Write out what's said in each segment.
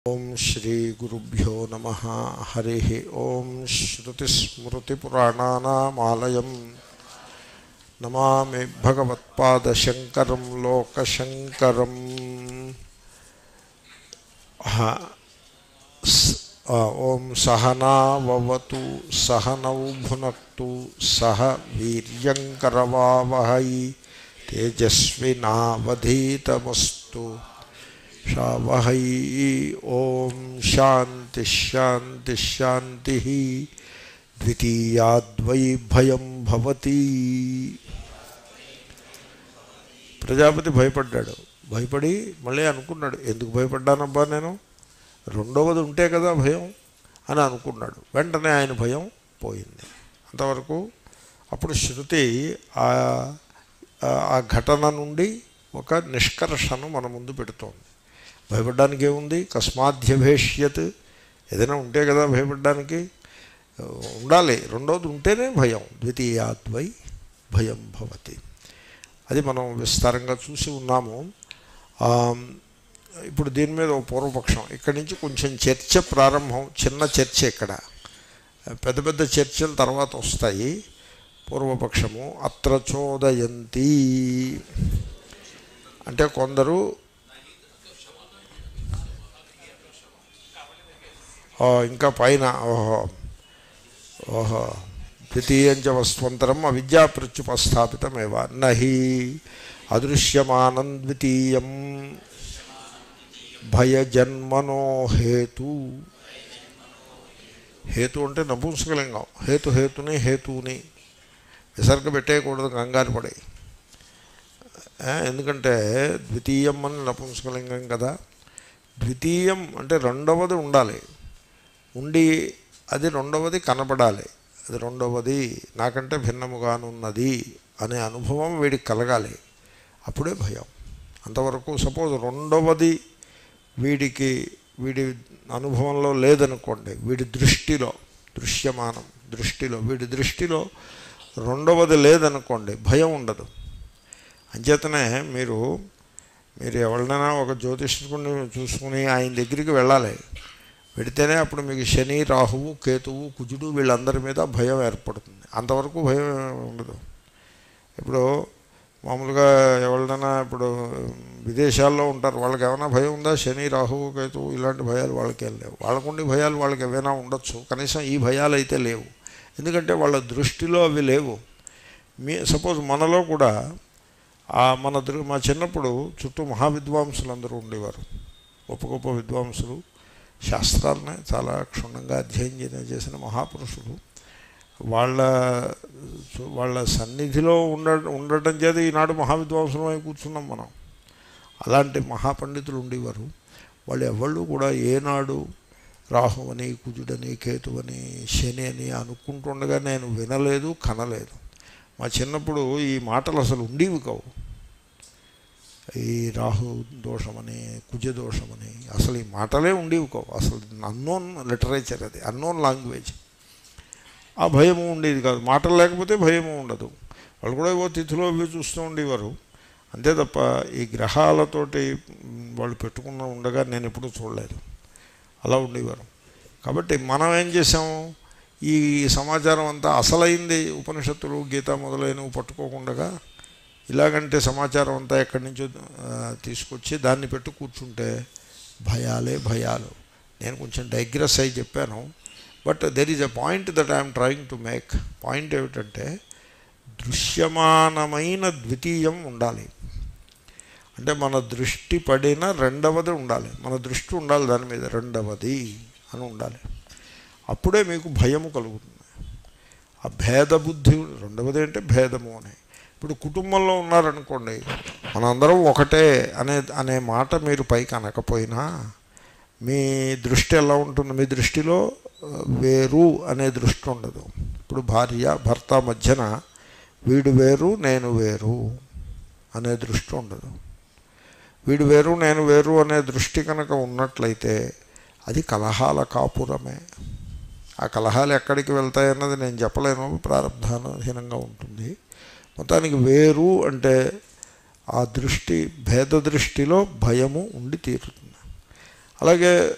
ఓం శ్రీ గురుభ్యో నమ హరి ఓం శ్రుతిస్మృతిపురాణానామాలయం నమామి భగవత్పాదశంకరం లోకశంకరం హ- స్- ఆ, ఓం సహనావతు సహనౌ భునక్తు సహ వీర్యంకరవావహై తేజస్వినావధీతమస్తు షావహై ఓం శాంతి శాంతి శాంతి ద్వితీయాద్వై భయం భవతి ప్రజాపతి భయపడ్డాడు భయపడి మళ్ళీ అనుకున్నాడు ఎందుకు భయపడ్డానబ్బా నేను రెండవది ఉంటే కదా భయం అని అనుకున్నాడు వెంటనే ఆయన భయం పోయింది అంతవరకు అప్పుడు శృతి ఆ ఆ ఘటన నుండి ఒక నిష్కర్షను మన ముందు పెడుతోంది భయపడడానికి ఏముంది కస్మాధ్యభేష్యత్ ఏదైనా ఉంటే కదా భయపడడానికి ఉండాలి రెండవది ఉంటేనే భయం ద్వితీయాద్వై భయం భవతి అది మనం విస్తారంగా చూసి ఉన్నాము ఆ, ఇప్పుడు దీని మీద ఒక పూర్వపక్షం ఇక్కడి నుంచి కొంచెం చర్చ ప్రారంభం చిన్న చర్చ ఇక్కడ పెద్ద పెద్ద చర్చలు తర్వాత వస్తాయి పూర్వపక్షము అత్ర చోదయంతి అంటే కొందరు ఓ, ఇంకా పైన ఓహో ఓహో ద్వితీయంచ వస్వంతరం అవిద్యా ప్రత్యుపస్థాపితమేవ నహి అదృశ్యమానం ద్వితీయం భయజన్మనో హేతు హేతు అంటే నపుంసకలింగం హేతు హేతుని హేతుని విసర్గ పెట్టేయకూడదు కంగారు పడి ఆ, ఎందుకంటే ద్వితీయం అని నపుంసకలింగం కదా ద్వితీయం అంటే రెండవది ఉండాలి ఉండి అది రెండవది కనబడాలి అది రెండవది నాకంటే భిన్నముగానున్నది అనే అనుభవం వీడికి కలగాలి అప్పుడే భయం అంతవరకు సపోజ్ రెండవది వీడికి వీడి అనుభవంలో లేదనుకోండి వీడి దృష్టిలో దృశ్యమానం దృష్టిలో వీడి దృష్టిలో రెండవది లేదనుకోండి భయం ఉండదు అంచేతనే మీరు మీరు ఎవరినైనా ఒక జ్యోతిష్కుడిని చూసుకుని ఆయన దగ్గరికి వెళ్ళాలి పెడితేనే అప్పుడు మీకు శని రాహువు కేతువు కుజుడు వీళ్ళందరి మీద భయం ఏర్పడుతుంది అంతవరకు భయం ఉండదు ఇప్పుడు మామూలుగా ఎవరినైనా ఇప్పుడు విదేశాల్లో ఉంటారు వాళ్ళకి ఏమైనా భయం ఉందా శని రాహువు కేతువు ఇలాంటి భయాలు వాళ్ళకి ఏం లేవు వాళ్ళకుండి భయాలు వాళ్ళకి ఏమైనా ఉండొచ్చు కనీసం ఈ భయాలు అయితే లేవు ఎందుకంటే వాళ్ళ దృష్టిలో అవి లేవు మీ సపోజ్ మనలో కూడా ఆ మన దృ మా చిన్నప్పుడు చుట్టూ మహావిద్వాంసులు అందరూ ఉండేవారు గొప్ప గొప్ప విద్వాంసులు శాస్త్రాలని చాలా క్షుణ్ణంగా అధ్యయనం చేయ- చేసిన మహాపురుషులు వాళ్ళ వాళ్ళ సన్నిధిలో ఉండ ఉండటం చేత ఈనాడు మహావిద్వాంసులం అయి కూర్చున్నాం మనం అలాంటి మహాపండితులు ఉండేవారు వాళ్ళు ఎవళ్ళు కూడా ఏనాడు రాహువని కుజుడని కేతువని శని అని అనుకుంటుండగా నేను వినలేదు కనలేదు మా చిన్నప్పుడు ఈ మాటలు అసలు ఉండేవి కావు ఈ రాహు దోషమని కుజ దోషమని అసలు ఈ మాటలే ఉండేవి కావు అసలు అన్నోన్ లిటరేచర్ అది అన్నోన్ లాంగ్వేజ్ ఆ భయము ఉండేది కాదు మాటలు లేకపోతే భయము ఉండదు వాళ్ళు కూడా ఏవో తిథిలో అవి చూస్తూ ఉండేవారు అంతే తప్ప ఈ గ్రహాలతోటి మ్, వాళ్ళు పెట్టుకున్న ఉండగా నేను ఎప్పుడూ చూడలేదు అలా ఉండేవారు కాబట్టి మనం ఏం చేసాము ఈ సమాచారం అంతా అసలైంది ఉపనిషత్తులు గీత మొదలైనవి పట్టుకోకుండా ఇలాగంటే సమాచారం అంతా ఎక్కడి నుంచో ఆ, తీసుకొచ్చి దాన్ని పెట్టు కూర్చుంటే భయాలే భయాలు నేను కొంచెం డైగ్రెస్ అయి చెప్పాను but there is a point that I'm trying to make point ఏమిటంటే దృశ్యమానమైన ద్వితీయం ఉండాలి అంటే మన దృష్టి పడిన రెండవది ఉండాలి మన దృష్టి ఉండాలి దాని మీద రెండవది అని ఉండాలి అప్పుడే మీకు భయము కలుగుతుంది ఆ భేద బుద్ధి రెండవది అంటే భేదము అని ఇప్పుడు కుటుంబంలో ఉన్నారనుకోండి మనందరం ఒకటే అనే అనే మాట మీరు పైకి అనకపోయినా మీ దృష్టి ఎలా ఉంటుంది మీ దృష్టిలో ఆ, వేరు అనే దృష్టి ఉండదు ఇప్పుడు భార్య భర్త మధ్యన వీడు వేరు నేను వేరు అనే దృష్టి ఉండదు వీడు వేరు నేను వేరు అనే దృష్టి కనుక ఉన్నట్లయితే అది కలహాల కాపురమే ఆ కలహాలు ఎక్కడికి వెళ్తాయన్నది నేను చెప్పలేను ప్రారంధానహీనంగా ఉంటుంది మొత్తానికి వేరు అంటే ఆ దృష్టి భేద దృష్టిలో భయము ఉండి తీరుతుంది అలాగే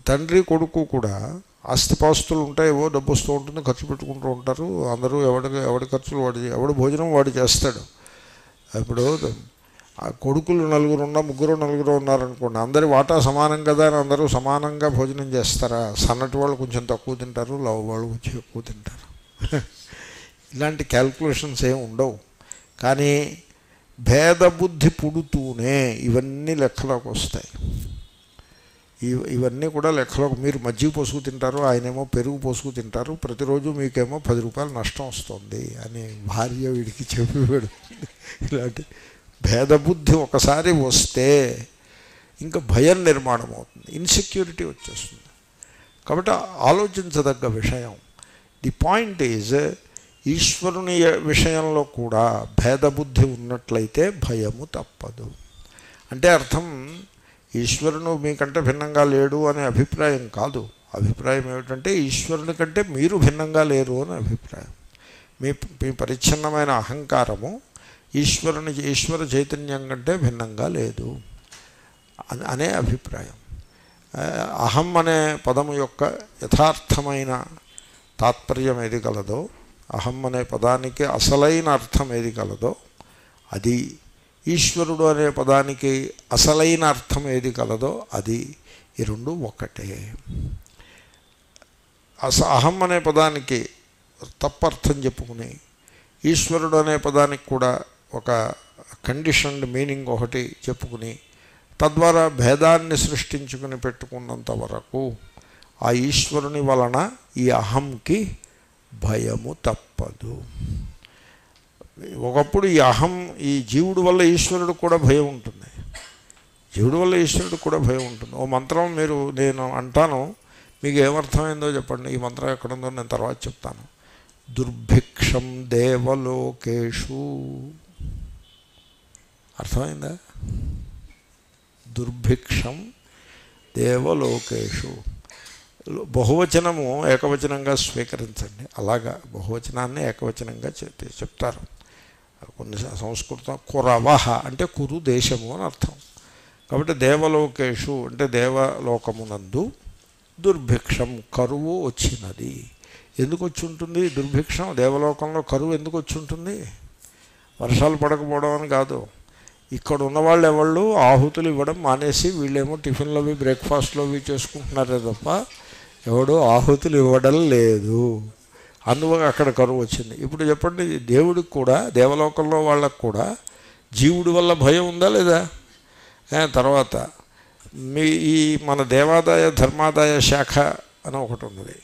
తండ్రి కొడుకు కూడా ఆస్తిపాస్తులు ఉంటాయేవో డబ్బు వస్తూ ఉంటుంది ఖర్చు పెట్టుకుంటూ ఉంటారు అందరూ ఎవడి ఎవడి ఖర్చులు వాడి ఎవడి భోజనం వాడు చేస్తాడు ఇప్పుడు ఆ కొడుకులు నలుగురు ఉన్నా ముగ్గురు నలుగురు ఉన్నారనుకోండి అందరి వాటా సమానం కదా అని అందరూ సమానంగా భోజనం చేస్తారా సన్నటి వాళ్ళు కొంచెం తక్కువ తింటారు లవ్ వాళ్ళు కొంచెం ఎక్కువ తింటారు ఇలాంటి క్యాల్కులేషన్స్ ఏమి ఉండవు కానీ భేదబుద్ధి పుడుతూనే ఇవన్నీ లెక్కలోకి వస్తాయి ఇవ- ఇవన్నీ కూడా లెక్కలోకి మీరు మజ్జిగ పోసుకు తింటారు ఆయనేమో పెరుగు పోసుకు తింటారు ప్రతిరోజు మీకేమో పది రూపాయలు నష్టం వస్తుంది అని భార్య వీడికి చెప్పి పెడుతుంది ఇలాంటి భేదబుద్ధి ఒకసారి వస్తే ఇంకా భయం నిర్మాణం అవుతుంది ఇన్సెక్యూరిటీ వచ్చేస్తుంది కాబట్టి ఆలోచించదగ్గ విషయం ది పాయింట్ ఈజ్ ఈశ్వరుని విషయంలో కూడా భేదబుద్ధి ఉన్నట్లయితే భయము తప్పదు అంటే అర్థం ఈశ్వరుడు మీకంటే భిన్నంగా లేడు అనే అభిప్రాయం కాదు అభిప్రాయం ఏమిటంటే ఈశ్వరుని కంటే మీరు భిన్నంగా లేరు అని అభిప్రాయం మీ మీ పరిచ్ఛిన్నమైన అహంకారము ఈశ్వరుని ఈశ్వర చైతన్యం కంటే భిన్నంగా లేదు అని అనే అభిప్రాయం ఆ, అహం అనే పదము యొక్క యథార్థమైన తాత్పర్యం ఏది కలదో అహం అనే పదానికి అసలైన అర్థం ఏది కలదో అది ఈశ్వరుడు అనే పదానికి అసలైన అర్థం ఏది కలదో అది ఈ రెండు ఒకటే అస అహం అనే పదానికి తప్పర్థం చెప్పుకుని ఈశ్వరుడు అనే పదానికి కూడా ఒక కండిషన్డ్ మీనింగ్ ఒకటి చెప్పుకుని తద్వారా భేదాన్ని సృష్టించుకుని పెట్టుకున్నంత వరకు ఆ ఈశ్వరుని వలన ఈ అహంకి భయము తప్పదు ఒకప్పుడు ఈ అహం ఈ జీవుడు వల్ల ఈశ్వరుడు కూడా భయం ఉంటుంది జీవుడు వల్ల ఈశ్వరుడు కూడా భయం ఉంటుంది ఓ మంత్రం మీరు నేను అంటాను మీకు ఏమర్థమైందో చెప్పండి ఈ మంత్రం ఎక్కడుందో నేను తర్వాత చెప్తాను దుర్భిక్షం దేవలోకేషు అర్థమైందా దుర్భిక్షం దేవలోకేషు బహువచనము ఏకవచనంగా స్వీకరించండి అలాగా బహువచనాన్ని ఏకవచనంగా చెప్- చెప్తారు కొన్ని సంస్కృతం కురవహ అంటే కురు దేశము అని అర్థం కాబట్టి దేవలోకేషు అంటే దేవలోకమునందు దుర్భిక్షం కరువు వచ్చినది ఎందుకు వచ్చి ఉంటుంది దుర్భిక్షం దేవలోకంలో కరువు ఎందుకు వచ్చి ఉంటుంది వర్షాలు పడకపోవడం అని కాదు ఇక్కడ ఉన్నవాళ్ళు ఎవళ్ళు ఆహుతులు ఇవ్వడం మానేసి వీళ్ళేమో టిఫిన్లు అవి బ్రేక్ఫాస్ట్లు అవి చేసుకుంటున్నారే తప్ప ఎవడు ఆహుతులు ఇవ్వడం లేదు అందువల్ల అక్కడ కరువు వచ్చింది ఇప్పుడు చెప్పండి దేవుడికి కూడా దేవలోకంలో వాళ్ళకు కూడా జీవుడి వల్ల భయం ఉందా లేదా ఏ, తర్వాత మీ ఈ మన దేవాదాయ ధర్మాదాయ శాఖ అని ఒకటి ఉన్నది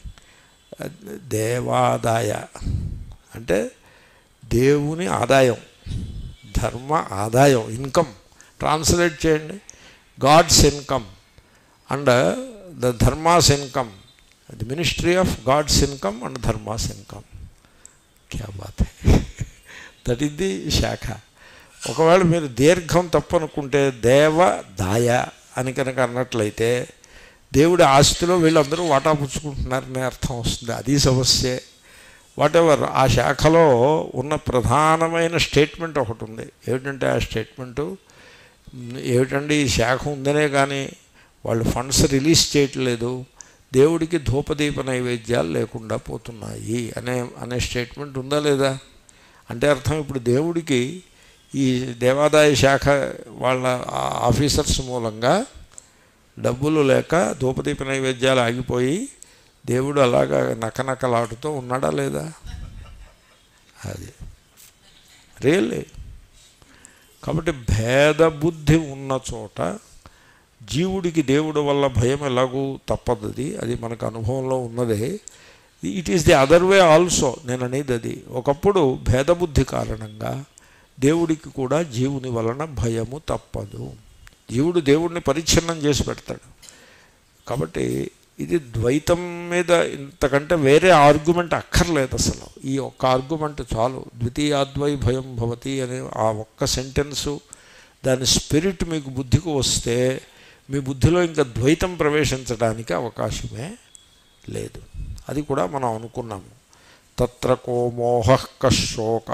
దేవాదాయ అంటే దేవుని ఆదాయం ధర్మ ఆదాయం ఇన్కమ్ ట్రాన్స్లేట్ చేయండి గాడ్స్ ఇన్కమ్ అండ్ ద ధర్మాస్ income the ministry of God's income and ధర్మాస్ ఇన్కమ్ క్యా బాత్ దట్ ఈస్ ది శాఖ ఒకవేళ మీరు దీర్ఘం తప్పనుకుంటే దేవ దాయ అని కనుక అన్నట్లయితే దేవుడి ఆస్తిలో వీళ్ళందరూ వాటా పుచ్చుకుంటున్నారనే అర్థం వస్తుంది అది సమస్యే వాటెవర్ ఆ శాఖలో ఉన్న ప్రధానమైన స్టేట్మెంట్ ఒకటి ఉంది ఏమిటంటే ఆ స్టేట్మెంటు మ్, ఏమిటండి ఈ శాఖ ఉందనే కానీ వాళ్ళు ఫండ్స్ రిలీజ్ చేయట్లేదు దేవుడికి ధూపదీప నైవేద్యాలు లేకుండా పోతున్నాయి అనే అనే స్టేట్మెంట్ ఉందా లేదా అంటే అర్థం ఇప్పుడు దేవుడికి ఈ దేవాదాయ శాఖ వాళ్ళ ఆ ఆఫీసర్స్ మూలంగా డబ్బులు లేక ధూపదీప నైవేద్యాలు ఆగిపోయి దేవుడు అలాగా నకనకలాడుతూ ఉన్నాడా లేదా అది రియల్లీ కాబట్టి భేద బుద్ధి ఉన్న చోట జీవుడికి దేవుడు వల్ల భయం ఎలాగూ తప్పదది అది మనకు అనుభవంలో ఉన్నదే it is the other way also నేను అనేది అది ఒకప్పుడు భేదబుద్ధి కారణంగా దేవుడికి కూడా జీవుని వలన భయము తప్పదు జీవుడు దేవుడిని పరిచ్ఛిన్నం చేసి పెడతాడు కాబట్టి ఇది ద్వైతం మీద ఇంతకంటే వేరే ఆర్గ్యుమెంట్ అక్కర్లేదు అసలు ఈ ఒక్క ఆర్గ్యుమెంట్ చాలు ద్వితీయాద్వై భయం భవతి అనే ఆ ఒక్క సెంటెన్సు దాని స్పిరిట్ మీకు బుద్ధికి వస్తే మీ బుద్ధిలో ఇంకా ద్వైతం ప్రవేశించడానికి అవకాశమే లేదు అది కూడా మనం అనుకున్నాము తత్ర కో మోహ కశోక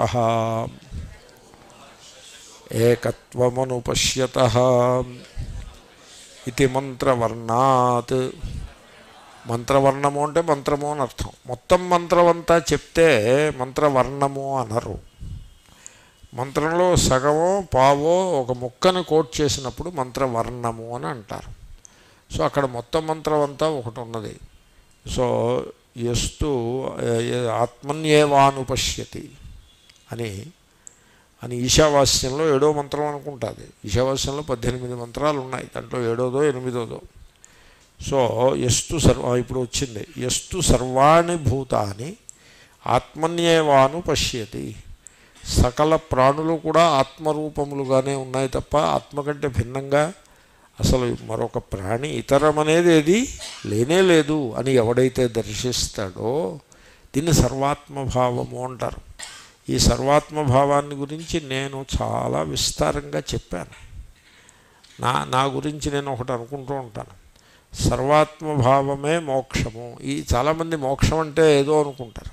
ఏకత్వమనుపశ్యత ఇది మంత్రవర్ణాత్ మంత్రవర్ణము అంటే మంత్రము అని అర్థం మొత్తం మంత్రం అంతా చెప్తే మంత్రవర్ణము అనరు మంత్రంలో సగమో పావో ఒక ముక్కను కోట్ చేసినప్పుడు మంత్రవర్ణము అని అంటారు సో అక్కడ మొత్తం మంత్రం అంతా ఒకటి ఉన్నది సో ఎస్తు ఆత్మన్యేవానుపశ్యతి అని అని ఈశావాస్యంలో ఏడో మంత్రం అనుకుంటుంది ఈశావాస్యంలో పద్దెనిమిది మంత్రాలు ఉన్నాయి దాంట్లో ఏడోదో ఎనిమిదోదో సో ఎస్తు సర్వ ఇప్పుడు వచ్చింది ఎస్తు సర్వాణి భూతాని ఆత్మన్యేవాను పశ్యతి సకల ప్రాణులు కూడా ఆత్మరూపములుగానే ఉన్నాయి తప్ప ఆత్మ కంటే భిన్నంగా అసలు మరొక ప్రాణి ఇతరం అనేది ఏది లేనే లేదు అని ఎవడైతే దర్శిస్తాడో దీన్ని సర్వాత్మభావము అంటారు ఈ సర్వాత్మభావాన్ని గురించి నేను చాలా విస్తారంగా చెప్పాను నా నా గురించి నేను ఒకటి అనుకుంటూ ఉంటాను సర్వాత్మభావమే మోక్షము ఈ చాలామంది మోక్షం అంటే ఏదో అనుకుంటారు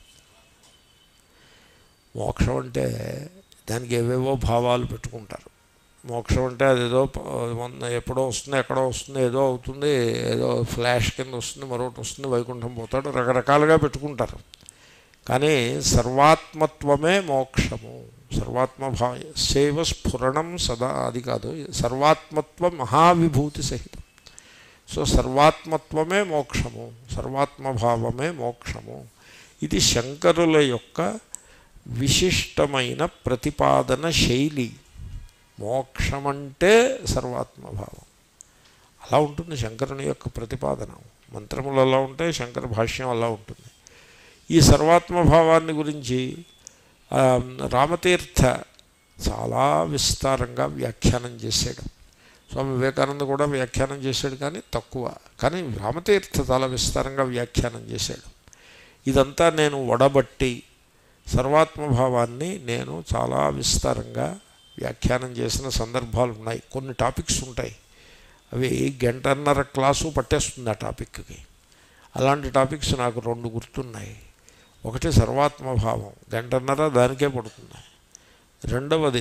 మోక్షం అంటే దానికి ఏవేవో భావాలు పెట్టుకుంటారు మోక్షం అంటే అదేదో ప- మొన్న ఎప్పుడో వస్తుంది ఎక్కడో వస్తుంది ఏదో అవుతుంది ఏదో ఫ్లాష్ కింద వస్తుంది మరొకటి వస్తుంది వైకుంఠం పోతాడు రకరకాలుగా పెట్టుకుంటారు కానీ సర్వాత్మత్వమే మోక్షము సర్వాత్మభావ సేవ స్ఫురణం సదా అది కాదు సర్వాత్మత్వం మహావిభూతి సహితం సో సర్వాత్మత్వమే మోక్షము సర్వాత్మభావమే మోక్షము ఇది శంకరుల యొక్క విశిష్టమైన ప్రతిపాదన శైలి మోక్షమంటే సర్వాత్మభావం అలా ఉంటుంది శంకరుని యొక్క ప్రతిపాదన మంత్రములు అలా ఉంటాయి శంకర భాష్యం అలా ఉంటుంది ఈ సర్వాత్మభావాన్ని గురించి ఆ, రామతీర్థ చాలా విస్తారంగా వ్యాఖ్యానం చేశాడు స్వామి వివేకానంద కూడా వ్యాఖ్యానం చేశాడు కానీ తక్కువ కానీ రామతీర్థ చాలా విస్తారంగా వ్యాఖ్యానం చేశాడు ఇదంతా నేను వడబట్టి సర్వాత్మభావాన్ని నేను చాలా విస్తారంగా వ్యాఖ్యానం చేసిన సందర్భాలు ఉన్నాయి కొన్ని టాపిక్స్ ఉంటాయి అవి గంటన్నర క్లాసు పట్టేస్తుంది ఆ టాపిక్కి అలాంటి టాపిక్స్ నాకు రెండు గుర్తున్నాయి ఒకటి సర్వాత్మభావం గంటన్నర దానికే పడుతుంది రెండవది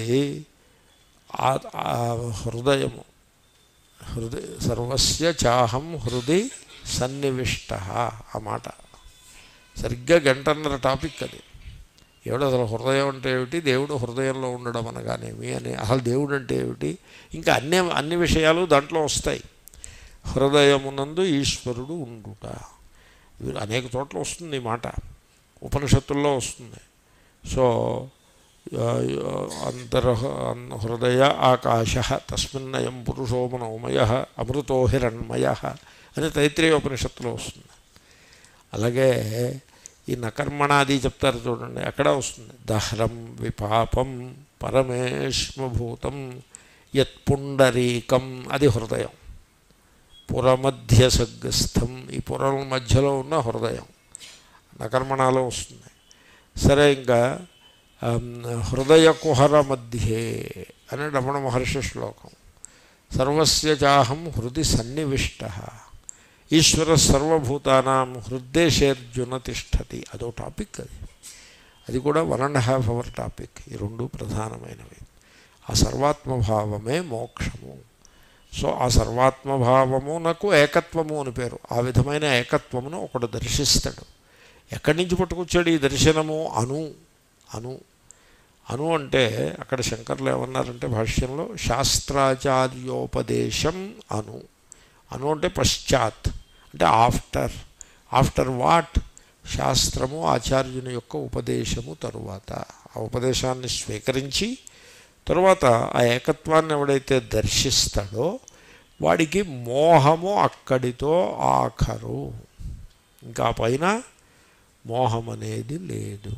ఆ- ఆ హృదయము హృదయ సర్వస్య చాహం హృది సన్నివిష్ట ఆ మాట సరిగ్గా గంటన్నర టాపిక్ అది ఏమిటి అసలు హృదయం అంటే ఏమిటి దేవుడు హృదయంలో ఉండడం అనగానేమి అని అసలు దేవుడు అంటే ఏమిటి ఇంకా అన్ని అన్ని విషయాలు దాంట్లో వస్తాయి హృదయమునందు ఈశ్వరుడు ఉండుట వీరు అనేక చోట్ల వస్తుంది ఈ మాట ఉపనిషత్తుల్లో వస్తుంది సో ఆ, అంతర అన్- హృదయ ఆకాశ తస్మిన్నయం పురుషో మనోమయ అమృతో హిరణ్మయ అని తైత్రీయ ఉపనిషత్తులో వస్తుంది అలాగే ఈ నకర్మణాది చెప్తారు చూడండి అక్కడ వస్తుంది దహ్రం విపాపం పరమేష్మభూతం యత్పుండరీకం అది హృదయం పురమధ్య సగ్గస్థం ఈ పురం మధ్యలో ఉన్న హృదయం నకర్మణాలో వస్తుంది సరే ఇంకా ఆమ్, హృదయ కుహర మధ్యే అని రమణ మహర్షి శ్లోకం సర్వస్య చాహం హృది సన్నివిష్ట ఈశ్వర సర్వభూతానాం హృద్దేశేర్జున తిష్టతి అదో టాపిక్ అది అది కూడా one and half hour topic ఈ రెండు ప్రధానమైనవి ఆ సర్వాత్మభావమే మోక్షము సో ఆ సర్వాత్మభావము నాకు ఏకత్వము అని పేరు ఆ విధమైన ఏకత్వమును ఒకడు దర్శిస్తాడు ఎక్కడి నుంచి పట్టుకొచ్చాడు ఈ దర్శనము అను అను అను అంటే అక్కడ శంకర్లు ఏమన్నారంటే భాష్యంలో శాస్త్రాచార్యోపదేశం అను అను అంటే పశ్చాత్ అంటే ఆఫ్టర్ ఆఫ్టర్ వాట్ శాస్త్రము ఆచార్యుని యొక్క ఉపదేశము తరువాత ఆ ఉపదేశాన్ని స్వీకరించి తరువాత ఆ ఏకత్వాన్ని ఎవడైతే దర్శిస్తాడో వాడికి మోహము అక్కడితో ఆఖరు ఇంకా పైన మోహం అనేది లేదు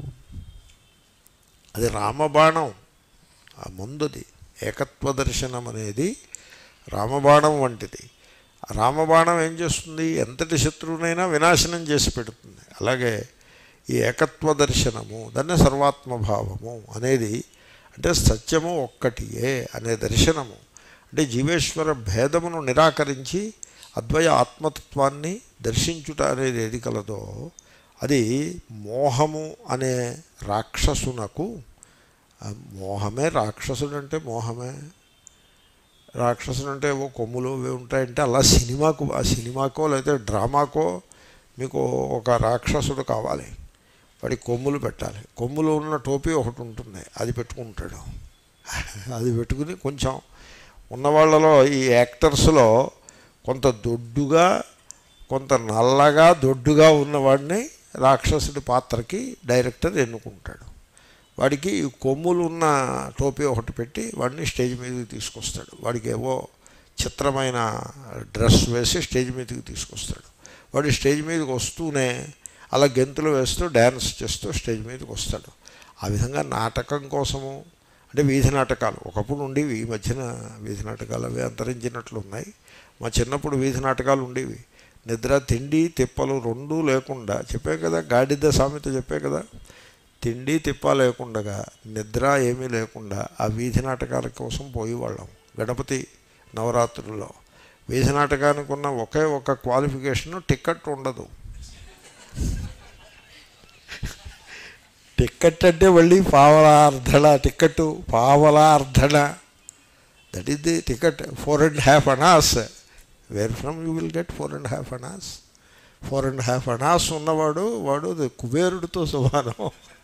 అది రామబాణం ఆ ముందుది ఏకత్వ దర్శనం అనేది రామబాణం వంటిది ఆ రామబాణం ఏం చేస్తుంది ఎంతటి శత్రువునైనా వినాశనం చేసి పెడుతుంది అలాగే ఈ ఏకత్వ దర్శనము దాన్ని సర్వాత్మభావము అనేది అంటే సత్యము ఒక్కటియే అనే దర్శనము అంటే జీవేశ్వర భేదమును నిరాకరించి అద్వయ ఆత్మతత్వాన్ని దర్శించుట అనేది ఏది కలదో అది మోహము అనే రాక్షసునకు ఆ మోహమే రాక్షసుడు అంటే మోహమే రాక్షసుడు అంటే ఏవో కొమ్ములు అవి ఉంటాయంటే అలా సినిమాకు ఆ సినిమాకో లేకపోతే డ్రామాకో మీకు ఒక రాక్షసుడు కావాలి వాడి కొమ్ములు పెట్టాలి కొమ్ములు ఉన్న టోపీ ఒకటి ఉంటుంది అది పెట్టుకుంటాడు అది పెట్టుకుని కొంచెం ఉన్నవాళ్ళలో ఈ యాక్టర్స్లో కొంత దొడ్డుగా కొంత నల్లగా దొడ్డుగా ఉన్నవాడిని రాక్షసుడి పాత్రకి డైరెక్టర్ ఎన్నుకుంటాడు వాడికి ఈ కొమ్ములు ఉన్న టోపీ ఒకటి పెట్టి వాడిని స్టేజ్ మీదకి తీసుకొస్తాడు వాడికి ఏవో చిత్రమైన డ్రెస్ వేసి స్టేజ్ మీదకి తీసుకొస్తాడు వాడు స్టేజ్ మీదకి వస్తూనే అలా గెంతులు వేస్తూ డ్యాన్స్ చేస్తూ స్టేజ్ మీదకి వస్తాడు ఆ విధంగా నాటకం కోసము అంటే వీధి నాటకాలు ఒకప్పుడు ఉండేవి ఈ మధ్యన వీధి నాటకాలు అవి అంతరించినట్లు ఉన్నాయి మా చిన్నప్పుడు వీధి నాటకాలు ఉండేవి నిద్ర తిండి తిప్పలు రెండూ లేకుండా చెప్పే కదా గాడిద సామెత చెప్పే కదా తిండి తిప్ప లేకుండా నిద్ర ఏమీ లేకుండా ఆ వీధి నాటకాల కోసం పోయేవాళ్ళం గణపతి నవరాత్రుల్లో వీధి నాటకానికి ఉన్న ఒకే ఒక క్వాలిఫికేషన్ టికెట్ ఉండదు టికెట్ అంటే మళ్ళీ పావలా అర్ధడ టికెట్ పావలా అర్ధడ that is the ticket four and half annas where from you will get four and half annas four and half annas ఉన్నవాడు వాడు కుబేరుడితో సమానం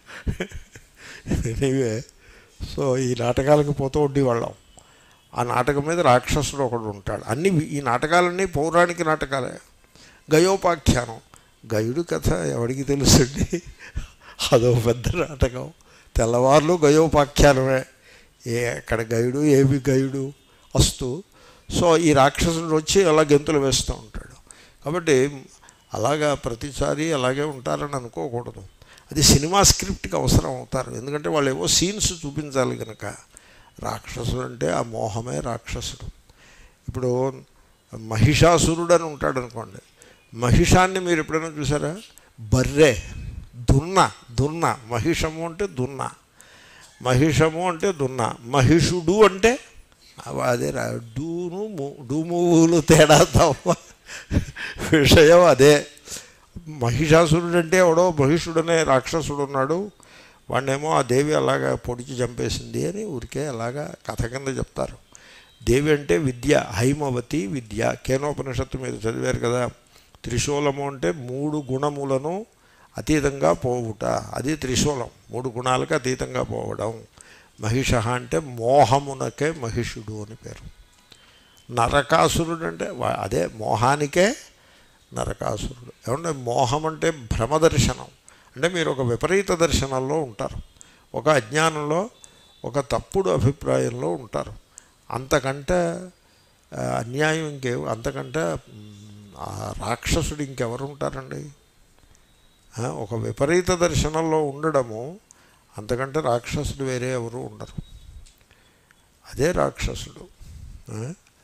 ఎనీవే సో ఈ నాటకాలకు పోతూ ఉండేవాళ్ళం ఆ నాటకం మీద రాక్షసుడు ఒకడు ఉంటాడు అన్ని ఈ నాటకాలన్నీ పౌరాణిక నాటకాలే గయోపాఖ్యానం గయుడు కథ ఎవడికి తెలుసండి అదో పెద్ద నాటకం తెల్లవార్లు గయోపాఖ్యానమే ఏ ఎక్కడ గయుడు ఏమి గయుడు వస్తూ సో ఈ రాక్షసుడు వచ్చి అలా గెంతులు వేస్తూ ఉంటాడు కాబట్టి అలాగా ప్రతిసారి అలాగే ఉంటారని అనుకోకూడదు అది సినిమా స్క్రిప్ట్కి అవసరం అవుతారు ఎందుకంటే వాళ్ళు ఏవో సీన్స్ చూపించాలి కనుక రాక్షసుడు అంటే ఆ మోహమే రాక్షసుడు ఇప్పుడు మహిషాసురుడు అని ఉంటాడు అనుకోండి మహిషాన్ని మీరు ఎప్పుడైనా చూసారా బర్రె దున్న దున్న మహిషము అంటే దున్న మహిషము అంటే దున్న మహిషుడు అంటే అవ- అదే రా డూను ము- డూములు తేడా తప్ప విషయం అదే మహిషాసురుడు అంటే ఎవడో మహిషుడనే రాక్షసుడు ఉన్నాడు వాడినేమో ఆ దేవి అలాగా పొడిచి చంపేసింది అని ఊరికే అలాగా కథ కింద చెప్తారు దేవి అంటే విద్య హైమవతి విద్య కేనోపనిషత్తు మీరు చదివారు కదా త్రిశూలము అంటే మూడు గుణములను అతీతంగా పోవుట అది త్రిశూలం మూడు గుణాలకు అతీతంగా పోవడం మహిష అంటే మోహమునకే మహిషుడు అని పేరు నరకాసురుడు అంటే వా- అదే మోహానికే నరకాసురుడు ఏమంటే మోహం అంటే భ్రమ దర్శనం అంటే మీరు ఒక విపరీత దర్శనంలో ఉంటారు ఒక అజ్ఞానంలో ఒక తప్పుడు అభిప్రాయంలో ఉంటారు అంతకంటే ఆ, అన్యాయం ఇంకే అంతకంటే మ్, ఆ రాక్షసుడు ఇంకెవరు ఉంటారండి ఆ, ఒక విపరీత దర్శనంలో ఉండడము అంతకంటే రాక్షసుడు వేరే ఎవరు ఉండరు అదే రాక్షసుడు ఆ?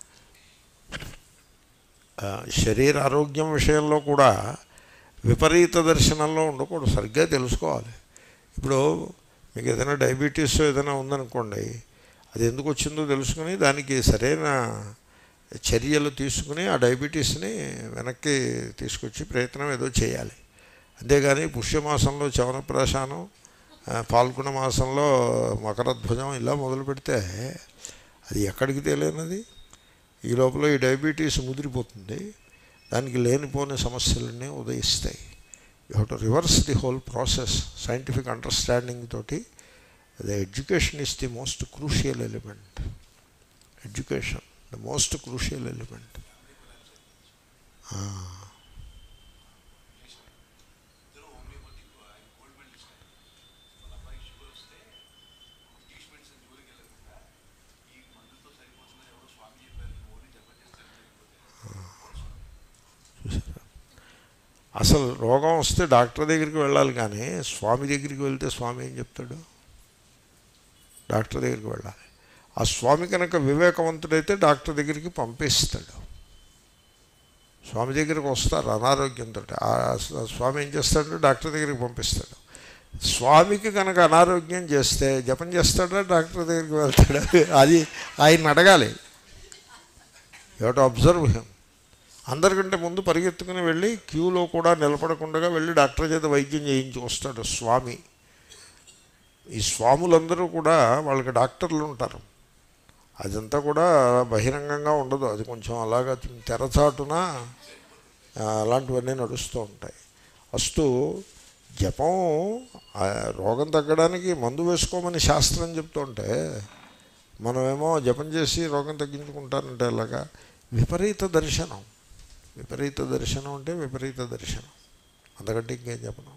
ఆ, శరీర ఆరోగ్యం విషయంలో కూడా విపరీత దర్శనంలో ఉండకూడదు సరిగ్గా తెలుసుకోవాలి ఇప్పుడు మీకు ఏదైనా డయాబెటీస్ ఏదైనా ఉందనుకోండి అది ఎందుకు వచ్చిందో తెలుసుకుని దానికి సరైన చర్యలు తీసుకుని ఆ డయాబెటీస్ని వెనక్కి తీసుకొచ్చి ప్రయత్నం ఏదో చేయాలి అంతేగాని పుష్యమాసంలో చవనప్రాశానం ఆ, పాల్గొన మాసంలో మకరధ్వజం ఇలా మొదలు పెడితే అది ఎక్కడికి తెలియనది ఈ లోపల ఈ డయాబెటీస్ ముదిరిపోతుంది దానికి లేనిపోని సమస్యలన్నీ ఉదయిస్తాయి you have to reverse the whole process scientific understanding తోటి the education is the most crucial element education the most crucial element అసలు రోగం వస్తే డాక్టర్ దగ్గరికి వెళ్ళాలి కానీ స్వామి దగ్గరికి వెళ్తే స్వామి ఏం చెప్తాడు డాక్టర్ దగ్గరికి వెళ్ళాలి ఆ స్వామి కనుక వివేకవంతుడైతే డాక్టర్ దగ్గరికి పంపిస్తాడు స్వామి దగ్గరికి వస్తారు అనారోగ్యంతో ఆ స్వామి ఏం చేస్తాడు డాక్టర్ దగ్గరికి పంపిస్తాడు స్వామికి కనుక అనారోగ్యం చేస్తే జపం చేస్తాడా డాక్టర్ దగ్గరికి వెళ్తాడా అది ఆయన అడగాలి యూ టు అబ్జర్వ్ హిమ్ అందరికంటే ముందు పరిగెత్తుకుని వెళ్ళి క్యూలో కూడా నిలబడకుండా వెళ్ళి డాక్టర్ చేత వైద్యం చేయించి వస్తాడు స్వామి ఈ స్వాములందరూ కూడా వాళ్ళకి డాక్టర్లు ఉంటారు అదంతా కూడా బహిరంగంగా ఉండదు అది కొంచెం అలాగా తెరచాటున ఆ, అలాంటివన్నీ నడుస్తూ ఉంటాయి అస్తు జపం ఆ, రోగం తగ్గడానికి మందు వేసుకోమని శాస్త్రం చెప్తుంటే మనమేమో జపం చేసి రోగం తగ్గించుకుంటానంటే అలాగా విపరీత దర్శనం విపరీత దర్శనం అంటే విపరీత దర్శనం అంతకంటే ఇంకేం చెప్పను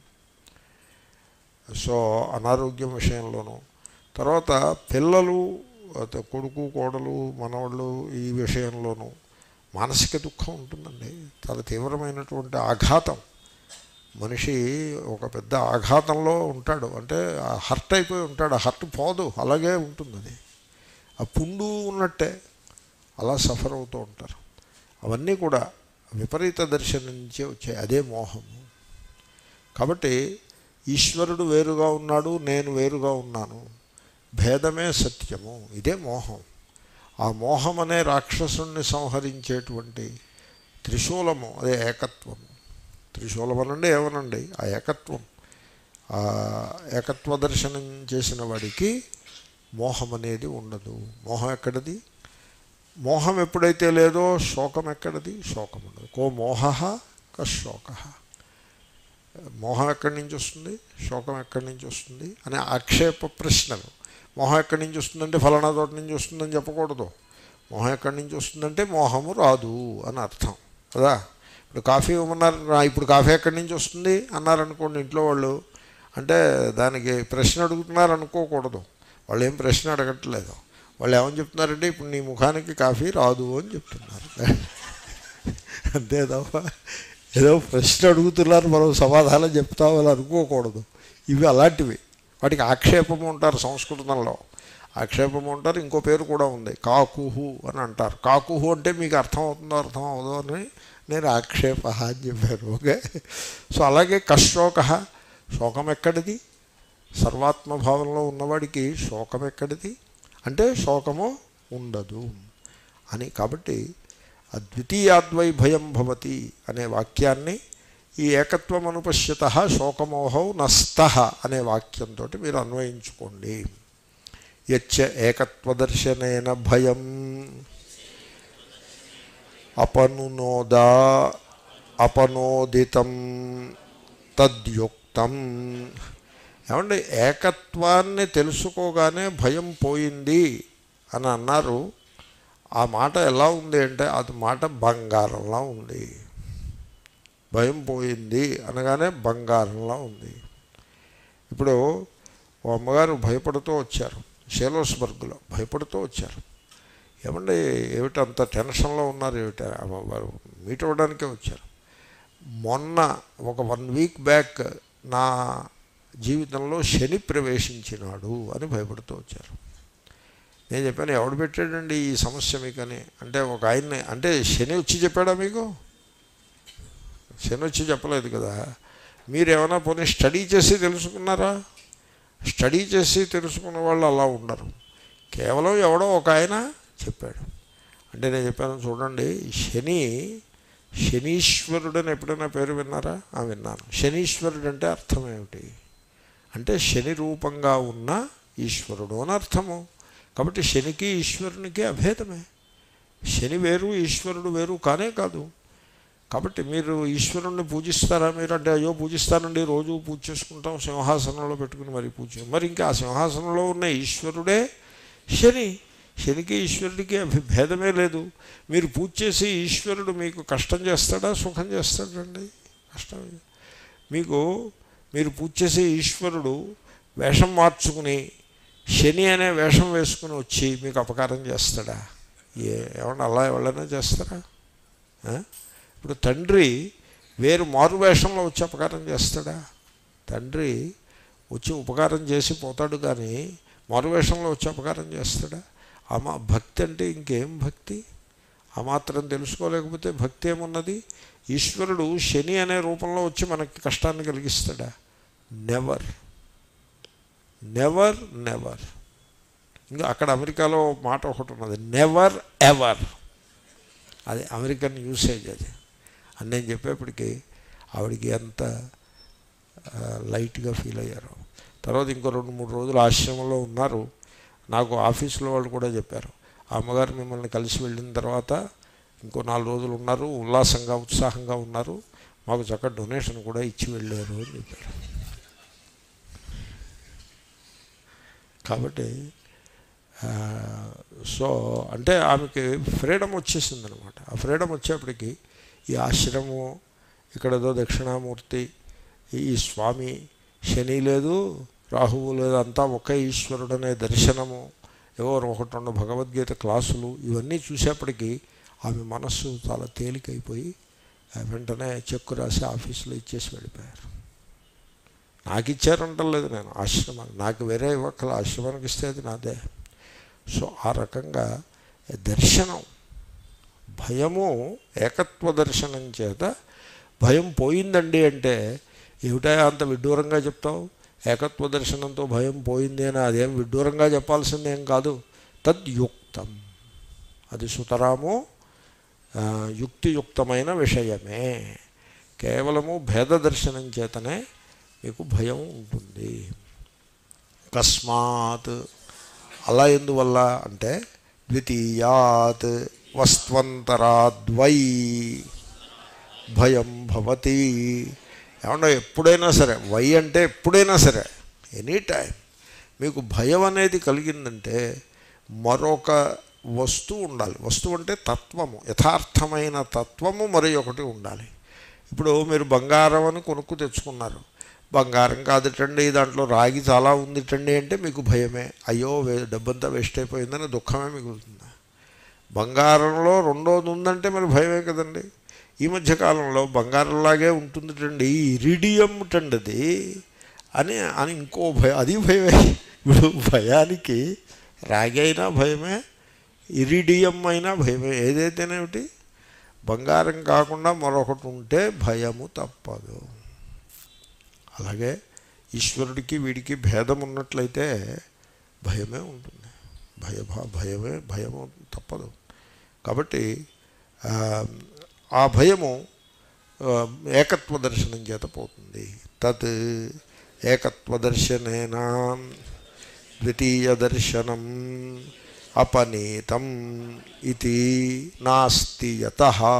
సో అనారోగ్యం విషయంలోనూ తర్వాత పిల్లలు అత- కొడుకు కోడలు మనవాళ్ళు ఈ విషయంలోనూ మానసిక దుఃఖం ఉంటుందండి చాలా తీవ్రమైనటువంటి ఆఘాతం మనిషి ఒక పెద్ద ఆఘాతంలో ఉంటాడు అంటే హర్ట్ అయిపోయి ఉంటాడు ఆ హర్ట్ పోదు అలాగే ఉంటుంది అది ఆ పుండు ఉన్నట్టే అలా సఫర్ అవుతూ ఉంటారు అవన్నీ కూడా విపరీత దర్శనం నుంచే వచ్చాయి అదే మోహము కాబట్టి ఈశ్వరుడు వేరుగా ఉన్నాడు నేను వేరుగా ఉన్నాను భేదమే సత్యము ఇదే మోహం ఆ మోహం అనే రాక్షసుణ్ణి సంహరించేటువంటి త్రిశూలము అదే ఏకత్వము త్రిశూలం అనండి ఏమనండి ఆ ఏకత్వం ఆ ఏకత్వ దర్శనం చేసిన వాడికి మోహం అనేది ఉండదు మోహం ఎక్కడిది మోహం ఎప్పుడైతే లేదో శోకం ఎక్కడిది శోకం ఉండదు కో మోహ క శోక మోహం ఎక్కడి నుంచి వస్తుంది శోకం ఎక్కడి నుంచి వస్తుంది అనే ఆక్షేప ప్రశ్నలు మోహం ఎక్కడి నుంచి వస్తుందంటే ఫలానా చోట నుంచి వస్తుందని చెప్పకూడదు మోహం ఎక్కడి నుంచి వస్తుందంటే మోహము రాదు అని అర్థం కదా ఇప్పుడు కాఫీ ఇవ్వమన్నారు "రా, ఇప్పుడు కాఫీ ఎక్కడి నుంచి వస్తుంది అన్నారనుకోండి ఇంట్లో వాళ్ళు అంటే దానికి ప్రశ్న అడుగుతున్నారు అనుకోకూడదు వాళ్ళు ఏం ప్రశ్న అడగట్లేదు వాళ్ళు ఏమని చెప్తున్నారంటే ఇప్పుడు నీ ముఖానికి కాఫీ రాదు అని చెప్తున్నారు అంతే తప్ప ఏదో ప్రశ్న అడుగుతున్నారు మనం సమాధానం చెప్తామని అనుకోకూడదు ఇవి అలాంటివి వాటికి ఆక్షేపము ఉంటారు సంస్కృతంలో ఆక్షేపము ఉంటారు ఇంకో పేరు కూడా ఉంది కాకుహు అని అంటారు కాకుహు అంటే మీకు అర్థం అవుతుందో అర్థం అవుదో అని నేను ఆక్షేప అని చెప్పాను ఓకే సో అలాగే కశోక శోకం ఎక్కడిది సర్వాత్మభావంలో ఉన్నవాడికి శోకం ఎక్కడిది అంటే శోకము ఉండదు అని కాబట్టి అద్వితీయాద్వై భయం భవతి అనే వాక్యాన్ని ఈ ఏకత్వం అనుపశ్యత శోకమోహౌ నస్త అనే వాక్యంతో మీరు అన్వయించుకోండి యచ్చ ఏకత్వదర్శనేన భయం అపనునోదా అపనోదితం తద్యుక్తం ఏమండి ఏకత్వాన్ని తెలుసుకోగానే భయం పోయింది అని అన్నారు ఆ మాట ఎలా ఉంది అంటే అది మాట బంగారంలా ఉంది భయం పోయింది అనగానే బంగారంలా ఉంది ఇప్పుడు ఓ అమ్మగారు భయపడుతూ వచ్చారు షేలోస్బర్గ్లో భయపడుతూ వచ్చారు ఏమండి ఏమిటి అంత టెన్షన్లో ఉన్నారు ఏమిటి అమ్మవారు మీట్ అవ్వడానికే వచ్చారు మొన్న ఒక వన్ వీక్ బ్యాక్ నా జీవితంలో శని ప్రవేశించినాడు అని భయపడుతూ వచ్చారు నేను చెప్పాను ఎవడు పెట్టాడండి ఈ సమస్య మీకని అంటే ఒక ఆయన్ని అంటే శని వచ్చి చెప్పాడా మీకు శని వచ్చి చెప్పలేదు కదా మీరు ఏమైనా పోనీ స్టడీ చేసి తెలుసుకున్నారా స్టడీ చేసి తెలుసుకున్న వాళ్ళు అలా ఉండరు కేవలం ఎవడో ఒక ఆయన చెప్పాడు అంటే నేను చెప్పాను చూడండి శని శనీశ్వరుడు అని ఎప్పుడైనా పేరు విన్నారా ఆ విన్నాను శనీశ్వరుడు అంటే అర్థం ఏమిటి అంటే శని రూపంగా ఉన్న ఈశ్వరుడు అని అర్థము కాబట్టి శనికి ఈశ్వరునికి అభేదమే శని వేరు ఈశ్వరుడు వేరు కానే కాదు కాబట్టి మీరు ఈశ్వరుణ్ణి పూజిస్తారా మీరు అంటే అయ్యో పూజిస్తానండి రోజు పూజ చేసుకుంటాం సింహాసనంలో పెట్టుకుని మరి పూజ మరి ఇంకా ఆ సింహాసనంలో ఉన్న ఈశ్వరుడే శని శనికి ఈశ్వరుడికి అభిభేదమే లేదు మీరు పూజ చేసి ఈశ్వరుడు మీకు కష్టం చేస్తాడా సుఖం చేస్తాడండి కష్టం మీకు మీరు పూజ చేసే ఈశ్వరుడు వేషం మార్చుకుని శని అనే వేషం వేసుకుని వచ్చి మీకు అపకారం చేస్తాడా ఏ ఏమన్నా అలా ఎవరైనా చేస్తారా ఆ? ఇప్పుడు తండ్రి వేరు మారు వేషంలో వచ్చి అపకారం చేస్తాడా తండ్రి వచ్చి ఉపకారం చేసి పోతాడు కానీ మారు వేషంలో వచ్చి అపకారం చేస్తాడా అమా భక్తి అంటే ఇంకేం భక్తి ఆ మాత్రం తెలుసుకోలేకపోతే భక్తి ఏమున్నది ఈశ్వరుడు శని అనే రూపంలో వచ్చి మనకి కష్టాన్ని కలిగిస్తాడా నెవర్ నెవర్ నెవర్ ఇంకా అక్కడ అమెరికాలో మాట ఒకటి ఉన్నది నెవర్ ఎవర్ అది అమెరికన్ యూసేజ్ అది అని నేను చెప్పేప్పటికీ ఆవిడికి ఎంత ఆ, లైట్గా ఫీల్ అయ్యారు తర్వాత ఇంకో రెండు మూడు రోజులు ఆశ్రమంలో ఉన్నారు నాకు ఆఫీసులో వాళ్ళు కూడా చెప్పారు ఆ అమ్మగారు మిమ్మల్ని కలిసి వెళ్ళిన తర్వాత ఇంకో నాలుగు రోజులు ఉన్నారు ఉల్లాసంగా ఉత్సాహంగా ఉన్నారు మాకు చక్కటి డొనేషన్ కూడా ఇచ్చి వెళ్ళారు అని చెప్పారు కాబట్టి ఆ, సో అంటే ఆమెకి ఫ్రీడమ్ వచ్చేసింది అనమాట ఆ ఫ్రీడమ్ వచ్చేప్పటికి ఈ ఆశ్రమం ఇక్కడ ఏదో దక్షిణామూర్తి ఈ స్వామి శని లేదు రాహువు లేదు అంతా ఒకే ఈశ్వరుడు అనే దర్శనము ఏవో ఒకటి రెండు భగవద్గీత క్లాసులు ఇవన్నీ చూసేప్పటికీ ఆమె మనస్సు చాలా తేలికైపోయి ఆ వెంటనే చెక్కు రాసి ఆఫీసులో ఇచ్చేసి వెళ్ళిపోయారు నాకు ఇచ్చారంటలేదు నేను ఆశ్రమానికి నాకు వేరే ఇవ్వక్కల ఆశ్రమానికి ఇస్తే అది నాదే సో ఆ రకంగా దర్శనం భయము ఏకత్వ దర్శనం చేత భయం పోయిందండి అంటే ఏమిటా అంత విడ్డూరంగా చెప్తావు ఏకత్వ దర్శనంతో భయం పోయింది అని అదేం విడ్డూరంగా చెప్పాల్సిందేం కాదు తద్యుక్తం అది సుతరాము ఆ, యుక్తియుక్తమైన విషయమే కేవలము భేద దర్శనం చేతనే మీకు భయం ఉంటుంది కస్మాత్ అలా ఎందువల్ల అంటే ద్వితీయాత్ వస్త్వంతరాద్వై భయం భవతి ఏమన్నా ఎప్పుడైనా సరే వై అంటే ఎప్పుడైనా సరే ఎనీ టైం మీకు భయం అనేది కలిగిందంటే మరొక వస్తువు ఉండాలి వస్తువు అంటే తత్వము యథార్థమైన తత్వము మరి ఒకటి ఉండాలి ఇప్పుడు మీరు బంగారం అని కొనుక్కు తెచ్చుకున్నారు బంగారం కాదుటండి దాంట్లో రాగి చాలా ఉందిటండి అంటే మీకు భయమే అయ్యో వే డబ్బంతా వేస్ట్ అయిపోయిందని దుఃఖమే మిగులుతుంది బంగారంలో రెండోది ఉందంటే మరి భయమే కదండి ఈ మధ్యకాలంలో బంగారంలాగే ఉంటుందిటండి ఇరిడియం టండి అది అని అని ఇంకో భయం అది భయమే ఇప్పుడు భయానికి రాగి అయినా భయమే ఇరిడియం అయినా భయమే ఏదైతేనేమిటి బంగారం కాకుండా మరొకటి ఉంటే భయము తప్పదు అలాగే ఈశ్వరుడికి వీడికి భేదం ఉన్నట్లయితే భయమే ఉంటుంది భయ భయమే భయము తప్పదు కాబట్టి ఆ, ఆ భయము ఆ, ఏకత్వ దర్శనం చేత పోతుంది తత్ ఏకత్వ దర్శనేనా ద్వితీయ దర్శనం అపనీతం ఇది నాస్తి యత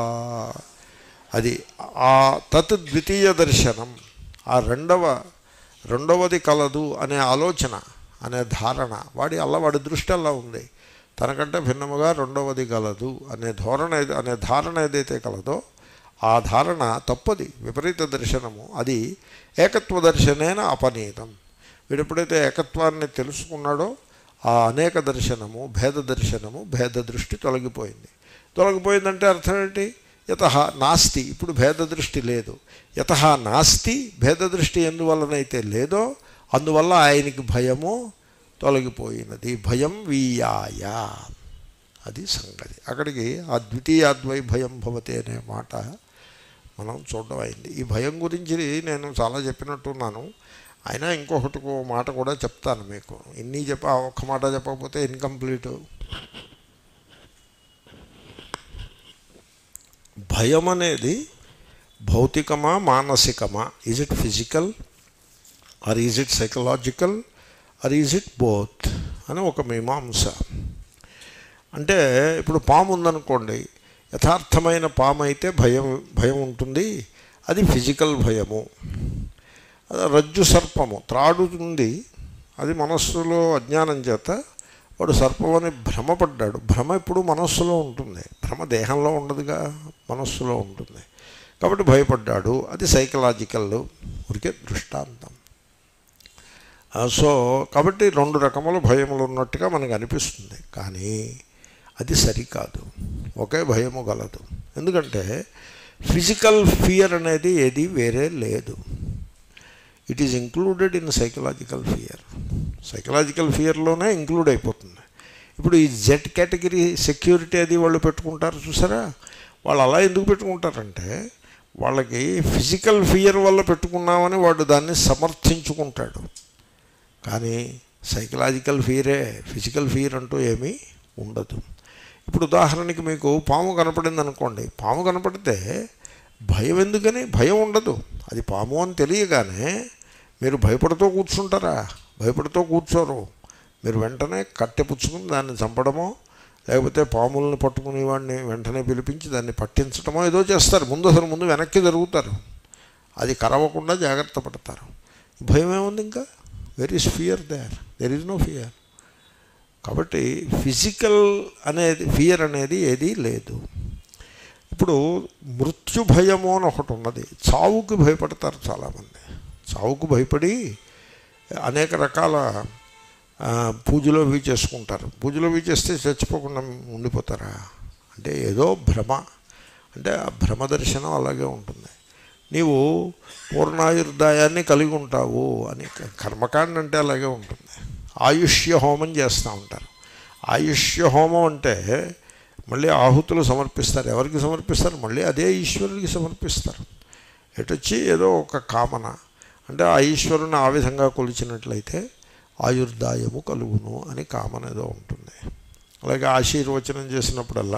అది ఆ తత్ ద్వితీయ దర్శనం ఆ రెండవ రెండవది కలదు అనే ఆలోచన అనే ధారణ వాడి అలా వాడి దృష్టి అలా ఉంది తనకంటే భిన్నముగా రెండవది గలదు అనే ధోరణ ఏది- అనే ధారణ ఏదైతే కలదో ఆ ధారణ తప్పది విపరీత దర్శనము అది ఏకత్వ దర్శనేన అపనీతం వీడు ఎప్పుడైతే ఏకత్వాన్ని తెలుసుకున్నాడో ఆ అనేక దర్శనము భేద దర్శనము భేద దృష్టి తొలగిపోయింది తొలగిపోయిందంటే అర్థం ఏంటి యత నాస్తి ఇప్పుడు భేద దృష్టి లేదు యత నాస్తి భేద దృష్టి ఎందువలనైతే లేదో అందువల్ల ఆయనకి భయము తొలగిపోయినది భయం వీయాయ అది సంగతి అక్కడికి ఆ ద్వితీయాద్వై భయం భవతి అనే మాట మనం చూడడం అయింది ఈ భయం గురించి నేను చాలా చెప్పినట్టున్నాను అయినా ఇంకొకటి ఓ మాట కూడా చెప్తాను మీకు ఇన్ని చెప్ప ఆ ఒక్క మాట చెప్పకపోతే ఇన్కంప్లీట్ భయం అనేది భౌతికమా మానసికమా is it physical or is it psychological or is it both అని ఒక మీమాంస అంటే ఇప్పుడు పాము ఉందనుకోండి యథార్థమైన పాము అయితే భయం భయం ఉంటుంది అది ఫిజికల్ భయము అది రజ్జు సర్పము త్రాడు ఉంది అది మనస్సులో అజ్ఞానం చేత వాడు సర్పం అని భ్రమపడ్డాడు భ్రమ ఇప్పుడు మనస్సులో ఉంటుంది భ్రమ దేహంలో ఉండదుగా మనస్సులో ఉంటుంది కాబట్టి భయపడ్డాడు అది సైకలాజికల్ ఊరికే దృష్టాంతం ఆ, సో కాబట్టి రెండు రకముల భయములు ఉన్నట్టుగా మనకు అనిపిస్తుంది కానీ అది సరికాదు ఒకే భయము గలదు ఎందుకంటే ఫిజికల్ ఫియర్ అనేది ఏది వేరే లేదు it is included in psychological fear psychological ఫియర్లోనే ఇంక్లూడ్ అయిపోతుంది ఇప్పుడు ఈ జెడ్ కేటగిరీ సెక్యూరిటీ అది వాళ్ళు పెట్టుకుంటారు చూసారా వాళ్ళు అలా ఎందుకు పెట్టుకుంటారంటే వాళ్ళకి ఫిజికల్ ఫియర్ వల్ల పెట్టుకున్నామని వాడు దాన్ని సమర్థించుకుంటాడు కానీ సైకలాజికల్ ఫియరే ఫిజికల్ ఫియర్ అంటూ ఏమీ ఉండదు ఇప్పుడు ఉదాహరణకి మీకు పాము కనపడింది అనుకోండి పాము కనపడితే భయం ఎందుకని భయం ఉండదు అది పాము అని తెలియగానే మీరు భయపడుతూ కూర్చుంటారా భయపడుతూ కూర్చోరు మీరు వెంటనే కట్టె పుచ్చుకుని దాన్ని చంపడమో లేకపోతే పాములను పట్టుకునే వాడిని వెంటనే పిలిపించి దాన్ని పట్టించడమో ఏదో చేస్తారు ముందు అసలు ముందు వెనక్కి జరుగుతారు అది కరవకుండా జాగ్రత్త పడతారు భయం ఏముంది ఇంకా where is fear there there is no fear కాబట్టి ఫిజికల్ అనేది ఫియర్ అనేది ఏదీ లేదు ఇప్పుడు మృత్యు భయము అని ఒకటి ఉన్నది చావుకి భయపడతారు చాలామంది చావుకు భయపడి అనేక రకాల ఆ, పూజలు అవి చేసుకుంటారు పూజలు అవి చేస్తే చచ్చిపోకుండా ఉండిపోతారా అంటే ఏదో భ్రమ అంటే ఆ భ్రమ దర్శనం అలాగే ఉంటుంది నీవు పూర్ణాయుర్దాయాన్ని కలిగి ఉంటావు అని కర్మకాండ అంటే అలాగే ఉంటుంది ఆయుష్య హోమం చేస్తూ ఉంటారు ఆయుష్య హోమం అంటే మళ్ళీ ఆహుతులు సమర్పిస్తారు ఎవరికి సమర్పిస్తారు మళ్ళీ అదే ఈశ్వరుడికి సమర్పిస్తారు ఎటొచ్చి ఏదో ఒక కామన అంటే ఆ ఈశ్వరుని ఆ విధంగా కొలిచినట్లయితే ఆయుర్దాయము కలుగును అని కామన ఏదో ఉంటుంది అలాగే ఆశీర్వచనం చేసినప్పుడల్లా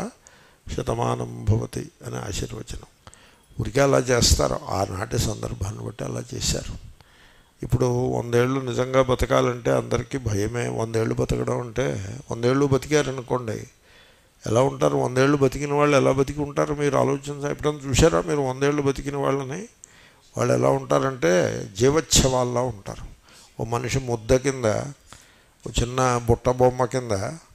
శతమానం భవతి అని ఆశీర్వచనం ఊరికే అలా చేస్తారు ఆనాటి సందర్భాన్ని బట్టి అలా చేశారు ఇప్పుడు వందేళ్ళు నిజంగా బతకాలంటే అందరికీ భయమే వందేళ్ళు బతకడం అంటే వందేళ్ళు బతికారనుకోండి ఎలా ఉంటారు వందేళ్ళు బతికిన వాళ్ళు ఎలా బతికి ఉంటారు మీరు ఆలోచించ ఎప్పుడైనా చూసారా మీరు వందేళ్ళు బతికిన వాళ్ళని వాళ్ళు ఎలా ఉంటారంటే జీవచ్ఛవాల్లా ఉంటారు ఓ మనిషి ముద్ద కింద ఓ చిన్న బుట్ట బొమ్మ కింద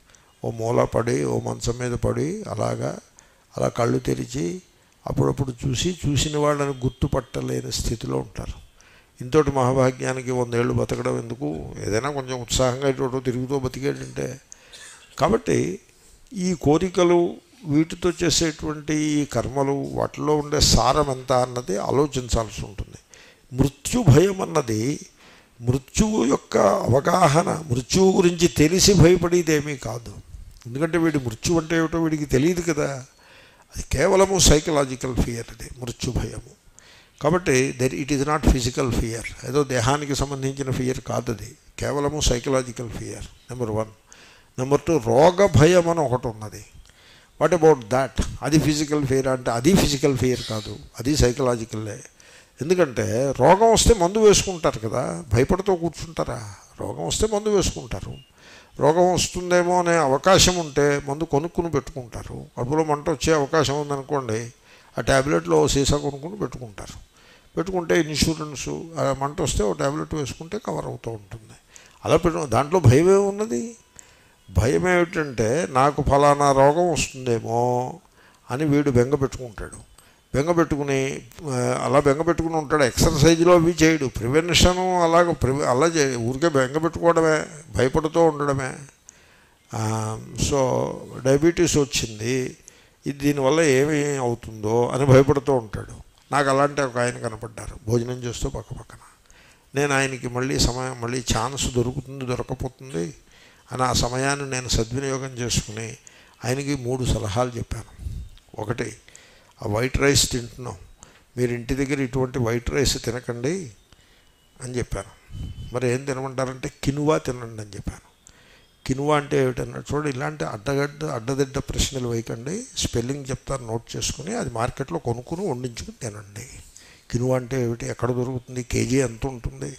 ఓ మూల పడి ఓ మంచం మీద పడి అలాగా అలా కళ్ళు తెరిచి అప్పుడప్పుడు చూసి చూసిన వాళ్ళని గుర్తుపట్టలేని స్థితిలో ఉంటారు ఇంతటి మహాభాగ్యానికి వందేళ్ళు బతకడం ఎందుకు ఏదైనా కొంచెం ఉత్సాహంగా ఇటు తిరుగుతూ బతికేటంటే కాబట్టి ఈ కోరికలు వీటితో చేసేటువంటి ఈ కర్మలు వాటిలో ఉండే సారం ఎంత అన్నది ఆలోచించాల్సి ఉంటుంది మృత్యు భయం అన్నది మృత్యువు యొక్క అవగాహన మృత్యువు గురించి తెలిసి భయపడేదేమీ కాదు ఎందుకంటే వీడి మృత్యు అంటే ఏమిటో వీడికి తెలియదు కదా అది కేవలము సైకలాజికల్ ఫియర్ అది మృత్యు భయము కాబట్టి there it is not physical fear ఏదో దేహానికి సంబంధించిన ఫియర్ కాదు అది కేవలము psychological fear number one number two రోగ భయం అని ఒకటి ఉన్నది వాట్ అబౌట్ దాట్ అది ఫిజికల్ ఫియర్ అంటే అది ఫిజికల్ ఫియర్ కాదు అది సైకలాజికల్లే ఎందుకంటే రోగం వస్తే మందు వేసుకుంటారు కదా భయపడుతూ కూర్చుంటారా రోగం వస్తే మందు వేసుకుంటారు రోగం వస్తుందేమో అనే అవకాశం ఉంటే మందు కొనుక్కుని పెట్టుకుంటారు కడుపులో మంట వచ్చే అవకాశం ఉందనుకోండి ఆ ట్యాబ్లెట్లో ఓ సీసా కొనుక్కుని పెట్టుకుంటారు పెట్టుకుంటే ఇన్సూరెన్సు ఆ మంట వస్తే ఓ ట్యాబ్లెట్ వేసుకుంటే కవర్ అవుతూ ఉంటుంది అలా పెట్టు దాంట్లో భయమే ఉన్నది భయం ఏమిటంటే నాకు ఫలానా రోగం వస్తుందేమో అని వీడు బెంగ పెట్టుకుంటాడు బెంగ పెట్టుకుని ఆ, అలా బెంగ పెట్టుకుని ఉంటాడు ఎక్సర్సైజ్లో అవి చేయడు ప్రివెన్షను అలాగ ప్రివె అలా చే ఊరికే బెంగ పెట్టుకోవడమే భయపడుతూ ఉండడమే ఆ, సో డయాబెటీస్ వచ్చింది ఇది దీనివల్ల ఏమి అవుతుందో అని భయపడుతూ ఉంటాడు నాకు అలాంటి ఒక ఆయన కనపడ్డారు భోజనం చేస్తూ పక్క పక్కన నేను ఆయనకి మళ్ళీ సమయం మళ్ళీ ఛాన్స్ దొరుకుతుంది దొరకపోతుంది అని ఆ సమయాన్ని నేను సద్వినియోగం చేసుకుని ఆయనకి మూడు సలహాలు చెప్పాను ఒకటి ఆ వైట్ రైస్ తింటున్నాం మీరు ఇంటి దగ్గర ఇటువంటి వైట్ రైస్ తినకండి అని చెప్పాను మరి ఏం తినమంటారంటే కినువా తినండి అని చెప్పాను కినువా అంటే ఏమిటన్నా చూడండి ఇలాంటి అడ్డగడ్డ అడ్డదిడ్డ ప్రశ్నలు వేయకండి స్పెల్లింగ్ చెప్తారు నోట్ చేసుకుని అది మార్కెట్లో కొనుక్కుని వండించుకుని తినండి కినువా అంటే ఏమిటి ఎక్కడ దొరుకుతుంది కేజీ ఎంత ఉంటుంది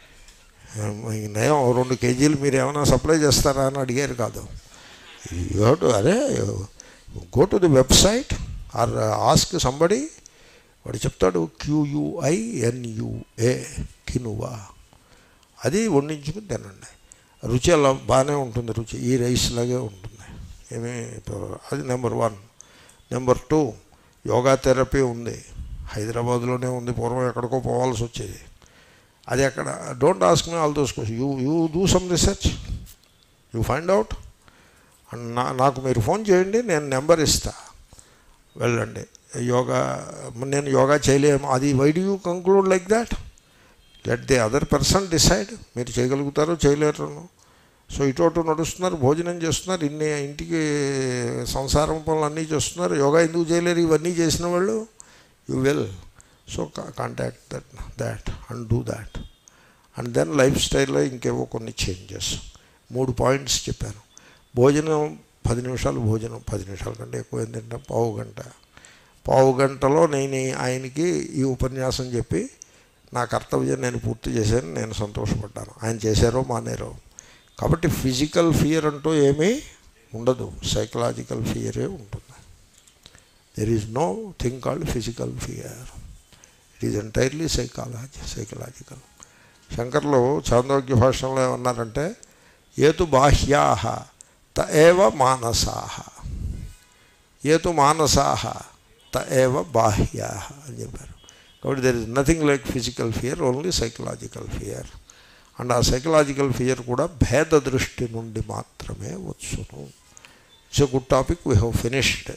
ఈ నయం ఓ రెండు కేజీలు మీరు ఏమైనా సప్లై చేస్తారా అని అడిగారు కాదు యూ హ్యావ్ టు అరే go to the website or ask somebody వాడు చెప్తాడు క్యూయుఐఎన్యుఏ కినువా అది వండించుకుని తినండి రుచి అలా బాగానే ఉంటుంది రుచి ఈ రైస్ లాగే ఉంటుంది ఏమీ అది number one number two yoga therapy ఉంది హైదరాబాద్లోనే ఉంది పూర్వం ఎక్కడికో పోవాల్సి వచ్చేది అది ఎక్కడ don't ask me all those question you you do some research you find out and నా నాకు మీరు ఫోన్ చేయండి నేను నెంబర్ ఇస్తా వెళ్ళండి యోగా నేను యోగా చేయలేము అది why do you conclude like that let the other person decide మీరు చేయగలుగుతారో చేయలేరు సో ఇటు అటు నడుస్తున్నారు భోజనం చేస్తున్నారు ఇన్ని ఇంటికి సంసారం పనులు అన్నీ చేస్తున్నారు యోగా ఎందుకు చేయలేరు ఇవన్నీ చేసిన వాళ్ళు you will so contact that that and do that and then life స్టైల్లో ఇంకేవో కొన్ని చేంజెస్ మూడు పాయింట్స్ చెప్పాను భోజనం పది నిమిషాలు భోజనం పది నిమిషాల కంటే ఎక్కువ ఏం తింటాం పావు గంట పావు గంటలో నేను ఆయనకి ఈ ఉపన్యాసం చెప్పి నా కర్తవ్యం నేను పూర్తి చేశాను నేను సంతోషపడ్డాను ఆయన చేశారో మానేరో కాబట్టి ఫిజికల్ ఫియర్ అంటూ ఏమీ ఉండదు సైకలాజికల్ ఫియరే ఉంటుంది there is no thing called physical fear it is entirely psychology psychological శంకర్లు చాందోగ్య భాషలో ఏమన్నారంటే ఏతు బాహ్యాహ త ఏవ మానసాహ ఏతు మానసాహ త ఏవ బాహ్యాహ అని చెప్పారు కాబట్టి there is nothing like physical fear only psychological fear and ఆ సైకలాజికల్ ఫియర్ కూడా భేద దృష్టి నుండి మాత్రమే వచ్చును it's a good topic we have finished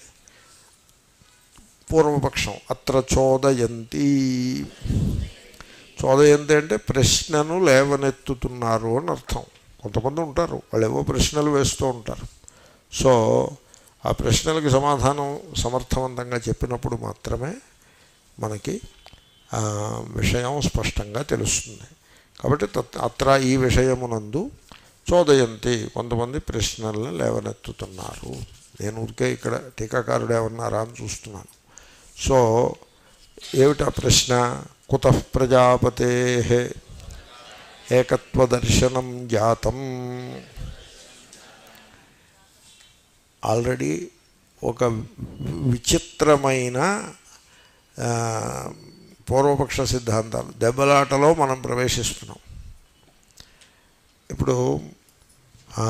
పూర్వపక్షం అత్ర చోదయంతి చోదయంతి అంటే ప్రశ్నను లేవనెత్తుతున్నారు అని అర్థం కొంతమంది ఉంటారు వాళ్ళు ఏవో ప్రశ్నలు వేస్తూ ఉంటారు సో ఆ ప్రశ్నలకి సమాధానం సమర్థవంతంగా చెప్పినప్పుడు మాత్రమే మనకి ఆ, విషయం స్పష్టంగా తెలుస్తుంది కాబట్టి తత్ అత్ర ఈ విషయమునందు చోదయంతి కొంతమంది ప్రశ్నలను లేవనెత్తుతున్నారు నేను ఊరికే ఇక్కడ టీకాకారుడు ఏమన్నారా అని చూస్తున్నాను సో ఏమిటా ప్రశ్న కుత ప్రజాపతే ఏకత్వదర్శనం జాతం ఆల్రెడీ ఒక విచిత్రమైన ఆ, పూర్వపక్ష సిద్ధాంతాలు దెబ్బలాటలో మనం ప్రవేశిస్తున్నాం ఇప్పుడు ఆ,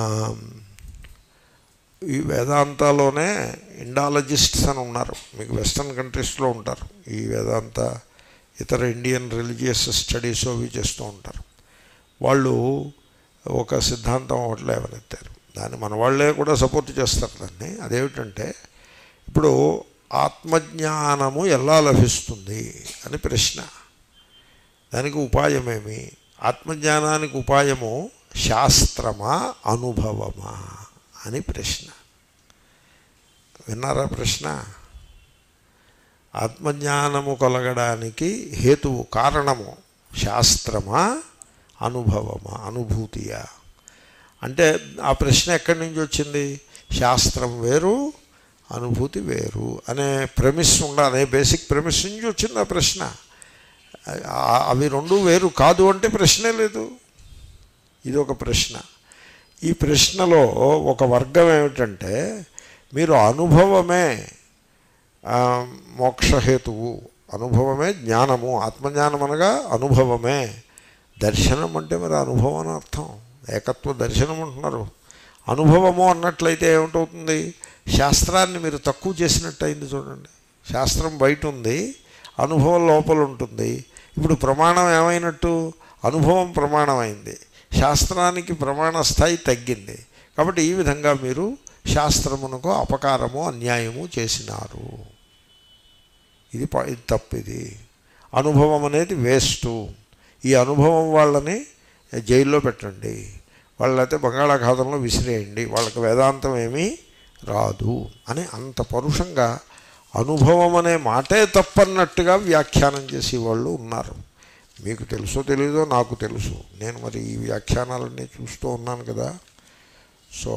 ఈ వేదాంతాలోనే ఇండాలజిస్ట్స్ అని ఉన్నారు మీకు వెస్ట్రన్ కంట్రీస్లో ఉంటారు ఈ వేదాంత ఇతర ఇండియన్ రిలీజియస్ స్టడీస్ అవి చేస్తూ ఉంటారు వాళ్ళు ఒక సిద్ధాంతం ఒకటి లేవనెత్తారు దాన్ని మన వాళ్ళే కూడా సపోర్ట్ చేస్తారు దాన్ని అదేమిటంటే ఇప్పుడు ఆత్మజ్ఞానము ఎలా లభిస్తుంది అని ప్రశ్న దానికి ఉపాయమేమి ఆత్మజ్ఞానానికి ఉపాయము శాస్త్రమా అనుభవమా అని ప్రశ్న విన్నారా ప్రశ్న ఆత్మజ్ఞానము కలగడానికి హేతువు కారణము శాస్త్రమా అనుభవమా అనుభూతియా అంటే ఆ ప్రశ్న ఎక్కడి నుంచి వచ్చింది శాస్త్రం వేరు అనుభూతి వేరు అనే ప్రెమిస్ ఉండాలి అనే బేసిక్ ప్రెమిస్ నుంచి వచ్చింది ఆ ప్రశ్న ఆ- అవి రెండు వేరు కాదు అంటే ప్రశ్నే లేదు ఇది ఒక ప్రశ్న ఈ ప్రశ్నలో ఒక వర్గం ఏమిటంటే మీరు అనుభవమే ఆ, మోక్షహేతువు అనుభవమే జ్ఞానము ఆత్మజ్ఞానం అనగా అనుభవమే దర్శనం అంటే మరి అనుభవం అని అర్థం ఏకత్వ దర్శనం అంటున్నారు అనుభవము అన్నట్లయితే ఏమిటవుతుంది శాస్త్రాన్ని మీరు తక్కువ చేసినట్టు అయింది చూడండి శాస్త్రం బయట ఉంది అనుభవం లోపల ఉంటుంది ఇప్పుడు ప్రమాణం ఏమైనట్టు అనుభవం ప్రమాణం అయింది శాస్త్రానికి ప్రమాణ స్థాయి తగ్గింది కాబట్టి ఈ విధంగా మీరు శాస్త్రమునకు అపకారము అన్యాయము చేసినారు ఇది ప- ఇది తప్పిది అనుభవం అనేది వేస్టు ఈ అనుభవం వాళ్ళని జైల్లో పెట్టండి వాళ్ళైతే బంగాళాఖాతంలో విసిరేయండి వాళ్ళకి వేదాంతం ఏమీ రాదు అని అంత పరుషంగా అనుభవం అనే మాటే తప్పన్నట్టుగా వ్యాఖ్యానం చేసే వాళ్ళు ఉన్నారు మీకు తెలుసో తెలీదో నాకు తెలుసు నేను మరి ఈ వ్యాఖ్యానాలన్నీ చూస్తూ ఉన్నాను కదా సో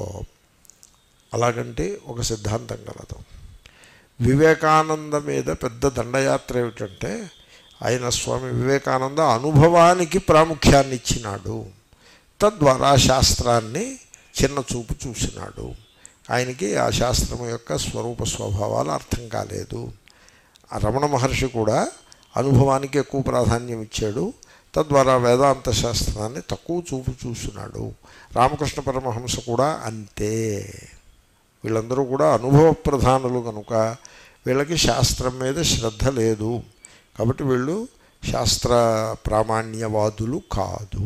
అలాగంటే ఒక సిద్ధాంతం కలదు వివేకానంద మీద పెద్ద దండయాత్ర ఏమిటంటే ఆయన స్వామి వివేకానంద అనుభవానికి ప్రాముఖ్యాన్ని ఇచ్చినాడు తద్వారా శాస్త్రాన్ని చిన్న చూపు చూసినాడు ఆయనకి ఆ శాస్త్రం యొక్క స్వరూప స్వభావాలు అర్థం కాలేదు ఆ రమణ మహర్షి కూడా అనుభవానికి ఎక్కువ ప్రాధాన్యం ఇచ్చాడు తద్వారా వేదాంత శాస్త్రాన్ని తక్కువ చూపు చూసినాడు రామకృష్ణ పరమహంస కూడా అంతే వీళ్ళందరూ కూడా అనుభవ ప్రధానులు కనుక వీళ్ళకి శాస్త్రం మీద శ్రద్ధ లేదు కాబట్టి వీళ్ళు శాస్త్ర ప్రామాణ్యవాదులు కాదు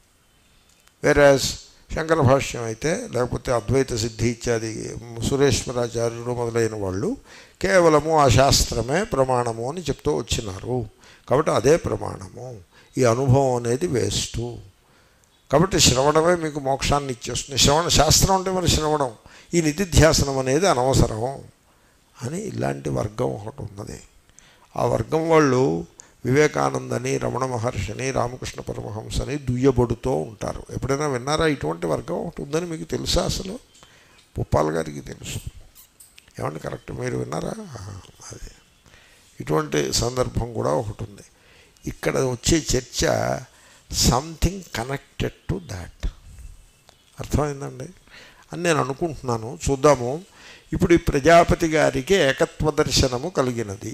వేరాజ్ శంకర భాష్యం అయితే లేకపోతే అద్వైత సిద్ధి ఇత్యాది సురేశ్వరాచార్యులు మొదలైన వాళ్ళు కేవలము ఆ శాస్త్రమే ప్రమాణము అని చెప్తూ వచ్చినారు కాబట్టి అదే ప్రమాణము ఈ అనుభవం అనేది వేస్టు కాబట్టి శ్రవణమే మీకు మోక్షాన్ని ఇచ్చేస్తుంది శ్రవణ శాస్త్రం అంటే మరి శ్రవణం ఈ నిధిధ్యాసనం అనేది అనవసరం అని ఇలాంటి వర్గం ఒకటి ఉన్నది ఆ వర్గం వాళ్ళు వివేకానందని రమణ మహర్షిని రామకృష్ణ పరమహంసని దుయ్యబడుతూ ఉంటారు ఎప్పుడైనా విన్నారా ఇటువంటి వర్గం ఒకటి ఉందని మీకు తెలుసా అసలు పుప్పాల్ గారికి తెలుసు ఏమండి కరెక్ట్ మీరు విన్నారా ఆ, అదే ఇటువంటి సందర్భం కూడా ఒకటి ఉంది ఇక్కడ వచ్చే చర్చ సంథింగ్ కనెక్టెడ్ టు దాట్ అర్థమైందండి అని నేను అనుకుంటున్నాను చూద్దాము ఇప్పుడు ఈ ప్రజాపతి గారికి ఏకత్వ దర్శనము కలిగినది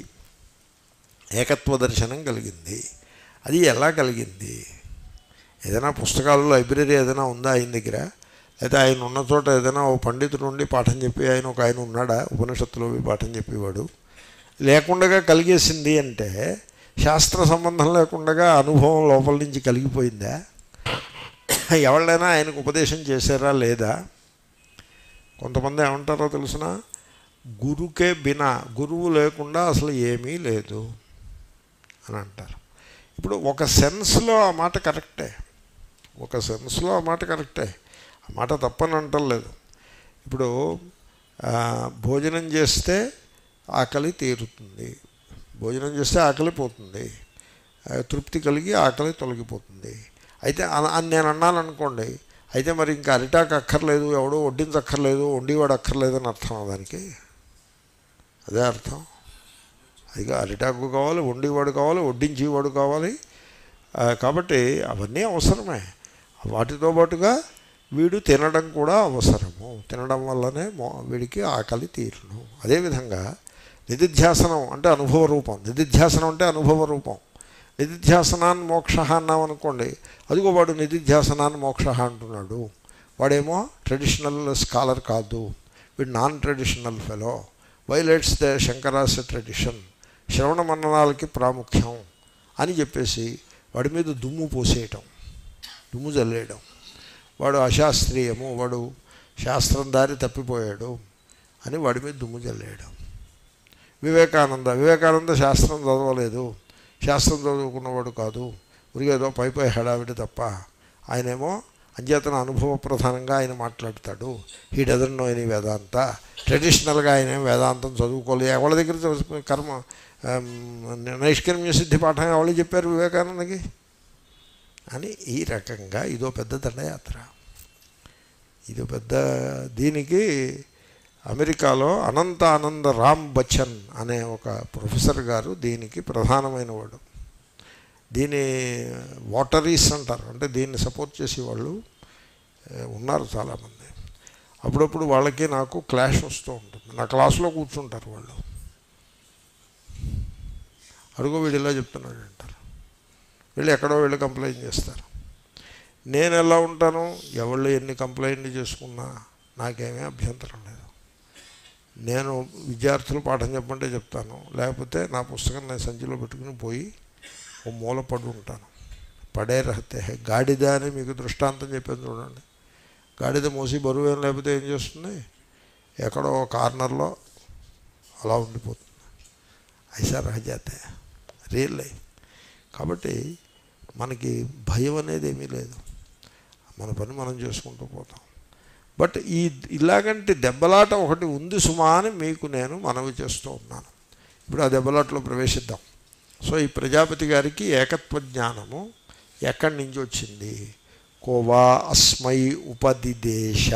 ఏకత్వ దర్శనం కలిగింది అది ఎలా కలిగింది ఏదైనా పుస్తకాలు లైబ్రరీ ఏదైనా ఉందా ఆయన దగ్గర అయితే ఆయన ఉన్న చోట ఏదైనా ఓ పండితుడు ఉండి పాఠం చెప్పి ఆయన ఒక ఆయన ఉన్నాడా ఉపనిషత్తులో పోయి పాఠం చెప్పేవాడు లేకుండా కలిగేసింది అంటే శాస్త్ర సంబంధం లేకుండా అనుభవం లోపల నుంచి కలిగిపోయిందా ఎవళ్ళైనా ఆయనకు ఉపదేశం చేశారా లేదా కొంతమంది ఏమంటారో తెలిసిన గురుకే బినా గురువు లేకుండా అసలు ఏమీ లేదు అని అంటారు ఇప్పుడు ఒక సెన్స్లో ఆ మాట కరెక్టే ఒక సెన్స్లో ఆ మాట కరెక్టే ఆ మాట తప్పని అంటలేదు ఇప్పుడు ఆ, భోజనం చేస్తే ఆకలి తీరుతుంది భోజనం చేస్తే ఆకలి పోతుంది ఆ, తృప్తి కలిగి ఆకలి తొలగిపోతుంది అయితే అన- అని నేను అన్నాను అనుకోండి అయితే మరి ఇంకా అరిటాకు అక్కర్లేదు ఎవడో వడ్డించక్కర్లేదు వండివాడు అక్కర్లేదు అని అర్థం దానికి అదే అర్థం అది అరిటాకు కావాలి వండివాడు కావాలి వడ్డించేవాడు కావాలి ఆ, కాబట్టి అవన్నీ అవసరమే వాటితో పాటుగా వీడు తినడం కూడా అవసరము తినడం వల్లనే మో వీడికి ఆకలి తీరును అదేవిధంగా నిధిధ్యాసనం అంటే అనుభవ రూపం నిధిధ్యాసనం అంటే అనుభవ రూపం నిధిధ్యాసనాన్ని మోక్ష అన్నాం అనుకోండి అదిగో వాడు నిధిధ్యాసనాన్ని మోక్ష అంటున్నాడు వాడేమో ట్రెడిషనల్ స్కాలర్ కాదు వీడు non traditional fellow violates the Shankara's tradition శ్రవణ మన్ననాలకి ప్రాముఖ్యం అని చెప్పేసి వాడి మీద దుమ్ము పోసేయటం దుమ్ము చల్లేయడం వాడు అశాస్త్రీయము వాడు శాస్త్రం దారి తప్పిపోయాడు అని వాడి మీద దుమ్ము చల్లేయడం వివేకానంద వివేకానంద శాస్త్రం చదవలేదు శాస్త్రం చదువుకున్నవాడు కాదు ఉరిగేదో పై పై హడావిడి తప్ప ఆయనేమో అంచేతన అనుభవ ప్రధానంగా ఆయన మాట్లాడతాడు he doesn't know any Vedanta ట్రెడిషనల్గా ఆయన ఏం వేదాంతం చదువుకోలేదు ఎవరి దగ్గర చదువు- కర్మ ఆమ్, నైష్కర్మ్య సిద్ధి పాఠం ఎవరు చెప్పారు వివేకానందకి అని ఈ రకంగా ఇదో పెద్ద దండయాత్ర ఇదో పెద్ద దీనికి అమెరికాలో అనంత ఆనంద రామ్ బచ్చన్ అనే ఒక ప్రొఫెసర్ గారు దీనికి ప్రధానమైన వాడు దీని వాటరీస్ అంటారు అంటే దీన్ని సపోర్ట్ చేసేవాళ్ళు ఏ, ఉన్నారు చాలామంది అప్పుడప్పుడు వాళ్ళకి నాకు క్లాష్ వస్తూ ఉంటుంది నా క్లాసులో కూర్చుంటారు వాళ్ళు అడుగు వీడు ఇలా చెప్తున్నాడు అంటారు వీళ్ళు ఎక్కడో వీళ్ళు కంప్లైంట్ చేస్తారు నేను ఎలా ఉంటాను ఎవళ్ళు ఎన్ని కంప్లైంట్లు చేసుకున్నా నాకేమీ అభ్యంతరం లేదు నేను విద్యార్థులు పాఠం చెప్పంటే చెప్తాను లేకపోతే నా పుస్తకం నేను సంచిలో పెట్టుకుని పోయి ఓ మూల పడి ఉంటాను పడే రహతే హై. గాడిద అని మీకు దృష్టాంతం చెప్పాను చూడండి గాడిద మోసి బరువు ఏం లేకపోతే ఏం చేస్తుంది ఎక్కడో ఒక కార్నర్లో అలా ఉండిపోతుంది ఐసా రహజాతే రియల్ లైఫ్ కాబట్టి మనకి భయం అనేది ఏమీ లేదు మన పని మనం చేసుకుంటూ పోతాం బట్ ఈ ఇలాగంటి దెబ్బలాట ఒకటి ఉంది సుమా అని మీకు నేను మనవి చేస్తూ ఉన్నాను ఇప్పుడు ఆ దెబ్బలాటలో ప్రవేశిద్దాం సో ఈ ప్రజాపతి గారికి ఏకత్వ జ్ఞానము ఎక్కడి నుంచి వచ్చింది కోవా అస్మై ఉపదిదేశ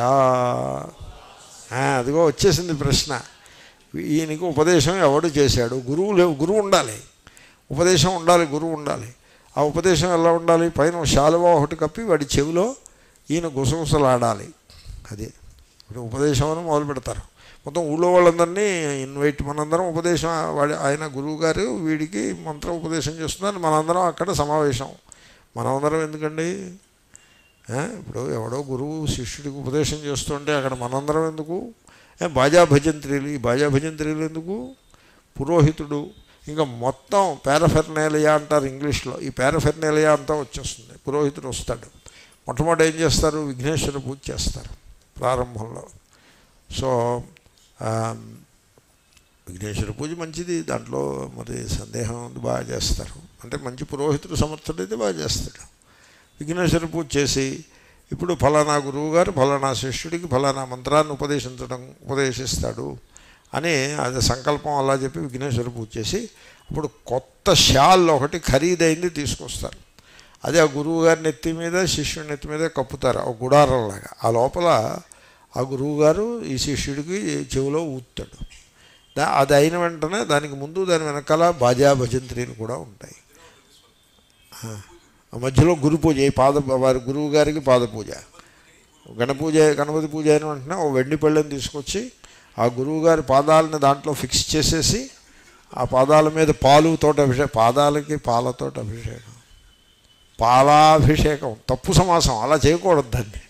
ఆ, అదిగో వచ్చేసింది ప్రశ్న ఈయనకి ఉపదేశం ఎవడు చేశాడు గురువు లేవు గురువు ఉండాలి ఉపదేశం ఉండాలి గురువు ఉండాలి ఆ ఉపదేశం ఎలా ఉండాలి పైన శాలువా ఒకటి కప్పి వాడి చెవిలో ఈయన గుసగుసలాడాలి అది ఇప్పుడు ఉపదేశం అని మొదలు పెడతారు మొత్తం ఊళ్ళో వాళ్ళందరినీ ఇన్వైట్ మనందరం ఉపదేశం వాడి ఆయన గురువు గారు వీడికి మంత్ర ఉపదేశం చేస్తున్నారు మనందరం అక్కడ సమావేశం మనందరం ఎందుకండి ఆ, ఇప్పుడు ఎవడో గురువు శిష్యుడికి ఉపదేశం చేస్తుంటే అక్కడ మనందరం ఎందుకు ఏ, బాజా భజంత్రీలు ఈ బాజా భజంత్రీలు ఎందుకు పురోహితుడు ఇంకా మొత్తం పారఫెర్నేలియా అంటారు ఇంగ్లీష్లో ఈ పారఫెర్నేలియా అంతా వచ్చేస్తుంది పురోహితుడు వస్తాడు మొట్టమొదటి ఏం చేస్తారు విఘ్నేశ్వర పూజ చేస్తారు ప్రారంభంలో సో ఆ, విఘ్నేశ్వర పూజ మంచిది దాంట్లో మరి సందేహం ఉంది బాగా చేస్తారు అంటే మంచి పురోహితుడు సమర్థుడైతే బాగా చేస్తాడు విఘ్నేశ్వర పూజ చేసి ఇప్పుడు ఫలానా గురువు గారు ఫలానా శిష్యుడికి ఫలానా మంత్రాన్ని ఉపదేశించడం ఉపదేశిస్తాడు అని అది సంకల్పం అలా చెప్పి విఘ్నేశ్వర పూజ చేసి అప్పుడు కొత్త షాల్ ఒకటి ఖరీదైంది తీసుకొస్తారు అదే ఆ గురువు గారి నెత్తి మీద శిష్యుడి నెత్తి మీద కప్పుతారు ఆ గుడారంలాగా ఆ లోపల ఆ గురువు గారు ఈ శిష్యుడికి చెవిలో ఊతాడు దా అది అయిన వెంటనే దానికి ముందు దాని వెనకాల బాజా భజంత్రీలు కూడా ఉంటాయి ఆ మధ్యలో గురు పూజ ఈ పాద వారి గురువు గారికి పాద పూజ గణపూజ గణపతి పూజ అయిన వెంటనే ఓ వెండి పళ్ళెని తీసుకొచ్చి ఆ గురువుగారి పాదాలని దాంట్లో ఫిక్స్ చేసేసి ఆ పాదాల మీద పాలుతోటి అభిషేకం పాదాలకి పాలతోటి అభిషేకం పాలాభిషేకం తప్పు సమాసం అలా చేయకూడదు దాన్ని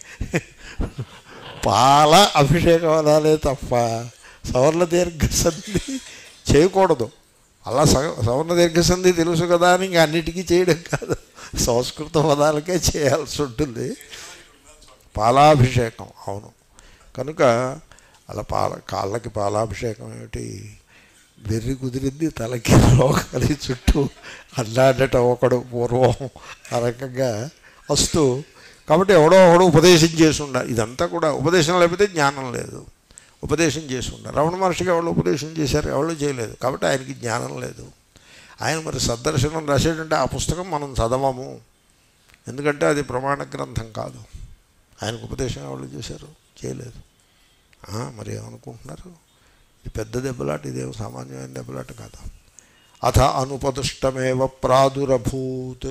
పాల అభిషేకం అనాలే తప్ప సవర్ణ దీర్ఘ సంధి చేయకూడదు అలా స- సవర్ణ దీర్ఘ సంధి తెలుసు కదా అని ఇంకా అన్నిటికీ చేయడం కాదు సంస్కృత పదాలకే చేయాల్సి ఉంటుంది పాలాభిషేకం అవును కనుక అలా పాల కాళ్ళకి పాలాభిషేకం ఏమిటి వెర్రి కుదిరింది తలకి రోగాలి చుట్టూ అల్లాడట ఒకడు పూర్వం ఆ రకంగా వస్తూ కాబట్టి ఎవడో ఒకడు ఉపదేశం చేసి ఉండాలి ఇదంతా కూడా ఉపదేశం లేకపోతే జ్ఞానం లేదు ఉపదేశం చేసి ఉండాలి రమణ మహర్షికి ఎవరు ఉపదేశం చేశారు ఎవరు చేయలేదు కాబట్టి ఆయనకి జ్ఞానం లేదు ఆయన మరి సద్దర్శనం రాసేటంటే ఆ పుస్తకం మనం చదవము ఎందుకంటే అది ప్రమాణ గ్రంథం కాదు ఆయనకు ఉపదేశం ఎవరు చేశారు చేయలేదు ఆ, మరి ఏమనుకుంటున్నారు ఇది పెద్ద దెబ్బలాట ఇదేం సామాన్యమైన దెబ్బలాట కాదు అథ అనుపదుష్టమేవ ప్రాదురభూత్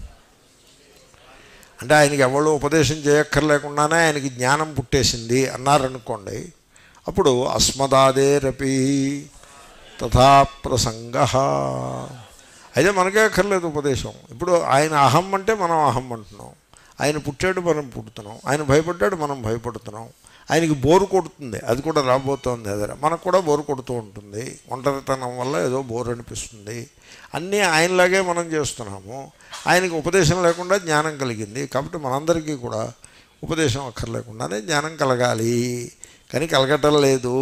అంటే ఆయనకి ఎవరు ఉపదేశం చేయక్కర్లేకుండానే ఆయనకి జ్ఞానం పుట్టేసింది అన్నారనుకోండి అప్పుడు అస్మదాదేరపి తథా ప్రసంగ అయితే మనకే అక్కర్లేదు ఉపదేశం ఇప్పుడు ఆయన అహం అంటే మనం అహం అంటున్నాం ఆయన పుట్టాడు మనం పుడుతున్నాం ఆయన భయపడ్డాడు మనం భయపడుతున్నాం ఆయనకి బోరు కొడుతుంది అది కూడా రాబోతోంది ఎదర మనకు కూడా బోరు కొడుతూ ఉంటుంది ఒంటరితనం వల్ల ఏదో బోరు అనిపిస్తుంది అన్నీ ఆయనలాగే మనం చేస్తున్నాము ఆయనకి ఉపదేశం లేకుండా జ్ఞానం కలిగింది కాబట్టి మనందరికీ కూడా ఉపదేశం అక్కర్లేకుండానే జ్ఞానం కలగాలి కానీ కలగటం లేదు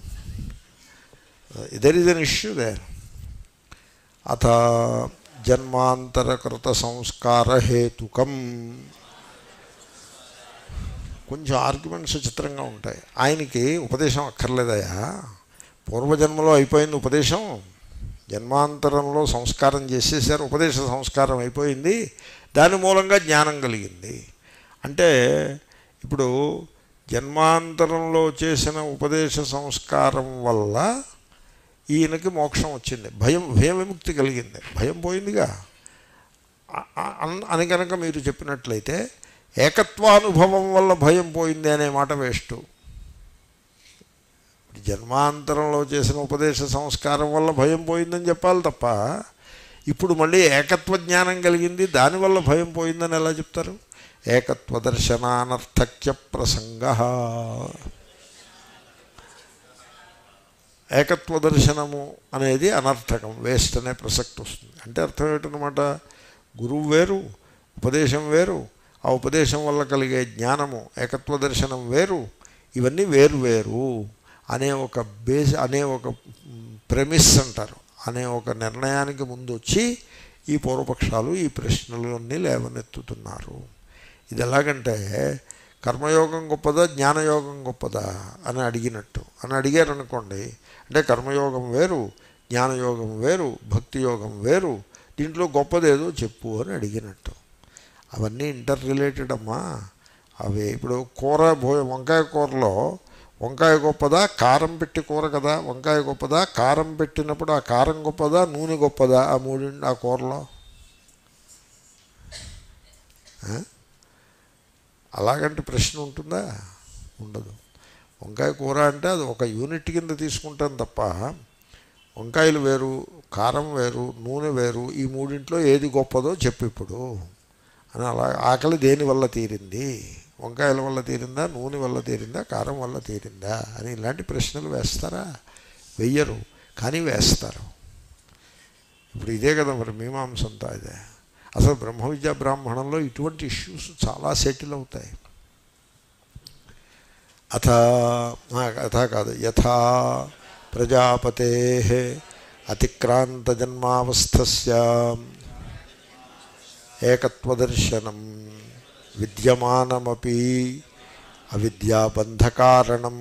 there is an issue there అథ జన్మాంతరకృత సంస్కార హేతుకం కొంచెం ఆర్గ్యుమెంట్స్ చిత్రంగా ఉంటాయి ఆయనకి ఉపదేశం అక్కర్లేదయా పూర్వజన్మలో అయిపోయింది ఉపదేశం జన్మాంతరంలో సంస్కారం చేసేసారు ఉపదేశ సంస్కారం అయిపోయింది దాని మూలంగా జ్ఞానం కలిగింది అంటే ఇప్పుడు జన్మాంతరంలో చేసిన ఉపదేశ సంస్కారం వల్ల ఈయనకి మోక్షం వచ్చింది భయం భయ విముక్తి కలిగింది భయం పోయిందిగా అ- అ- అన్- అని కనుక మీరు చెప్పినట్లయితే ఏకత్వానుభవం వల్ల భయం పోయింది అనే మాట వేస్ట్ జన్మాంతరంలో చేసిన ఉపదేశ సంస్కారం వల్ల భయం పోయిందని చెప్పాలి తప్ప ఇప్పుడు మళ్ళీ ఏకత్వ జ్ఞానం కలిగింది దానివల్ల భయం పోయిందని ఎలా చెప్తారు ఏకత్వ దర్శనానర్థక్య ప్రసంగ ఏకత్వ దర్శనము అనేది అనర్థకం వేస్ట్ అనే ప్రసక్తి వస్తుంది అంటే అర్థం ఏంటనమాట గురువు వేరు ఉపదేశం వేరు ఆ ఉపదేశం వల్ల కలిగే జ్ఞానము ఏకత్వ దర్శనం వేరు ఇవన్నీ వేరు వేరు అనే ఒక బేస్ అనే ఒక ప్రెమిస్ అంటారు అనే ఒక నిర్ణయానికి ముందు వచ్చి ఈ పూర్వపక్షాలు ఈ ప్రశ్నలన్నీ లేవనెత్తుతున్నారు ఇది ఎలాగంటే కర్మయోగం గొప్పదా జ్ఞానయోగం గొప్పదా అని అడిగినట్టు అని అడిగారనుకోండి అంటే కర్మయోగం వేరు జ్ఞానయోగం వేరు భక్తి యోగం వేరు దీంట్లో గొప్పదేదో చెప్పు అని అడిగినట్టు అవన్నీ ఇంటర్ రిలేటెడ్ అమ్మా అవి ఇప్పుడు కూర భో వంకాయ కూరలో వంకాయ గొప్పదా కారం పెట్టి కూర కదా వంకాయ గొప్పదా కారం పెట్టినప్పుడు ఆ కారం గొప్పదా నూనె గొప్పదా ఆ మూడి ఆ కూరలో ఆ? అలాగంటే ప్రశ్న ఉంటుందా ఉండదు వంకాయ కూర అంటే అది ఒక యూనిట్ కింద తీసుకుంటాం తప్ప వంకాయలు వేరు కారం వేరు నూనె వేరు ఈ మూడింట్లో ఏది గొప్పదో చెప్పు ఇప్పుడు అని అలా ఆకలి దేని వల్ల తీరింది వంకాయల వల్ల తీరిందా నూనె వల్ల తీరిందా కారం వల్ల తీరిందా అని ఇలాంటి ప్రశ్నలు వేస్తారా వెయ్యరు కానీ వేస్తారు ఇప్పుడు ఇదే కదా మరి మీమాంస అంతా ఇదే అసలు బ్రహ్మ విద్యా బ్రాహ్మణంలో ఇటువంటి ఇష్యూస్ చాలా సెటిల్ అవుతాయి అథ ఆ, అథ కాదు యథా ప్రజాపతే అతిక్రాంత జన్మావస్థస్య ఏకత్వదర్శనం విద్యమానమపి అవిద్యాబంధకారణం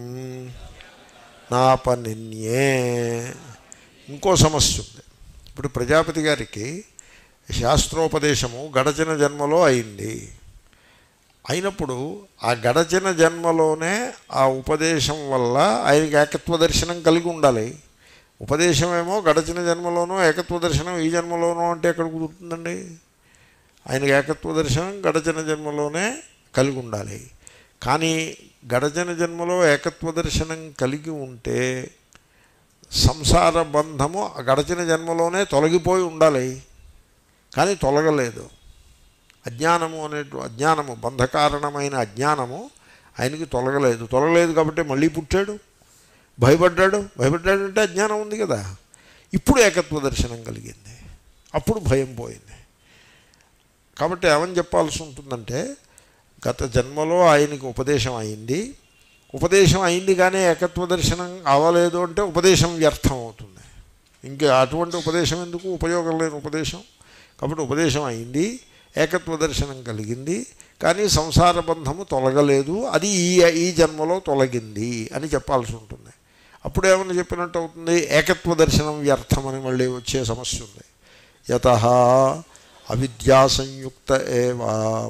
నాపనిన్యే ఇంకో సమస్య ఉంది ఇప్పుడు ప్రజాపతి గారికి శాస్త్రోపదేశము గడచిన జన్మలో అయింది అయినప్పుడు ఆ గడచిన జన్మలోనే ఆ ఉపదేశం వల్ల ఆయనకి ఏకత్వ దర్శనం కలిగి ఉండాలి ఉపదేశమేమో గడచిన జన్మలోనూ ఏకత్వ దర్శనం ఈ జన్మలోనూ అంటే ఎక్కడ కుదురుతుందండి ఆయనకి ఏకత్వ దర్శనం గడచిన జన్మలోనే కలిగి ఉండాలి కానీ గడచిన జన్మలో ఏకత్వ దర్శనం కలిగి ఉంటే సంసార బంధము ఆ గడచిన జన్మలోనే తొలగిపోయి ఉండాలి కానీ తొలగలేదు అజ్ఞానము అనేటు అజ్ఞానము బంధకారణమైన అజ్ఞానము ఆయనకి తొలగలేదు తొలగలేదు కాబట్టి మళ్ళీ పుట్టాడు భయపడ్డాడు భయపడ్డాడంటే అజ్ఞానం ఉంది కదా ఇప్పుడు ఏకత్వ దర్శనం కలిగింది అప్పుడు భయం పోయింది కాబట్టి ఏమని చెప్పాల్సి ఉంటుందంటే గత జన్మలో ఆయనకి ఉపదేశం అయింది ఉపదేశం అయింది కానీ ఏకత్వ దర్శనం అవ్వలేదు అంటే ఉపదేశం వ్యర్థం అవుతుంది ఇంకా అటువంటి ఉపదేశం ఎందుకు ఉపయోగం లేని ఉపదేశం కాబట్టి ఉపదేశం అయింది ఏకత్వ దర్శనం కలిగింది కానీ సంసార బంధము తొలగలేదు అది ఈ ఈ జన్మలో తొలగింది అని చెప్పాల్సి ఉంటుంది అప్పుడు ఏమని చెప్పినట్టు అవుతుంది ఏకత్వ దర్శనం వ్యర్థమని మళ్ళీ వచ్చే సమస్య ఉంది యత అవిద్యా సంయుక్త ఏవా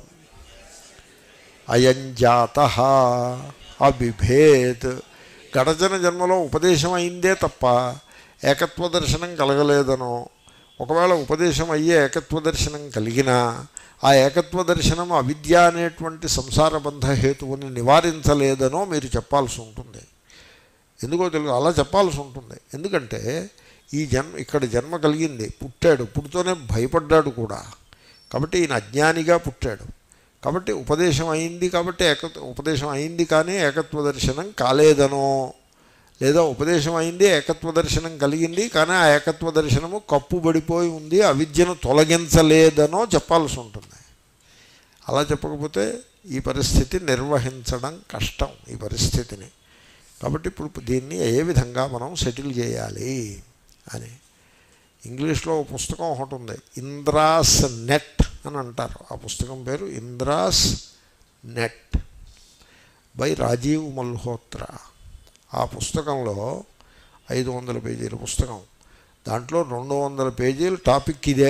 అయం జాత అబిభేద్ గడచిన జన్మలో ఉపదేశం అయిందే తప్ప ఏకత్వ దర్శనం కలగలేదనో ఒకవేళ ఉపదేశం అయ్యే ఏకత్వ దర్శనం కలిగినా ఆ ఏకత్వ దర్శనం అవిద్య అనేటువంటి సంసార బంధ హేతువుని నివారించలేదనో మీరు చెప్పాల్సి ఉంటుంది ఎందుకో తెలుగు అలా చెప్పాల్సి ఉంటుంది ఎందుకంటే ఈ జన్మ ఇక్కడ జన్మ కలిగింది పుట్టాడు పుట్టుతోనే భయపడ్డాడు కూడా కాబట్టి ఈయన అజ్ఞానిగా పుట్టాడు కాబట్టి ఉపదేశం అయింది కాబట్టి ఏక ఉపదేశం అయింది కానీ ఏకత్వ దర్శనం కాలేదనో లేదా ఉపదేశం అయింది ఏకత్వ దర్శనం కలిగింది కానీ ఆ ఏకత్వ దర్శనము కప్పుబడిపోయి ఉంది అవిద్యను తొలగించలేదనో చెప్పాల్సి ఉంటుంది అలా చెప్పకపోతే ఈ పరిస్థితి నిర్వహించడం కష్టం ఈ పరిస్థితిని కాబట్టి ఇప్పుడు దీన్ని ఏ విధంగా మనం సెటిల్ చేయాలి అని ఇంగ్లీష్లో ఒక పుస్తకం ఒకటి ఉంది ఇంద్రాస్ నెట్ అని అంటారు ఆ పుస్తకం పేరు ఇంద్రాస్ నెట్ బై రాజీవ్ మల్హోత్రా ఆ పుస్తకంలో ఐదు వందల పేజీల పుస్తకం దాంట్లో రెండు వందల పేజీల టాపిక్ ఇదే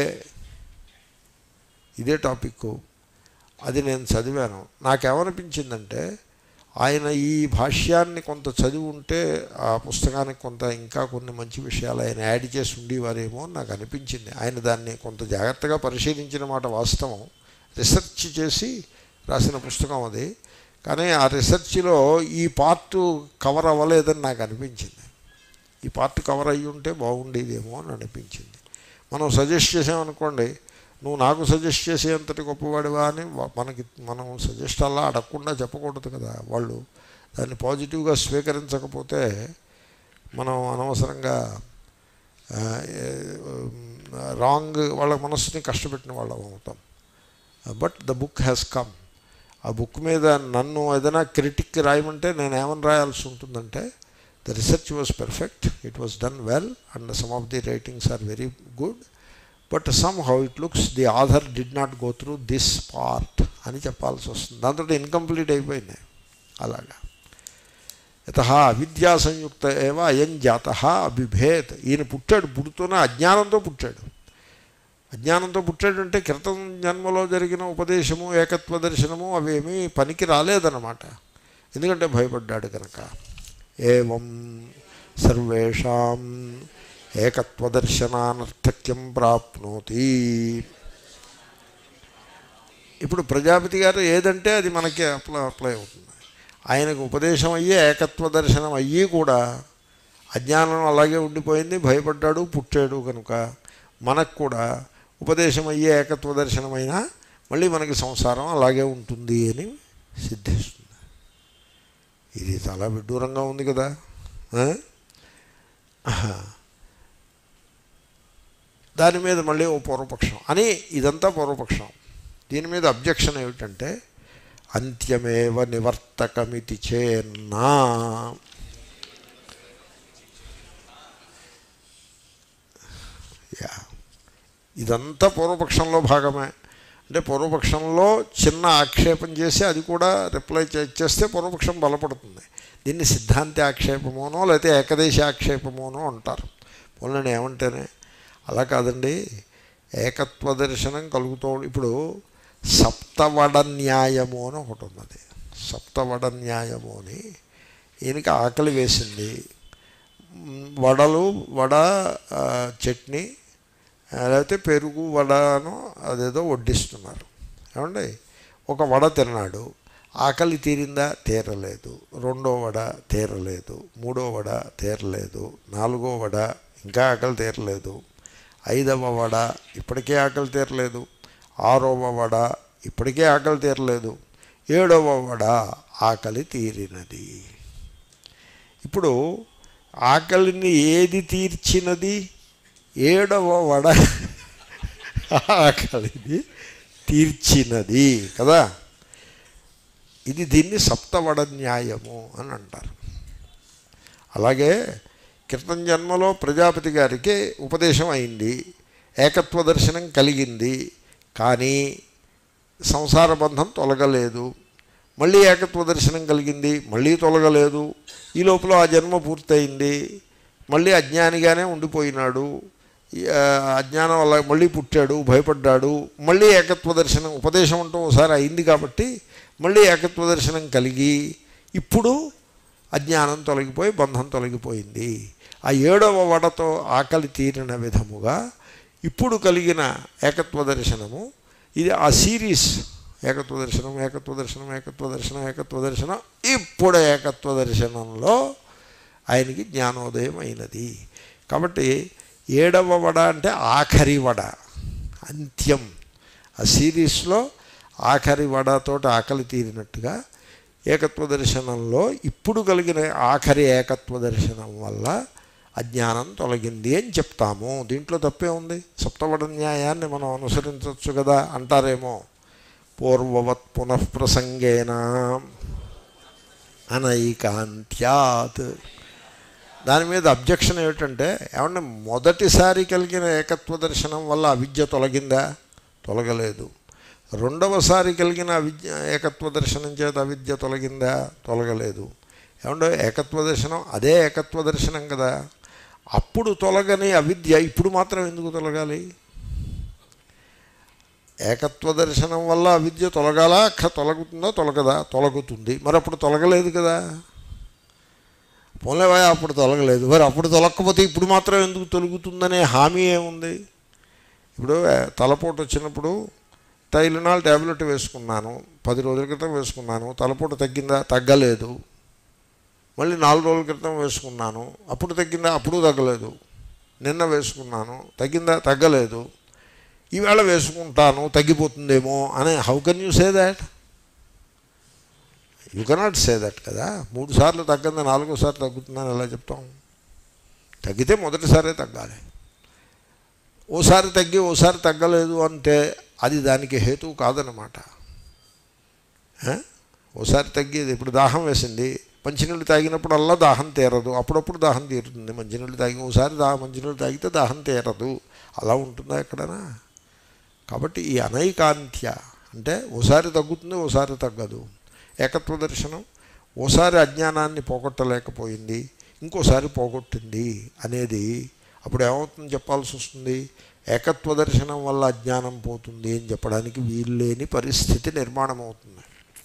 ఇదే టాపిక్ అది నేను చదివాను నాకేమనిపించిందంటే ఆయన ఈ భాష్యాన్ని కొంత చదివి ఉంటే ఆ పుస్తకానికి కొంత ఇంకా కొన్ని మంచి విషయాలు ఆయన యాడ్ చేసి ఉండేవారేమో అని నాకు అనిపించింది ఆయన దాన్ని కొంత జాగ్రత్తగా పరిశీలించిన మాట వాస్తవం రీసెర్చ్ చేసి రాసిన పుస్తకం అది కానీ ఆ రీసెర్చ్లో ఈ పార్ట్ కవర్ అవ్వలేదని నాకు అనిపించింది ఈ పార్ట్ కవర్ అయ్యి ఉంటే బాగుండేదేమో అని అనిపించింది మనం సజెస్ట్ చేసామనుకోండి నువ్వు నాకు సజెస్ట్ చేసేంతటి గొప్పవాడివా అని వా- మనకి మనం సజెస్ట్ అలా అడగకుండా చెప్పకూడదు కదా వాళ్ళు దాన్ని పాజిటివ్గా స్వీకరించకపోతే మనం అనవసరంగా రాంగ్ వాళ్ళ మనసుని కష్టపెట్టిన వాళ్ళం అవుతాం but the book has come ఆ బుక్ మీద నన్ను ఏదైనా క్రిటిక్ రాయమంటే నేను ఏమని రాయాల్సి ఉంటుందంటే the research was perfect it was done well and some of the writings are very good but some how it looks the author did not go through this part అని చెప్పాల్సి వస్తుంది దాంతో ఇన్కంప్లీట్ అయిపోయింది అలాగా యత అవిద్యా సంయుక్త ఏవ అయం జాత అభిభేద్ ఈయన పుట్టాడు పుడుతూనే అజ్ఞానంతో పుట్టాడు అజ్ఞానంతో పుట్టాడంటే క్రితం జన్మలో జరిగిన ఉపదేశము ఏకత్వ దర్శనము అవేమీ పనికి రాలేదన్నమాట ఎందుకంటే భయపడ్డాడు కనుక ఏవం సర్వేషాం ఏకత్వదర్శనానర్థక్యం ప్రాప్నోతి ఇప్పుడు ప్రజాపతి గారు ఏదంటే అది మనకి అప్లై అప్లై అవుతుంది ఆయనకు ఉపదేశం అయ్యి ఏకత్వ దర్శనం అయ్యి కూడా అజ్ఞానం అలాగే ఉండిపోయింది భయపడ్డాడు పుట్టాడు కనుక మనకు కూడా ఉపదేశం అయ్యే ఏకత్వ దర్శనమైనా మళ్ళీ మనకి సంసారం అలాగే ఉంటుంది అని సిద్ధిస్తుంది ఇది చాలా విడ్డూరంగా ఉంది కదా ఆ? ఆహా. దాని మీద మళ్ళీ ఓ పూర్వపక్షం అని ఇదంతా పూర్వపక్షం దీని మీద అబ్జెక్షన్ ఏమిటంటే అంత్యమేవ నివర్తకమితి చేన్నా యా ఇదంతా పూర్వపక్షంలో భాగమే అంటే పూర్వపక్షంలో చిన్న ఆక్షేపం చేసి అది కూడా రిప్లై చే- చేస్తే పూర్వపక్షం బలపడుతుంది దీన్ని సిద్ధాంతి ఆక్షేపమోనో లేకపోతే ఏకదేశ ఆక్షేపమోనో అంటారు పోలండి ఏమంటేనే అలా కాదండి ఏకత్వ దర్శనం కలుగుతూ ఇప్పుడు సప్తవడ న్యాయము అని ఒకటి ఉన్నది సప్తవడ న్యాయము అని ఈయనకి ఆకలి వేసింది మ్, వడలు వడ ఆ, చట్నీ ఆ, లేకపోతే పెరుగు వడను అదేదో వడ్డిస్తున్నారు ఏమండి ఒక వడ తిన్నాడు ఆకలి తీరిందా తీరలేదు రెండో వడ తీరలేదు మూడో వడ తీరలేదు నాలుగో వడ ఇంకా ఆకలి తీరలేదు ఐదవ వడ ఇప్పటికే ఆకలి తీరలేదు ఆరవ వడ ఇప్పటికే ఆకలి తీరలేదు ఏడవ వడ ఆకలి తీరినది ఇప్పుడు ఆకలిని ఏది తీర్చినది ఏడవ వడ ఆకలిని తీర్చినది కదా ఇది దీన్ని సప్తవడ న్యాయము అని అంటారు అలాగే క్రితం జన్మలో ప్రజాపతి గారికి ఉపదేశం అయింది ఏకత్వ దర్శనం కలిగింది కానీ సంసార బంధం తొలగలేదు మళ్ళీ ఏకత్వ దర్శనం కలిగింది మళ్ళీ తొలగలేదు ఈ లోపల ఆ జన్మ పూర్తయింది మళ్ళీ అజ్ఞానిగానే ఉండిపోయినాడు ఈ, ఆ, అజ్ఞానం వల్ల మళ్ళీ పుట్టాడు భయపడ్డాడు మళ్ళీ ఏకత్వ దర్శనం ఉపదేశం అంటూ ఒకసారి అయింది కాబట్టి మళ్ళీ ఏకత్వ దర్శనం కలిగి ఇప్పుడు అజ్ఞానం తొలగిపోయి బంధం తొలగిపోయింది ఆ ఏడవ వడతో ఆకలి తీరిన విధముగా ఇప్పుడు కలిగిన ఏకత్వ దర్శనము ఇది ఆ సిరీస్ ఏకత్వ దర్శనం ఏకత్వ దర్శనం ఏకత్వ దర్శనం ఏకత్వ దర్శనం ఇప్పుడు ఏకత్వ దర్శనంలో ఆయనకి జ్ఞానోదయం అయినది కాబట్టి ఏడవ వడ అంటే ఆఖరి వడ అంత్యం ఆ సిరీస్లో ఆఖరి వడతోటి ఆకలి తీరినట్టుగా ఏకత్వ దర్శనంలో ఇప్పుడు కలిగిన ఆఖరి ఏకత్వ దర్శనం వల్ల అజ్ఞానం తొలగింది అని చెప్తాము దీంట్లో తప్పే ఉంది సప్తవడ న్యాయాన్ని మనం అనుసరించవచ్చు కదా అంటారేమో పూర్వవత్ పునఃప్రసంగేన అనైకాంత్యాత్ దాని మీద అబ్జెక్షన్ ఏమిటంటే ఏమన్నా మొదటిసారి కలిగిన ఏకత్వ దర్శనం వల్ల అవిద్య తొలగిందా తొలగలేదు రెండవసారి కలిగిన అవిద్య ఏకత్వ దర్శనం చేత అవిద్య తొలగిందా తొలగలేదు ఏమంటే ఏకత్వ దర్శనం అదే ఏకత్వ దర్శనం కదా అప్పుడు తొలగని అవిద్య ఇప్పుడు మాత్రం ఎందుకు తొలగాలి ఏకత్వ దర్శనం వల్ల అవిద్య తొలగాల అక్క తొలగుతుందా తొలగదా తొలగుతుంది మరి అప్పుడు తొలగలేదు కదా పోలేవా అప్పుడు తొలగలేదు మరి అప్పుడు తొలగకపోతే ఇప్పుడు మాత్రం ఎందుకు తొలుగుతుందనే హామీ ఏముంది ఇప్పుడు ఏ, తలపోటు వచ్చినప్పుడు టైలినాల్ ట్యాబ్లెట్ వేసుకున్నాను పది రోజుల క్రితం వేసుకున్నాను తలపోటు తగ్గిందా తగ్గలేదు మళ్ళీ నాలుగు రోజుల క్రితం వేసుకున్నాను అప్పుడు తగ్గిందా అప్పుడు తగ్గలేదు నిన్న వేసుకున్నాను తగ్గిందా తగ్గలేదు ఈవేళ వేసుకుంటాను తగ్గిపోతుందేమో అని how can you say that you cannot say that కదా మూడు సార్లు తగ్గింది నాలుగోసారి తగ్గుతుందని ఎలా చెప్తాం తగ్గితే మొదటిసారే తగ్గాలి ఓసారి తగ్గి ఓసారి తగ్గలేదు అంటే అది దానికి హేతువు కాదనమాట ఆ? ఓసారి తగ్గేది ఇప్పుడు దాహం వేసింది మంచినీళ్ళు తాగినప్పుడల్లా దాహం తీరదు అప్పుడప్పుడు దాహం తీరుతుంది మంచినీళ్ళు తాగి ఓసారి దా మంచినీళ్ళు తాగితే దాహం తీరదు అలా ఉంటుందా ఎక్కడనా కాబట్టి ఈ అనైకాంత్య అంటే ఓసారి తగ్గుతుంది ఓసారి తగ్గదు ఏకత్వ దర్శనం ఓసారి అజ్ఞానాన్ని పోగొట్టలేకపోయింది ఇంకోసారి పోగొట్టింది అనేది అప్పుడు ఏమవుతుంది చెప్పాల్సి వస్తుంది ఏకత్వ దర్శనం వల్ల అజ్ఞానం పోతుంది అని చెప్పడానికి వీల్లేని పరిస్థితి నిర్మాణం అవుతుంది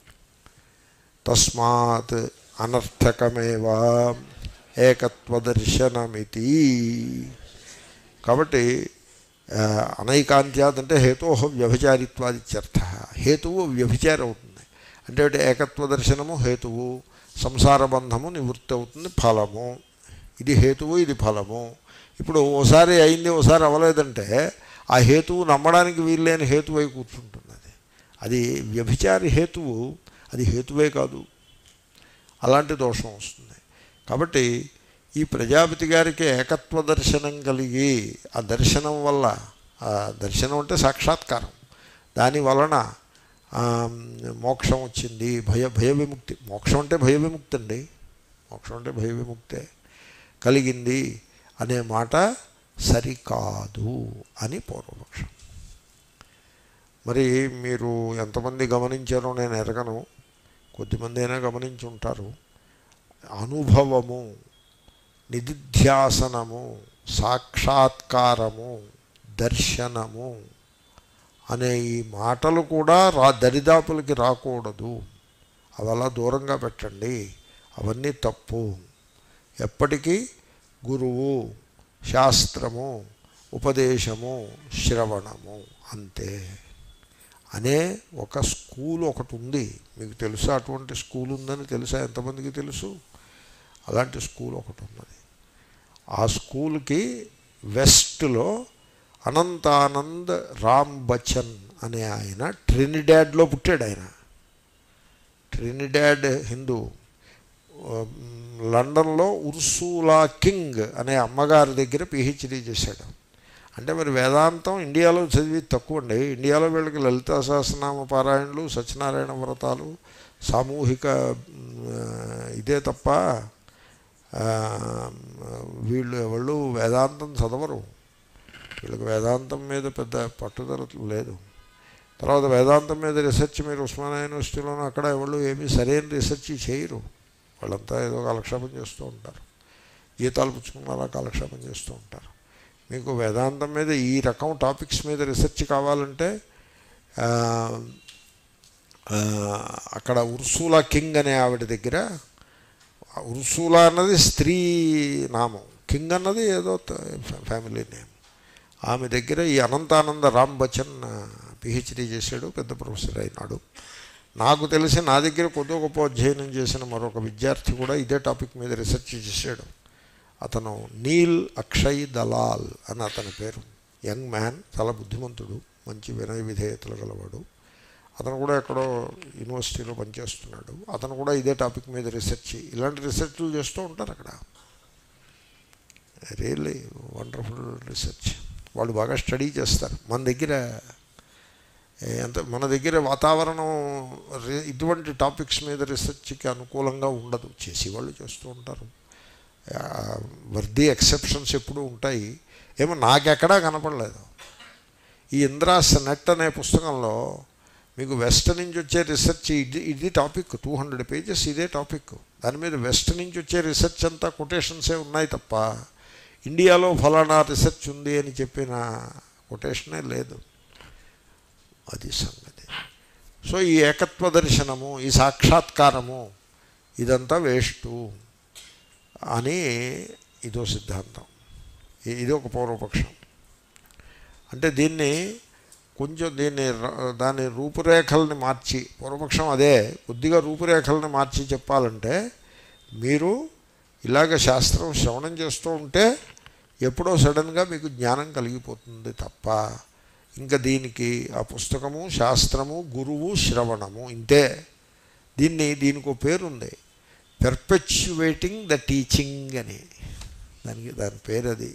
తస్మాత్ అనర్థకమేవా ఏకత్వ దర్శనమితి కాబట్టి ఆ, అనైకాంత్యాత్ అంటే హేతోహ వ్యభిచారిత్వాదిత్యర్థ హేతువు వ్యభిచారం అవుతుంది అంటే ఒకటి ఏకత్వ దర్శనము హేతువు సంసార బంధము నివృత్తి అవుతుంది ఫలము ఇది హేతువు ఇది ఫలము ఇప్పుడు ఓసారి అయింది ఓసారి అవ్వలేదంటే ఆ హేతువు నమ్మడానికి వీల్లేని హేతువై కూర్చుంటుంది అది అది వ్యభిచారి హేతువు అది హేతువే కాదు అలాంటి దోషం వస్తుంది కాబట్టి ఈ ప్రజాపతి గారికి ఏకత్వ దర్శనం కలిగి ఆ దర్శనం వల్ల ఆ దర్శనం అంటే సాక్షాత్కారం దాని వలన ఆ, మోక్షం వచ్చింది భయ భయ విముక్తి మోక్షం అంటే భయ విముక్తి అండి మోక్షం అంటే భయ విముక్తే కలిగింది అనే మాట సరికాదు అని పూర్వపక్షం మరి మీరు ఎంతమంది గమనించారో నేను ఎరగను కొద్దిమంది అయినా గమనించి ఉంటారు అనుభవము నిధిధ్యాసనము సాక్షాత్కారము దర్శనము అనే ఈ మాటలు కూడా రా దరిదాపులకి రాకూడదు అవలా దూరంగా పెట్టండి అవన్నీ తప్పు ఎప్పటికీ గురువు శాస్త్రము ఉపదేశము శ్రవణము అంతే అనే ఒక స్కూల్ ఒకటి ఉంది మీకు తెలుసా అటువంటి స్కూల్ ఉందని తెలుసా ఎంతమందికి తెలుసు అలాంటి స్కూల్ ఒకటి ఉన్నది ఆ స్కూల్కి వెస్ట్లో అనంతానంద్ రామ్ బచ్చన్ అనే ఆయన ట్రినిడాడ్లో పుట్టాడు ఆయన ట్రినిడాడ్ హిందూ లండన్లో ఉర్సూలా కింగ్ అనే అమ్మగారి దగ్గర పిహెచ్డీ చేశాడు అంటే మరి వేదాంతం ఇండియాలో చదివి తక్కువ అండి ఇండియాలో వీళ్ళకి లలితా సహస్రనామ పారాయణలు సత్యనారాయణ వ్రతాలు సామూహిక ఇదే తప్ప వీళ్ళు ఎవళ్ళు వేదాంతం చదవరు వీళ్ళకి వేదాంతం మీద పెద్ద పట్టుదల లేదు తర్వాత వేదాంతం మీద రీసెర్చ్ మీరు ఉస్మానియా యూనివర్సిటీలోనూ అక్కడ ఎవరు ఏమీ సరైన రీసెర్చ్ చేయరు వాళ్ళంతా ఏదో కాలక్షేపం చేస్తూ ఉంటారు గీతాలు పుచ్చుకున్న అలా కాలక్షేపం చేస్తూ ఉంటారు మీకు వేదాంతం మీద ఈ రకం టాపిక్స్ మీద రీసెర్చ్ కావాలంటే అక్కడ ఉర్సూలా కింగ్ అనే ఆవిడ దగ్గర ఉర్సూలా అన్నది స్త్రీ నామం కింగ్ అన్నది ఏదో ఫ్యామిలీ నేమ్ ఆమె దగ్గర ఈ అనంతానంద రామ్ బచ్చన్ పిహెచ్డీ చేశాడు పెద్ద ప్రొఫెసర్ అయినాడు నాకు తెలిసి నా దగ్గర కొద్ది గొప్ప అధ్యయనం చేసిన మరొక విద్యార్థి కూడా ఇదే టాపిక్ మీద రీసెర్చ్ చేశాడు అతను నీల్ అక్షయ్ దలాల్ అని అతని పేరు యంగ్ మ్యాన్ చాలా బుద్ధిమంతుడు మంచి వినయ విధేయతలు గలవాడు అతను కూడా ఎక్కడో యూనివర్సిటీలో పనిచేస్తున్నాడు అతను కూడా ఇదే టాపిక్ మీద రీసెర్చ్ ఇలాంటి రీసెర్చ్లు చేస్తూ ఉంటారు అక్కడ రియల్లీ వండర్ఫుల్ రీసెర్చ్ వాళ్ళు బాగా స్టడీ చేస్తారు మన దగ్గర ఎంత మన దగ్గర వాతావరణం ఇటువంటి టాపిక్స్ మీద రీసెర్చ్కి అనుకూలంగా ఉండదు చేసేవాళ్ళు చేస్తూ ఉంటారు వర్ది ఎక్సెప్షన్స్ ఎప్పుడూ ఉంటాయి ఏమో నాకెక్కడా కనపడలేదు ఈ ఇంద్రాస్ నెట్ అనే పుస్తకంలో మీకు వెస్ట్ నుంచి వచ్చే రీసెర్చ్ ఇది ఇది టాపిక్ టూ హండ్రెడ్ పేజెస్ ఇదే టాపిక్ దాని మీద వెస్ట్ నుంచి వచ్చే రీసెర్చ్ అంతా కొటేషన్సే ఉన్నాయి తప్ప ఇండియాలో ఫలానా రీసెర్చ్ ఉంది అని చెప్పిన కొటేషనే లేదు అది సంగతి సో ఈ ఏకత్వ దర్శనము ఈ సాక్షాత్కారము ఇదంతా వేస్టు అని ఇదో సిద్ధాంతం ఇది ఒక పూర్వపక్షం అంటే దీన్ని కొంచెం దీన్ని దాని రూపురేఖల్ని మార్చి పూర్వపక్షం అదే కొద్దిగా రూపురేఖల్ని మార్చి చెప్పాలంటే మీరు ఇలాగ శాస్త్రం శ్రవణం చేస్తూ ఉంటే ఎప్పుడో సడన్గా మీకు జ్ఞానం కలిగిపోతుంది తప్ప ఇంకా దీనికి ఆ పుస్తకము శాస్త్రము గురువు శ్రవణము ఇంతే దీన్ని దీనికి ఒక పేరుంది పెర్పెచ్యువేటింగ్ ద టీచింగ్ అని దానికి దాని పేరు అది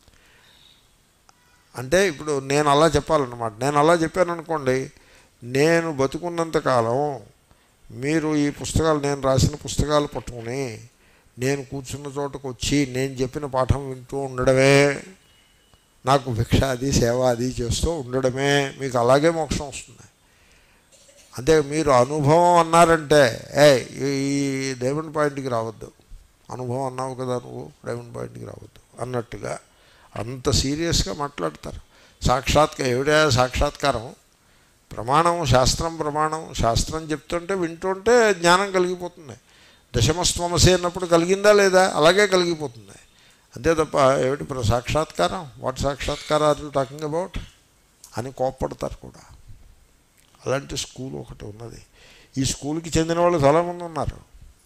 అంటే ఇప్పుడు నేను అలా చెప్పాలన్నమాట నేను అలా చెప్పాను అనుకోండి నేను బతుకున్నంతకాలం మీరు ఈ పుస్తకాలు నేను రాసిన పుస్తకాలు పట్టుకుని నేను కూర్చున్న చోటకు వచ్చి నేను చెప్పిన పాఠం వింటూ ఉండడమే నాకు భిక్ష అది సేవ అది చేస్తూ ఉండడమే మీకు అలాగే మోక్షం వస్తుంది అంతే మీరు అనుభవం అన్నారంటే ఏ ఈ డైమండ్ పాయింట్కి రావద్దు అనుభవం అన్నావు కదా నువ్వు డైమండ్ పాయింట్కి రావద్దు అన్నట్టుగా అంత సీరియస్గా మాట్లాడతారు సాక్షాత్కారం ఏమిటా సాక్షాత్కారం ప్రమాణం శాస్త్రం ప్రమాణం శాస్త్రం చెప్తుంటే వింటుంటే జ్ఞానం కలిగిపోతుంది దశమస్వమసే అన్నప్పుడు కలిగిందా లేదా అలాగే కలిగిపోతుంది అంతే తప్ప ఏమిటి సాక్షాత్కారం వాట్ సాక్షాత్కారం ఆర్ యూ టాకింగ్ అబౌట్ అని కోప్పడతారు కూడా అలాంటి స్కూల్ ఒకటి ఉన్నది ఈ స్కూల్కి చెందిన వాళ్ళు చాలామంది ఉన్నారు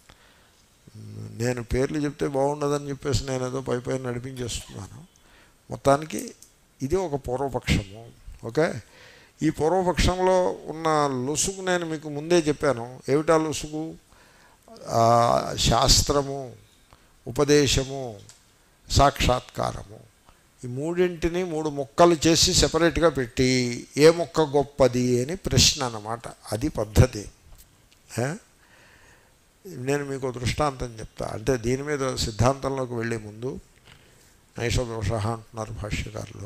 నేను పేర్లు చెప్తే బాగుండదని చెప్పేసి నేను ఏదో పై పైన నడిపించేస్తున్నాను మొత్తానికి ఇది ఒక పూర్వపక్షము ఓకే ఈ పూర్వపక్షంలో ఉన్న లొసుగు నేను మీకు ముందే చెప్పాను ఏమిటా లొసుగు శాస్త్రము ఉపదేశము సాక్షాత్కారము ఈ మూడింటిని మూడు మొక్కలు చేసి సెపరేట్గా పెట్టి ఏ మొక్క గొప్పది అని ప్రశ్న అన్నమాట అది పద్ధతి నేను మీకు దృష్టాంతం చెప్తా అంటే దీని మీద సిద్ధాంతంలోకి వెళ్ళే ముందు నైషదోష అంటున్నారు భాష్యకారులు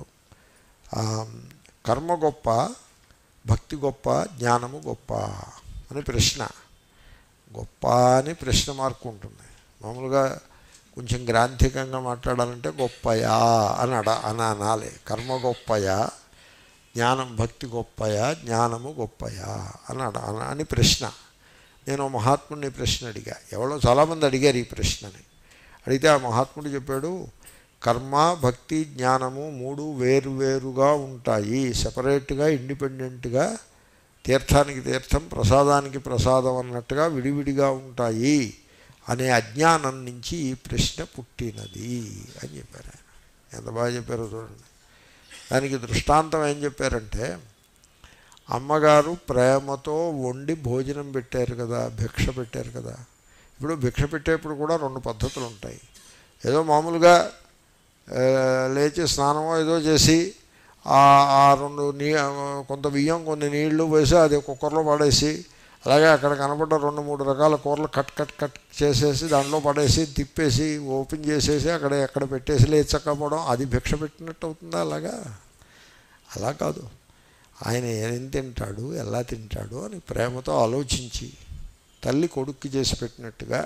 కర్మ గొప్ప భక్తి గొప్ప జ్ఞానము గొప్ప అని ప్రశ్న గొప్ప అని ప్రశ్న మార్కు ఉంటుంది మామూలుగా కొంచెం గ్రాంథికంగా మాట్లాడాలంటే గొప్పయా అని అడ అని అనాలి కర్మ గొప్పయా జ్ఞానం భక్తి గొప్పయా జ్ఞానము గొప్పయా అని అడ అని ప్రశ్న నేను మహాత్ముడిని ప్రశ్న అడిగా ఎవరో చాలామంది అడిగారు ఈ ప్రశ్నని అడిగితే ఆ మహాత్ముడు చెప్పాడు కర్మ భక్తి జ్ఞానము మూడు వేరువేరుగా ఉంటాయి సపరేట్గా ఇండిపెండెంట్గా తీర్థానికి తీర్థం ప్రసాదానికి ప్రసాదం అన్నట్టుగా విడివిడిగా ఉంటాయి అనే అజ్ఞానం నుంచి ఈ ప్రశ్న పుట్టినది అని చెప్పారు ఆయన ఎంత బాగా చెప్పారో చూడండి దానికి దృష్టాంతం ఏం చెప్పారంటే అమ్మగారు ప్రేమతో వండి భోజనం పెట్టారు కదా భిక్ష పెట్టారు కదా ఇప్పుడు భిక్ష పెట్టేప్పుడు కూడా రెండు పద్ధతులు ఉంటాయి ఏదో మామూలుగా ఆ, లేచి స్నానమో ఏదో చేసి ఆ ఆ రెండు నీ కొంత బియ్యం కొన్ని నీళ్లు వేసి అది కుక్కర్లో పడేసి అలాగే అక్కడ కనబడ్డ రెండు మూడు రకాల కూరలు కట్ కట్ కట్ చేసేసి దాంట్లో పడేసి తిప్పేసి ఓపెన్ చేసేసి అక్కడ ఎక్కడ పెట్టేసి లేచక్కపోవడం అది భిక్ష పెట్టినట్టు అవుతుందా అలాగా అలా కాదు ఆయన ఏం తింటాడు ఎలా తింటాడు అని ప్రేమతో ఆలోచించి తల్లి కొడుక్కి చేసి పెట్టినట్టుగా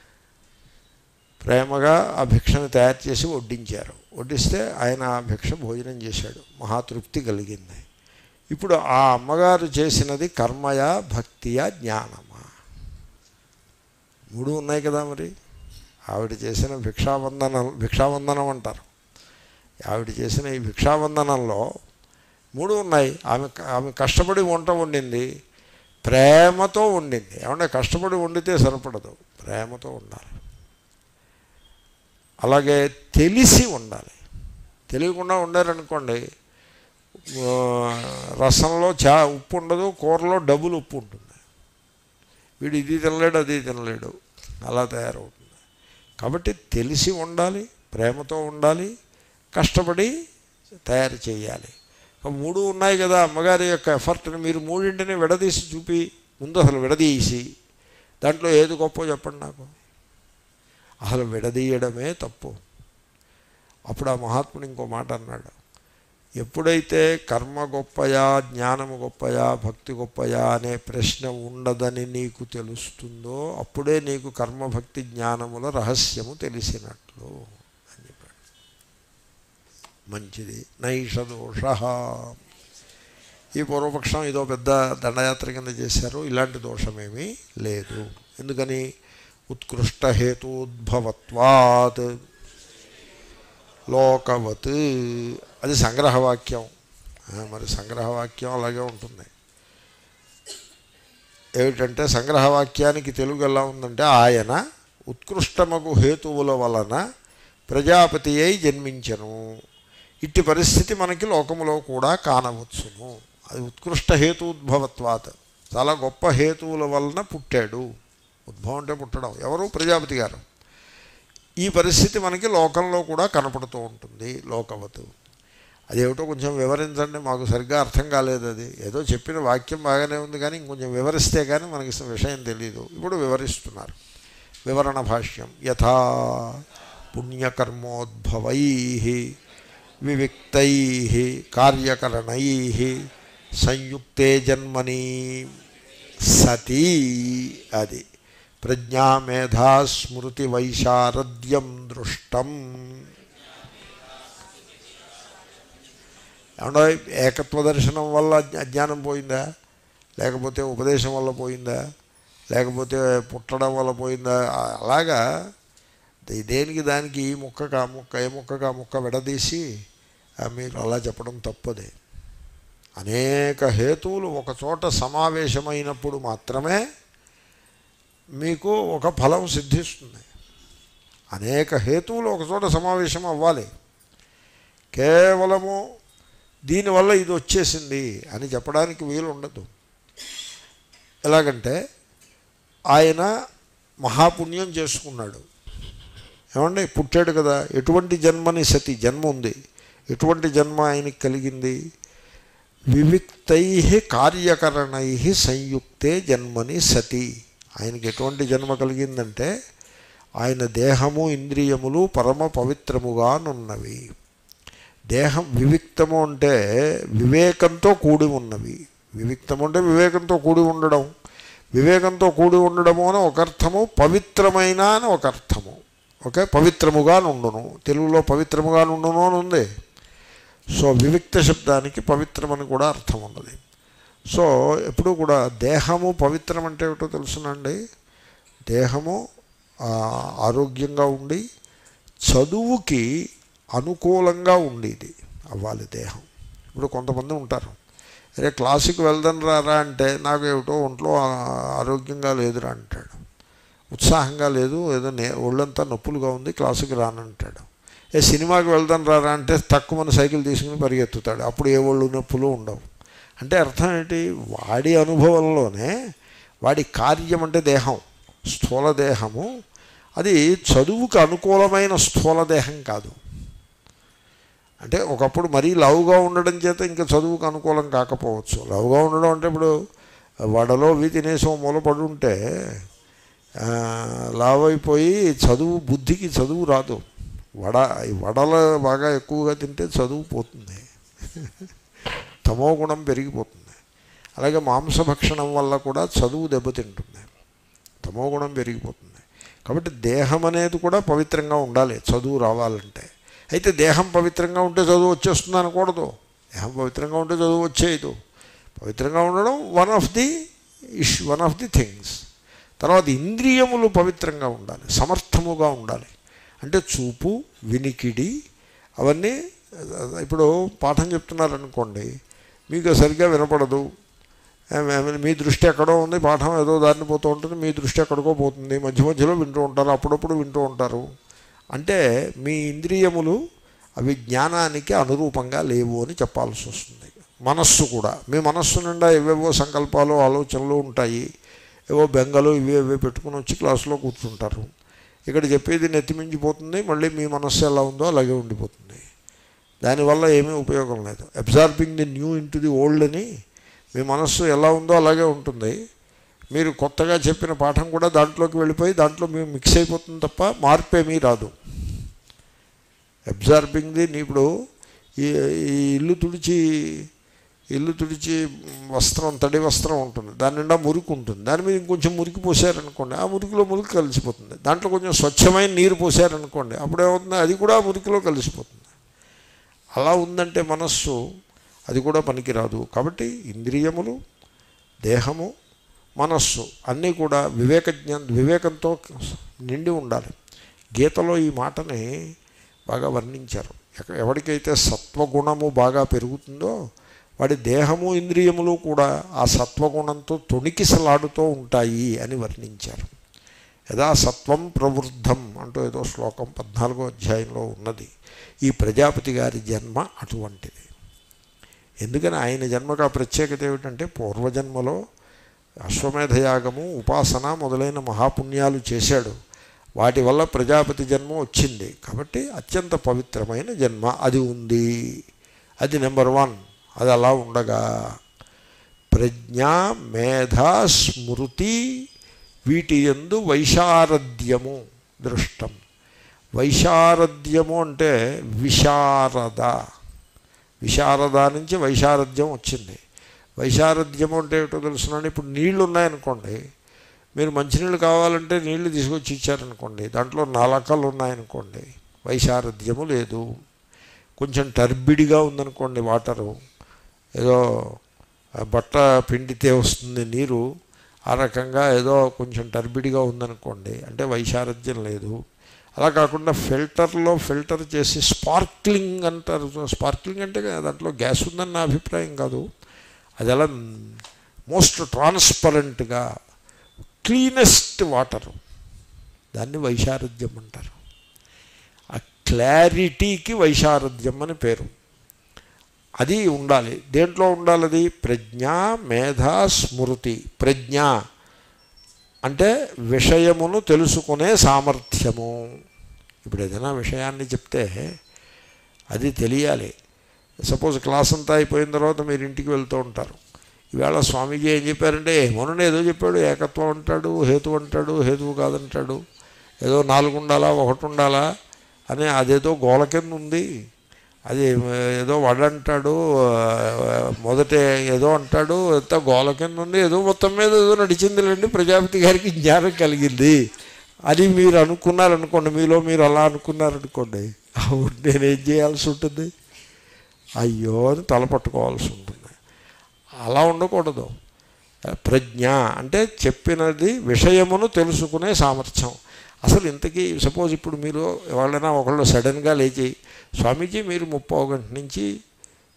ప్రేమగా ఆ భిక్షను తయారు చేసి వడ్డించారు వడ్డిస్తే ఆయన ఆ భిక్ష భోజనం చేశాడు మహాతృప్తి కలిగింది ఇప్పుడు ఆ అమ్మగారు చేసినది కర్మయా భక్తియా జ్ఞానమా మూడు ఉన్నాయి కదా మరి ఆవిడ చేసిన భిక్షావందనం భిక్షావందనం అంటారు ఆవిడ చేసిన ఈ భిక్షావందనంలో మూడు ఉన్నాయి ఆమె ఆమె కష్టపడి వంట వండింది ప్రేమతో వండింది ఏమంటే కష్టపడి వండితే సరిపడదు ప్రేమతో ఉండాలి అలాగే తెలిసి ఉండాలి తెలియకుండా ఉండారనుకోండి ఆ, రసంలో చా ఉప్పు ఉండదు కూరలో డబుల్ ఉప్పు ఉంటుంది వీడు ఇది తినలేడు అది తినలేడు అలా తయారవుతుంది కాబట్టి తెలిసి ఉండాలి ప్రేమతో ఉండాలి కష్టపడి తయారు చేయాలి ఒక మూడు ఉన్నాయి కదా అమ్మగారి యొక్క ఎఫర్ట్ని మీరు మూడింటిని విడదీసి చూపి ముందు అసలు విడదీసి దాంట్లో ఏది గొప్ప చెప్పండి నాకు అసలు విడదీయడమే తప్పు అప్పుడు ఆ మహాత్ముడు ఇంకో మాట అన్నాడు ఎప్పుడైతే కర్మ గొప్పయా జ్ఞానము గొప్పయా భక్తి గొప్పయా అనే ప్రశ్న ఉండదని నీకు తెలుస్తుందో అప్పుడే నీకు కర్మ భక్తి జ్ఞానముల రహస్యము తెలిసినట్లు అని చెప్పాడు మంచిది నైష దోష ఈ పూర్వపక్షం ఇదో పెద్ద దండయాత్ర కింద చేశారు ఇలాంటి దోషమేమీ లేదు ఎందుకని ఉత్కృష్ట హేతోద్భవత్వాత్ లోకవత్ అది సంగ్రహవాక్యం ఆ, మరి సంగ్రహవాక్యం అలాగే ఉంటుంది ఏమిటంటే సంగ్రహవాక్యానికి తెలుగు ఎలా ఉందంటే ఆయన ఉత్కృష్టమగు హేతువుల వలన ప్రజాపతి అయి జన్మించను ఇట్టి పరిస్థితి మనకి లోకములో కూడా కానవచ్చును అది ఉత్కృష్ట హేతుద్భవత్వాత్ చాలా గొప్ప హేతువుల వలన పుట్టాడు ఉద్భవం అంటే పుట్టడం ఎవరు ప్రజాపతి గారు ఈ పరిస్థితి మనకి లోకంలో కూడా కనపడుతూ ఉంటుంది లోకవతు అదేమిటో కొంచెం వివరించండి మాకు సరిగ్గా అర్థం కాలేదు అది ఏదో చెప్పిన వాక్యం బాగానే ఉంది కానీ ఇంకొంచెం వివరిస్తే కానీ మనకి విషయం తెలియదు ఇప్పుడు వివరిస్తున్నారు వివరణ భాష్యం యథా పుణ్యకర్మోద్భవై వివిక్తై కార్యకరణై సంయుక్తే జన్మని సతీ అది ప్రజ్ఞామేధా స్మృతి వైశారద్యం దృష్టం ఏమన్నా ఏకత్వ దర్శనం వల్ల అజ్ఞ- అజ్ఞానం పోయిందా లేకపోతే ఉపదేశం వల్ల పోయిందా లేకపోతే పుట్టడం వల్ల పోయిందా ఆ- అలాగా దే- దేనికి దానికి ఈ ముక్కకు ఆ ముక్క ఏ ముక్కకు ఆ ముక్క విడదీసి ఆ, మీరు అలా చెప్పడం తప్పదే అనేక హేతువులు ఒక చోట సమావేశమైనప్పుడు మాత్రమే మీకు ఒక ఫలం సిద్ధిస్తుంది అనేక హేతువులు ఒక చోట సమావేశం అవ్వాలి కేవలము దీనివల్ల ఇది వచ్చేసింది అని చెప్పడానికి వీలు ఉండదు ఎలాగంటే ఆయన మహాపుణ్యం చేసుకున్నాడు ఏమండి పుట్టాడు కదా ఎటువంటి జన్మని సతి జన్మ ఉంది ఎటువంటి జన్మ ఆయనకి కలిగింది వివిక్తై కార్యకరణై సంయుక్తే జన్మని సతి ఆయనకి ఎటువంటి జన్మ కలిగిందంటే ఆయన దేహము ఇంద్రియములు పరమ పవిత్రముగానున్నవి దేహం వివిక్తము అంటే వివేకంతో కూడి ఉన్నవి వివిక్తము అంటే వివేకంతో కూడి ఉండడం వివేకంతో కూడి ఉండడము అని ఒక అర్థము పవిత్రమైన అని ఒక అర్థము ఓకే పవిత్రముగా నుండును తెలుగులో పవిత్రముగా నుండును అని ఉంది సో వివిక్త శబ్దానికి పవిత్రమని కూడా అర్థం ఉన్నది సో ఎప్పుడు కూడా దేహము పవిత్రం అంటే ఏమిటో తెలుసునండి దేహము ఆ, ఆరోగ్యంగా ఉండి చదువుకి అనుకూలంగా ఉండేది అవ్వాలి దేహం ఇప్పుడు కొంతమంది ఉంటారు అరే క్లాసుకి వెళ్దాం రారా అంటే నాకు ఏమిటో ఒంట్లో ఆ- ఆరోగ్యంగా లేదురా అంటాడు ఉత్సాహంగా లేదు ఏదో నే ఒళ్ళంతా నొప్పులుగా ఉంది క్లాసుకి రానంటాడు ఏ సినిమాకి వెళ్దాం రారా అంటే తక్కువ సైకిల్ తీసుకుని పరిగెత్తుతాడు అప్పుడు ఏ ఒళ్ళు నొప్పులు ఉండవు అంటే అర్థం ఏంటి వాడి అనుభవంలోనే వాడి కార్యం అంటే దేహం స్థూల దేహము అది చదువుకు అనుకూలమైన స్థూల దేహం కాదు అంటే ఒకప్పుడు మరీ లవ్గా ఉండడం చేత ఇంకా చదువుకు అనుకూలం కాకపోవచ్చు లవ్గా ఉండడం అంటే ఇప్పుడు వడలో ఇవి తినేసి ఓ మూల పడి ఉంటే ఆ, లావ్ అయిపోయి చదువు బుద్ధికి చదువు రాదు వడ ఈ వడలు బాగా ఎక్కువగా తింటే చదువు పోతుంది తమో గుణం పెరిగిపోతుంది అలాగే మాంసభక్షణం వల్ల కూడా చదువు దెబ్బతింటుంది తమో గుణం పెరిగిపోతుంది కాబట్టి దేహం అనేది కూడా పవిత్రంగా ఉండాలి చదువు రావాలంటే అయితే దేహం పవిత్రంగా ఉంటే చదువు వచ్చేస్తుంది అనకూడదు దేహం పవిత్రంగా ఉంటే చదువు వచ్చేయదు పవిత్రంగా ఉండడం one of the ish one of the things తర్వాత ఇంద్రియములు పవిత్రంగా ఉండాలి సమర్థముగా ఉండాలి అంటే చూపు వినికిడి అవన్నీ ఇప్పుడు పాఠం చెప్తున్నారనుకోండి మీకు సరిగ్గా వినపడదు ఏ- మీ దృష్టి ఎక్కడో ఉంది పాఠం ఏదో దారిని పోతూ ఉంటుంది మీ దృష్టి ఎక్కడికో పోతుంది మధ్య మధ్యలో వింటూ ఉంటారు అప్పుడప్పుడు వింటూ ఉంటారు అంటే మీ ఇంద్రియములు అవి జ్ఞానానికి అనురూపంగా లేవు అని చెప్పాల్సి వస్తుంది మనస్సు కూడా మీ మనస్సు నిండా ఏవేవో సంకల్పాలు ఆలోచనలు ఉంటాయి ఏవో బెంగలు ఇవి ఇవి పెట్టుకుని వచ్చి క్లాసులో కూర్చుంటారు ఇక్కడ చెప్పేది నెత్తిమించిపోతుంది మళ్ళీ మీ మనస్సు ఎలా ఉందో అలాగే ఉండిపోతుంది దానివల్ల ఏమీ ఉపయోగం లేదు absorbing the new into the old అని మీ మనస్సు ఎలా ఉందో అలాగే ఉంటుంది మీరు కొత్తగా చెప్పిన పాఠం కూడా దాంట్లోకి వెళ్ళిపోయి దాంట్లో మేము మిక్స్ అయిపోతుంది తప్ప మార్పు ఏమీ రాదు అబ్జార్బింగ్ ది ఇప్పుడు ఈ ఈ ఇల్లు తుడిచి ఇల్లు తుడిచి వస్త్రం తడి వస్త్రం ఉంటుంది దాని నిండా మురికి ఉంటుంది దాని మీద ఇంకొంచెం మురికి పోసారనుకోండి ఆ మురికిలో మురికి కలిసిపోతుంది దాంట్లో కొంచెం స్వచ్ఛమైన నీరు పోసారనుకోండి అప్పుడు ఏమవుతుంది అది కూడా ఆ మురికిలో కలిసిపోతుంది అలా ఉందంటే మనస్సు అది కూడా పనికిరాదు కాబట్టి ఇంద్రియములు దేహము మనస్సు అన్నీ కూడా వివేక జ్ఞాన వివేకంతో నిండి ఉండాలి గీతలో ఈ మాటని బాగా వర్ణించారు ఎక- ఎవరికైతే సత్వగుణము బాగా పెరుగుతుందో వాడి దేహము ఇంద్రియములు కూడా ఆ సత్వగుణంతో తొణికిసలాడుతూ ఉంటాయి అని వర్ణించారు యథా సత్వం ప్రవృద్ధం అంటూ ఏదో శ్లోకం పద్నాలుగో అధ్యాయంలో ఉన్నది ఈ ప్రజాపతి గారి జన్మ అటువంటిది ఎందుకని ఆయన జన్మకు ఆ ప్రత్యేకత ఏమిటంటే పూర్వజన్మలో అశ్వమేధయాగము ఉపాసన మొదలైన మహాపుణ్యాలు చేశాడు వాటి వల్ల ప్రజాపతి జన్మ వచ్చింది కాబట్టి అత్యంత పవిత్రమైన జన్మ అది ఉంది అది నెంబర్ వన్ అది అలా ఉండగా ప్రజ్ఞ మేధ స్మృతి వీటి ఎందు వైశారద్యము దృష్టం వైశారద్యము అంటే విశారద విశారద నుంచి వైశారద్యం వచ్చింది వైశారద్యము అంటే ఏమిటో తెలుసునండి ఇప్పుడు నీళ్లు ఉన్నాయనుకోండి మీరు మంచినీళ్ళు కావాలంటే నీళ్లు తీసుకొచ్చి ఇచ్చారనుకోండి దాంట్లో నలకలు ఉన్నాయనుకోండి వైశారద్యము లేదు కొంచెం టర్బిడిగా ఉందనుకోండి వాటరు ఏదో ఆ బట్ట పిండితే వస్తుంది నీరు ఆ రకంగా ఏదో కొంచెం టర్బిడిగా ఉందనుకోండి అంటే వైశారథ్యం లేదు అలా కాకుండా ఫిల్టర్లో ఫిల్టర్ చేసి స్పార్క్లింగ్ అంటారు స్పార్క్లింగ్ అంటే దాంట్లో గ్యాస్ ఉందని నా అభిప్రాయం కాదు అది అలా మోస్ట్ ట్రాన్స్పరెంట్గా క్లీనెస్ట్ వాటరు దాన్ని వైశారథ్యం అంటారు ఆ క్లారిటీకి వైశారథ్యం అని పేరు అది ఉండాలి దేంట్లో ఉండాలి అది ప్రజ్ఞ మేధ స్మృతి ప్రజ్ఞ అంటే విషయమును తెలుసుకునే సామర్థ్యము ఇప్పుడు ఏదైనా విషయాన్ని చెప్తే అది తెలియాలి సపోజ్ క్లాస్ అంతా అయిపోయిన తర్వాత మీరు ఇంటికి వెళ్తూ ఉంటారు ఈవేళ స్వామీజీ ఏం చెప్పారంటే ఏమోనండి ఏదో చెప్పాడు ఏకత్వం అంటాడు హేతు అంటాడు హేతువు కాదంటాడు ఏదో నాలుగు ఉండాలా ఒకటి ఉండాలా అని అదేదో గోల కింద ఉంది అది ఏదో వడంటాడు మొదట ఏదో అంటాడు ఎంత గోల కింద ఉంది ఏదో మొత్తం మీద ఏదో నడిచిందిలేండి ప్రజాపతి గారికి జ్ఞానం కలిగింది అని మీరు అనుకున్నారనుకోండి మీలో మీరు అలా అనుకున్నారనుకోండి అవును నేనేం చేయాల్సి ఉంటుంది అయ్యో అని తల పట్టుకోవాల్సి ఉంటుంది అలా ఉండకూడదు ప్రజ్ఞ అంటే చెప్పినది విషయమును తెలుసుకునే సామర్థ్యం అసలు ఇంతకీ సపోజ్ ఇప్పుడు మీరు ఎవరైనా ఒకళ్ళు సడన్గా లేచి స్వామీజీ మీరు ముప్పో గంట నుంచి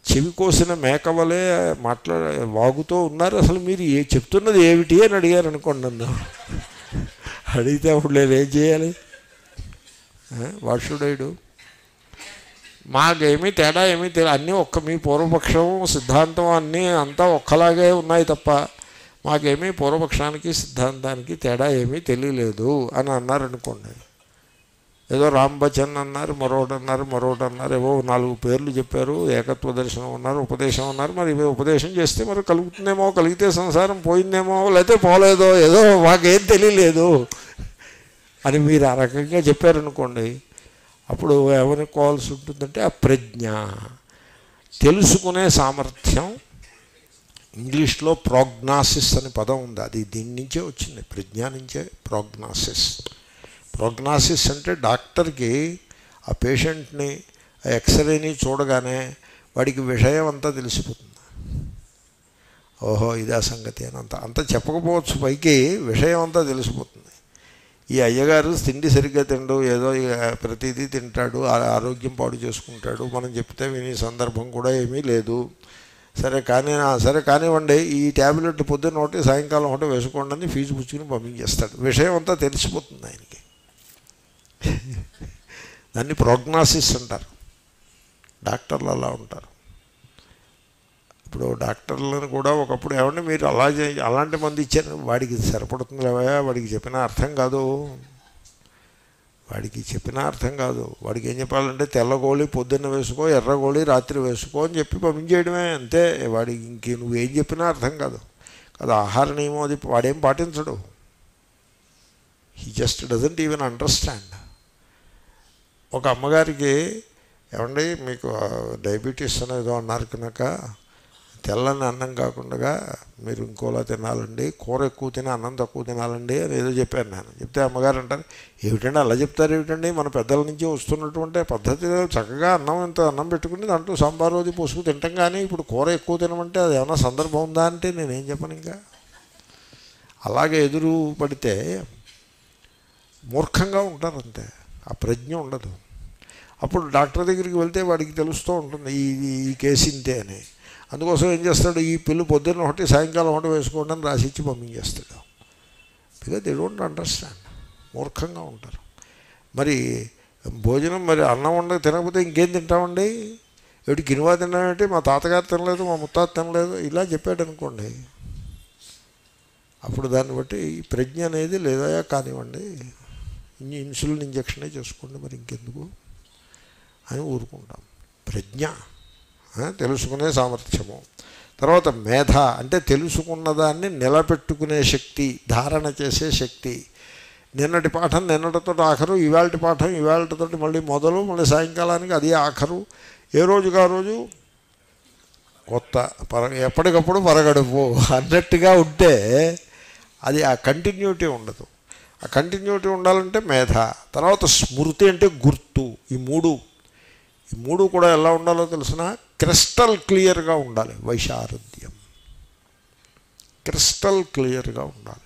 చెవి కోసిన మేకవలే మాట్లాడ వాగుతూ ఉన్నారు అసలు మీరు ఏ చెప్తున్నది ఏమిటి అని అడిగారు అనుకోండి నన్ను అడిగితే అప్పుడు నేను ఏం చేయాలి వాషుడైడు మాకేమీ తేడా ఏమీ తెలియదు అన్నీ ఒక్క మీ పూర్వపక్షం సిద్ధాంతం అన్నీ అంతా ఒక్కలాగే ఉన్నాయి తప్ప మాకేమీ పూర్వపక్షానికి సిద్ధాంతానికి తేడా ఏమీ తెలియలేదు అని అన్నారనుకోండి ఏదో రామ్ బచన్ అన్నారు మరొకటి అన్నారు మరొకటి అన్నారు ఏవో నాలుగు పేర్లు చెప్పారు ఏకత్వ దర్శనం అన్నారు ఉపదేశం అన్నారు మరి ఇవి ఉపదేశం చేస్తే మరి కలుగుతుందేమో కలిగితే సంసారం పోయిందేమో లేకపోతే పోలేదో ఏదో మాకేం తెలియలేదు అని మీరు ఆ రకంగా చెప్పారనుకోండి అప్పుడు ఏమనుకోవాల్సి ఉంటుందంటే ఆ ప్రజ్ఞ తెలుసుకునే సామర్థ్యం ఇంగ్లీష్లో ప్రోగ్నాసిస్ అనే పదం ఉంది అది దీని నుంచే వచ్చింది ప్రజ్ఞ నుంచే ప్రోగ్నాసిస్ ప్రోగ్నాసిస్ అంటే డాక్టర్కి ఆ పేషెంట్ని ఆ ఎక్స్రేని చూడగానే వాడికి విషయం అంతా తెలిసిపోతుంది ఓహో ఇదే సంగతి అని అంత అంత చెప్పకపోవచ్చు పైకి విషయం అంతా తెలిసిపోతుంది ఈ అయ్యగారు తిండి సరిగ్గా తిండు ఏదో ఇక ప్రతిదీ తింటాడు ఆ- ఆరోగ్యం పాడు చేసుకుంటాడు మనం చెప్తే వినే సందర్భం కూడా ఏమీ లేదు సరే కానీ ఆ, సరే కానివ్వండి ఈ ట్యాబ్లెట్ పొద్దున్న ఒకటి సాయంకాలం ఒకటి వేసుకోండి అని ఫీజు పుచ్చుకుని పంపించేస్తాడు విషయం అంతా తెలిసిపోతుంది ఆయనకి దాన్ని ప్రోగ్నాసిస్ అంటారు డాక్టర్లు అలా ఉంటారు ఇప్పుడు డాక్టర్లను కూడా ఒకప్పుడు ఏమంటే మీరు అలా చే అలాంటి మంది ఇచ్చారు వాడికి సరిపడుతుంది లేవయా వాడికి చెప్పిన అర్థం కాదు వాడికి చెప్పిన అర్థం కాదు వాడికి ఏం చెప్పాలంటే తెల్లగోళి పొద్దున్న వేసుకో ఎర్రగోళి రాత్రి వేసుకో అని చెప్పి పంపించేయడమే అంతే వాడికి ఇంక నువ్వేం చెప్పినా అర్థం కాదు కదా ఆహార నియమం అది వాడేం పాటించడు he just doesn't even understand ఒక అమ్మగారికి ఏమండి మీకు డయాబెటీస్ అనేదో అన్నారు కనుక తెల్లని అన్నం కాకుండా మీరు ఇంకోలా తినాలండి కూర ఎక్కువ తిని అన్నం తక్కువ తినాలండి అని ఏదో చెప్పాను నేను చెప్తే అమ్మగారు అంటారు ఏమిటండి అలా చెప్తారు ఏమిటండి మన పెద్దల నుంచి వస్తున్నటువంటి పద్ధతి చక్కగా అన్నం ఇంత అన్నం పెట్టుకుని దాంట్లో సాంబార్ రోజు పోసుకు తింటాం కానీ ఇప్పుడు కూర ఎక్కువ తినమంటే అది ఏమైనా సందర్భం ఉందా అంటే నేనేం చెప్పను ఇంకా అలాగే ఎదురు పడితే మూర్ఖంగా ఉంటారు అంతే ఆ ప్రజ్ఞ ఉండదు అప్పుడు డాక్టర్ దగ్గరికి వెళ్తే వాడికి తెలుస్తూ ఉంటుంది ఈ ఈ కేసు ఇంతే అని అందుకోసం ఏం చేస్తాడు ఈ పిల్లు పొద్దున్న ఒకటి సాయంకాలం ఒకటి వేసుకోండి అని రాసి ఇచ్చి పంపించేస్తాడు బికాజ్ దే డోంట్ అండర్స్టాండ్ మూర్ఖంగా ఉంటారు మరి భోజనం మరి అన్నం ఉండక తినకపోతే ఇంకేం తింటామండి ఏమిటి గినువా తిన్నామంటే మా తాతగారు తినలేదు మా ముత్తాత తినలేదు ఇలా చెప్పాడు అనుకోండి అప్పుడు దాన్ని బట్టి ఈ ప్రజ్ఞ అనేది లేదా కానివ్వండి ఇన్ని ఇన్సులిన్ ఇంజక్షనే చేసుకోండి మరి ఇంకెందుకు అని ఊరుకుంటాం ప్రజ్ఞ ఆ, తెలుసుకునే సామర్థ్యము తర్వాత మేధ అంటే తెలుసుకున్న దాన్ని నిలబెట్టుకునే శక్తి ధారణ చేసే శక్తి నిన్నటి పాఠం నిన్నటితో ఆఖరు ఇవాళ పాఠం ఇవాళతో మళ్ళీ మొదలు మళ్ళీ సాయంకాలానికి అది ఆఖరు ఏ రోజుకి ఆ రోజు కొత్త పర ఎప్పటికప్పుడు పరగడుపు అన్నట్టుగా ఉంటే అది ఆ కంటిన్యూటీ ఉండదు ఆ కంటిన్యూటీ ఉండాలంటే మేధ తర్వాత స్మృతి అంటే గుర్తు ఈ మూడు ఈ మూడు కూడా ఎలా ఉండాలో తెలిసిన క్రిస్టల్ క్లియర్గా ఉండాలి వైశారథ్యం క్రిస్టల్ క్లియర్గా ఉండాలి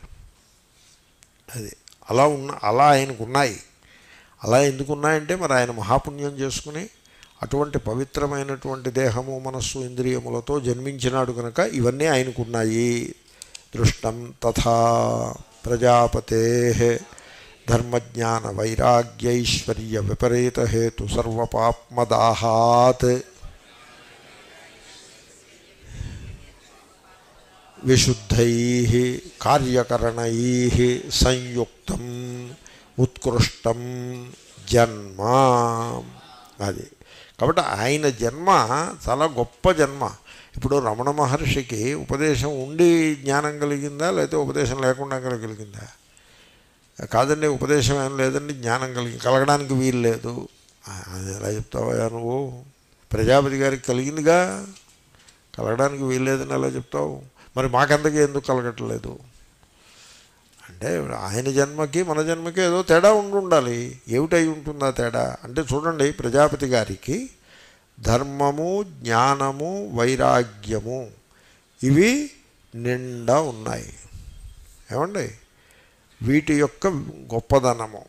అది అలా ఉన్న అలా ఆయనకు ఉన్నాయి అలా ఎందుకు ఉన్నాయంటే మరి ఆయన మహాపుణ్యం చేసుకుని అటువంటి పవిత్రమైనటువంటి దేహము మనస్సు ఇంద్రియములతో జన్మించినాడు కనుక ఇవన్నీ ఆయనకున్నాయి దృష్టం తథా ప్రజాపతే ధర్మజ్ఞాన వైరాగ్యైశ్వర్య విపరీత హేతు సర్వపాప్మదాహాత్ విశుద్ధై కార్యకరణై సంయుక్తం ఉత్కృష్టం జన్మ అది కాబట్టి ఆయన జన్మ చాలా గొప్ప జన్మ ఇప్పుడు రమణ మహర్షికి ఉపదేశం ఉండి జ్ఞానం కలిగిందా లేకపోతే ఉపదేశం లేకుండా కలిగిందా కాదండి ఉపదేశం ఏం లేదండి జ్ఞానం కలిగి కలగడానికి వీలు లేదు ఆ, అది ఎలా చెప్తావా నువ్వు ప్రజాపతి గారికి కలిగిందిగా కలగడానికి వీలు లేదని ఎలా చెప్తావు మరి మాకందరికీ ఎందుకు కలగట్లేదు అంటే ఆయన జన్మకి మన జన్మకి ఏదో తేడా ఉండి ఉండాలి ఏమిటై ఉంటుందా తేడా అంటే చూడండి ప్రజాపతి గారికి ధర్మము జ్ఞానము వైరాగ్యము ఇవి నిండా ఉన్నాయి ఏమండి వీటి యొక్క గొప్పదనము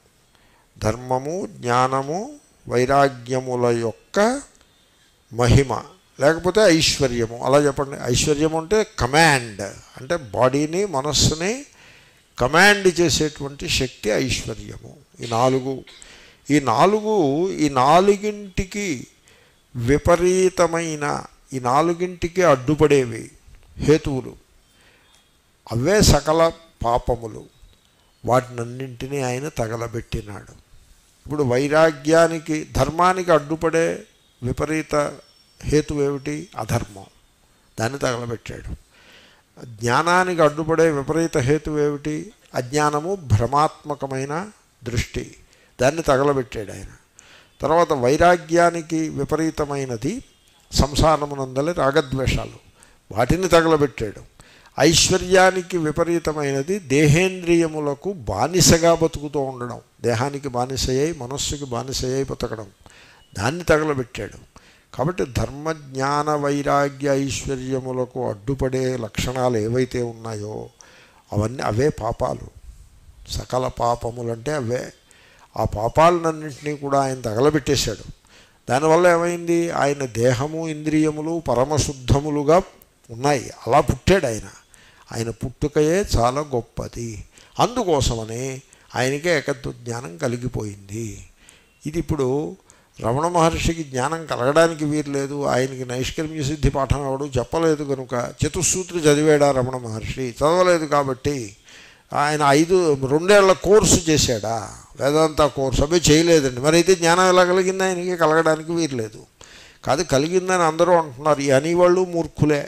ధర్మము జ్ఞానము వైరాగ్యముల యొక్క మహిమ లేకపోతే ఐశ్వర్యము అలా చెప్పండి ఐశ్వర్యము అంటే కమాండ్ అంటే బాడీని మనస్సుని కమాండ్ చేసేటువంటి శక్తి ఐశ్వర్యము ఈ నాలుగు ఈ నాలుగు ఈ నాలుగింటికి విపరీతమైన ఈ నాలుగింటికి అడ్డుపడేవి హేతువులు అవే సకల పాపములు వాటినన్నింటినీ ఆయన తగలబెట్టినాడు ఇప్పుడు వైరాగ్యానికి ధర్మానికి అడ్డుపడే విపరీత హేతు ఏమిటి అధర్మం దాన్ని తగలబెట్టాడు జ్ఞానానికి అడ్డుపడే విపరీత హేతు ఏమిటి అజ్ఞానము భ్రమాత్మకమైన దృష్టి దాన్ని తగలబెట్టాడు ఆయన తర్వాత వైరాగ్యానికి విపరీతమైనది సంసారమునందలి రాగద్వేషాలు వాటిని తగలబెట్టాడు ఐశ్వర్యానికి విపరీతమైనది దేహేంద్రియములకు బానిసగా బతుకుతూ ఉండడం దేహానికి బానిసయ్యి మనస్సుకి బానిసయ్యి బతకడం దాన్ని తగలబెట్టాడు కాబట్టి ధర్మ జ్ఞాన వైరాగ్య ఐశ్వర్యములకు అడ్డుపడే లక్షణాలు ఏవైతే ఉన్నాయో అవన్నీ అవే పాపాలు సకల పాపములంటే అవే ఆ పాపాలన్నింటినీ కూడా ఆయన తగలబెట్టేశాడు దానివల్ల ఏమైంది ఆయన దేహము ఇంద్రియములు పరమశుద్ధములుగా ఉన్నాయి అలా పుట్టాడు ఆయన ఆయన పుట్టుకయే చాలా గొప్పది అందుకోసమని ఆయనకే ఏకత్వ జ్ఞానం కలిగిపోయింది ఇది ఇప్పుడు రమణ మహర్షికి జ్ఞానం కలగడానికి వీలు లేదు ఆయనకి నైష్కర్మ్య సిద్ధి పాఠం ఎవడు చెప్పలేదు కనుక చతుస్సూత్రి చదివాడా రమణ మహర్షి చదవలేదు కాబట్టి ఆయన ఐదు రెండేళ్ల కోర్సు చేశాడా వేదాంత కోర్సు అవి చేయలేదండి మరి అయితే జ్ఞానం ఎలా కలిగింది ఆయనకి కలగడానికి వీలు లేదు కాదు కలిగిందని అందరూ అంటున్నారు ఈ అనేవాళ్ళు మూర్ఖులే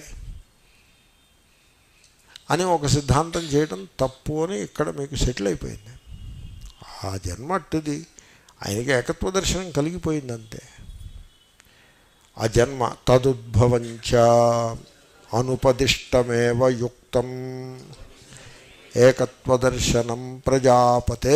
అని ఒక సిద్ధాంతం చేయడం తప్పు అని ఇక్కడ మీకు సెటిల్ అయిపోయింది ఆ జన్మ అట్టుది ఆయనకి ఏకత్వ దర్శనం కలిగిపోయింది అంతే ఆ జన్మ తదుద్భవంచ అనుపదిష్టమేవ యుక్తం ఏకత్వదర్శనం ప్రజాపతే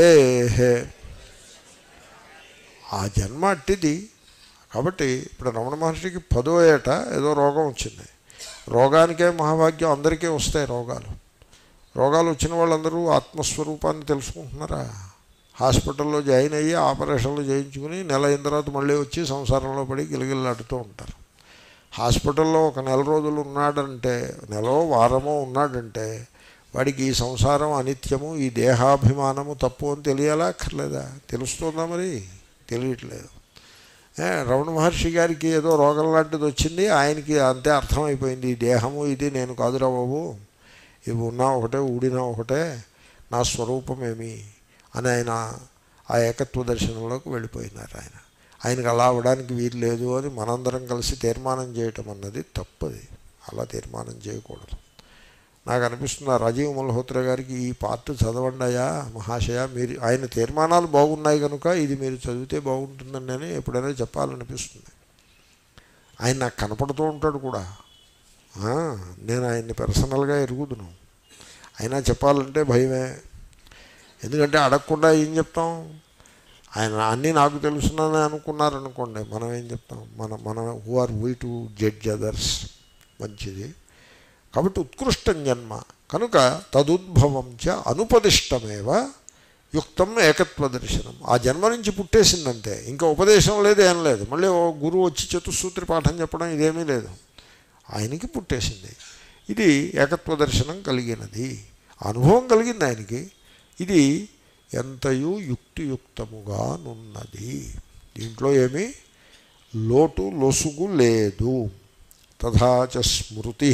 ఆ జన్మ అట్టిది కాబట్టి ఇప్పుడు రమణ మహర్షికి పదో ఏట ఏదో రోగం వచ్చింది రోగానికే మహాభాగ్యం అందరికీ వస్తాయి రోగాలు రోగాలు వచ్చిన వాళ్ళందరూ ఆత్మస్వరూపాన్ని తెలుసుకుంటున్నారా హాస్పిటల్లో జాయిన్ అయ్యి ఆపరేషన్లు చేయించుకుని నెల అయిన తర్వాత మళ్ళీ వచ్చి సంసారంలో పడి గిలగిల్లాడుతూ ఉంటారు హాస్పిటల్లో ఒక నెల రోజులు ఉన్నాడంటే నెలో వారమో ఉన్నాడంటే వాడికి ఈ సంసారం అనిత్యము ఈ దేహాభిమానము తప్పు అని తెలియాలా అక్కర్లేదా తెలుస్తుందా మరి తెలియట్లేదు ఏ, రమణ మహర్షి గారికి ఏదో రోగం లాంటిది వచ్చింది ఆయనకి అంతే అర్థమైపోయింది ఈ దేహము ఇది నేను కాదురా బాబు ఇవి ఉన్నా ఒకటే ఊడినా ఒకటే నా స్వరూపమేమి అని ఆయన ఆ ఏకత్వ దర్శనంలోకి వెళ్ళిపోయినారు ఆయన ఆయనకు అలా అవ్వడానికి వీలు లేదు అని మనందరం కలిసి తీర్మానం చేయటం అన్నది తప్పది అలా తీర్మానం చేయకూడదు నాకు అనిపిస్తుంది ఆ రాజీవ్ మల్హోత్రా గారికి ఈ పార్ట్ చదవండి అయ్యా మహాశయ మీరు ఆయన తీర్మానాలు బాగున్నాయి కనుక ఇది మీరు చదివితే బాగుంటుందని నేను ఎప్పుడైనా చెప్పాలనిపిస్తుంది ఆయన నాకు కనపడుతూ ఉంటాడు కూడా ఆ, నేను ఆయన్ని పర్సనల్గా ఎరుగుదును అయినా చెప్పాలంటే భయమే ఎందుకంటే అడగకుండా ఏం చెప్తాం ఆయన అన్నీ నాకు తెలుసునని అనుకున్నారనుకోండి మనం ఏం చెప్తాం మన మనం who are we to judge others మంచిది కాబట్టి ఉత్కృష్టం జన్మ కనుక తదుద్భవం చ అనుపదిష్టమేవ యుక్తం ఏకత్వ దర్శనం ఆ జన్మ నుంచి పుట్టేసిందంతే ఇంకా ఉపదేశం లేదు ఏం లేదు మళ్ళీ ఓ గురువు వచ్చి చతుస్సూత్రి పాఠం చెప్పడం ఇదేమీ లేదు ఆయనకి పుట్టేసింది ఇది ఏకత్వ దర్శనం కలిగినది అనుభవం కలిగింది ఆయనకి ఇది ఎంతయు యుక్తియుక్తముగా నున్నది దీంట్లో ఏమీ లోటు లొసుగు లేదు తథాచ స్మృతి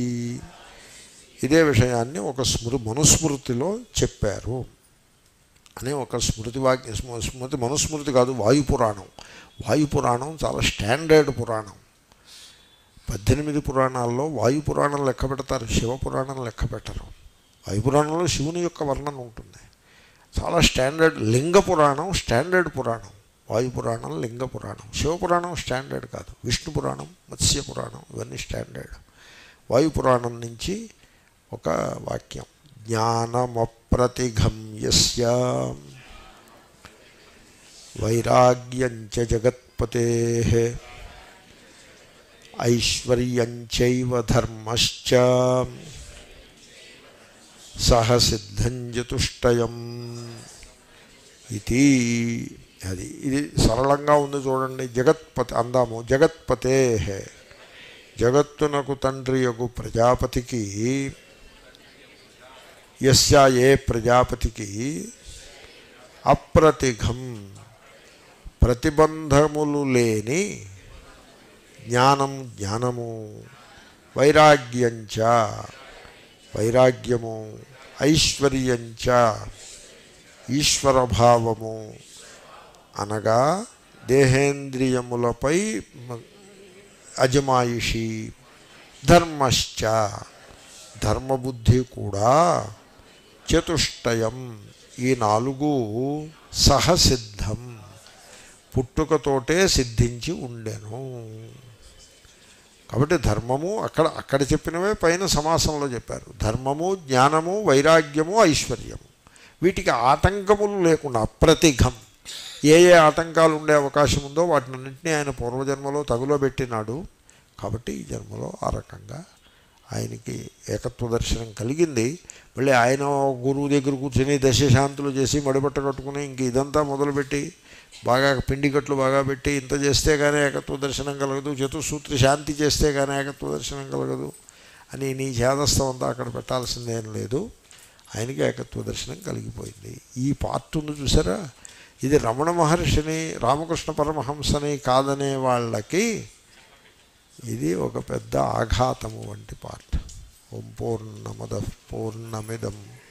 ఇదే విషయాన్ని ఒక స్మృ మనుస్మృతిలో చెప్పారు అని ఒక స్మృతి వాక్య స్మ- స్మృతి మనుస్మృతి కాదు వాయుపురాణం వాయుపురాణం చాలా స్టాండర్డ్ పురాణం పద్దెనిమిది పురాణాల్లో వాయుపురాణం లెక్క పెడతారు శివపురాణం లెక్క పెట్టరు వాయుపురాణంలో శివుని యొక్క వర్ణన ఉంటుంది చాలా స్టాండర్డ్ లింగ పురాణం స్టాండర్డ్ పురాణం వాయుపురాణం లింగ పురాణం శివపురాణం స్టాండర్డ్ కాదు విష్ణు పురాణం మత్స్య పురాణం ఇవన్నీ స్టాండర్డ్ వాయుపురాణం నుంచి ఒక వాక్యం జ్ఞానమప్రతిగమ్యస్య వైరాగ్యంచ జగత్పతే ఐశ్వర్యంచైవ ధర్మశ్చ సహ సిద్ధం చతుష్టయం ఇది అది ఇది సరళంగా ఉంది చూడండి జగత్పతి అందాము జగత్పతే జగత్తునకు తండ్రి యొక్క ప్రజాపతికి యస్యా ఏ ప్రజాపతికి అప్రతిఘం ప్రతిబంధములు లేని జ్ఞానం జ్ఞానము వైరాగ్యంచ వైరాగ్యము ఐశ్వర్యంచ ఈశ్వరభావము అనగా దేహేంద్రియములపై మ- అజమాయిషి ధర్మశ్చ ధర్మబుద్ధి కూడా చతుష్టయం ఈ నాలుగు సహసిద్ధం పుట్టుకతోటే సిద్ధించి ఉండెను కాబట్టి ధర్మము అక్కడ అక్కడ చెప్పినవే పైన సమాసంలో చెప్పారు ధర్మము జ్ఞానము వైరాగ్యము ఐశ్వర్యము వీటికి ఆటంకములు లేకుండా అప్రతిఘం ఏ ఏ ఆటంకాలు ఉండే అవకాశం ఉందో వాటినన్నింటినీ ఆయన పూర్వజన్మలో తగులో పెట్టినాడు కాబట్టి ఈ జన్మలో ఆ రకంగా ఆయనకి ఏకత్వ దర్శనం కలిగింది మళ్ళీ ఆయన గురువు దగ్గర కూర్చొని దశశాంతులు చేసి మడిబట్ట కట్టుకుని ఇంక ఇదంతా మొదలుపెట్టి బాగా పిండి కట్లు బాగా పెట్టి ఇంత చేస్తే కానీ ఏకత్వ దర్శనం కలగదు చతుసూత్రి శాంతి చేస్తే కానీ ఏకత్వ దర్శనం కలగదు అని నీ చేదస్థం అంతా అక్కడ పెట్టాల్సిందేం లేదు ఆయనకి ఏకత్వ దర్శనం కలిగిపోయింది ఈ పార్ట్ ఉంది చూసారా ఇది రమణ మహర్షిని రామకృష్ణ పరమహంసని కాదనే వాళ్ళకి ఇది ఒక పెద్ద ఆఘాతము వంటి పార్ట్ ఓం పూర్ణమద పూర్ణమిదం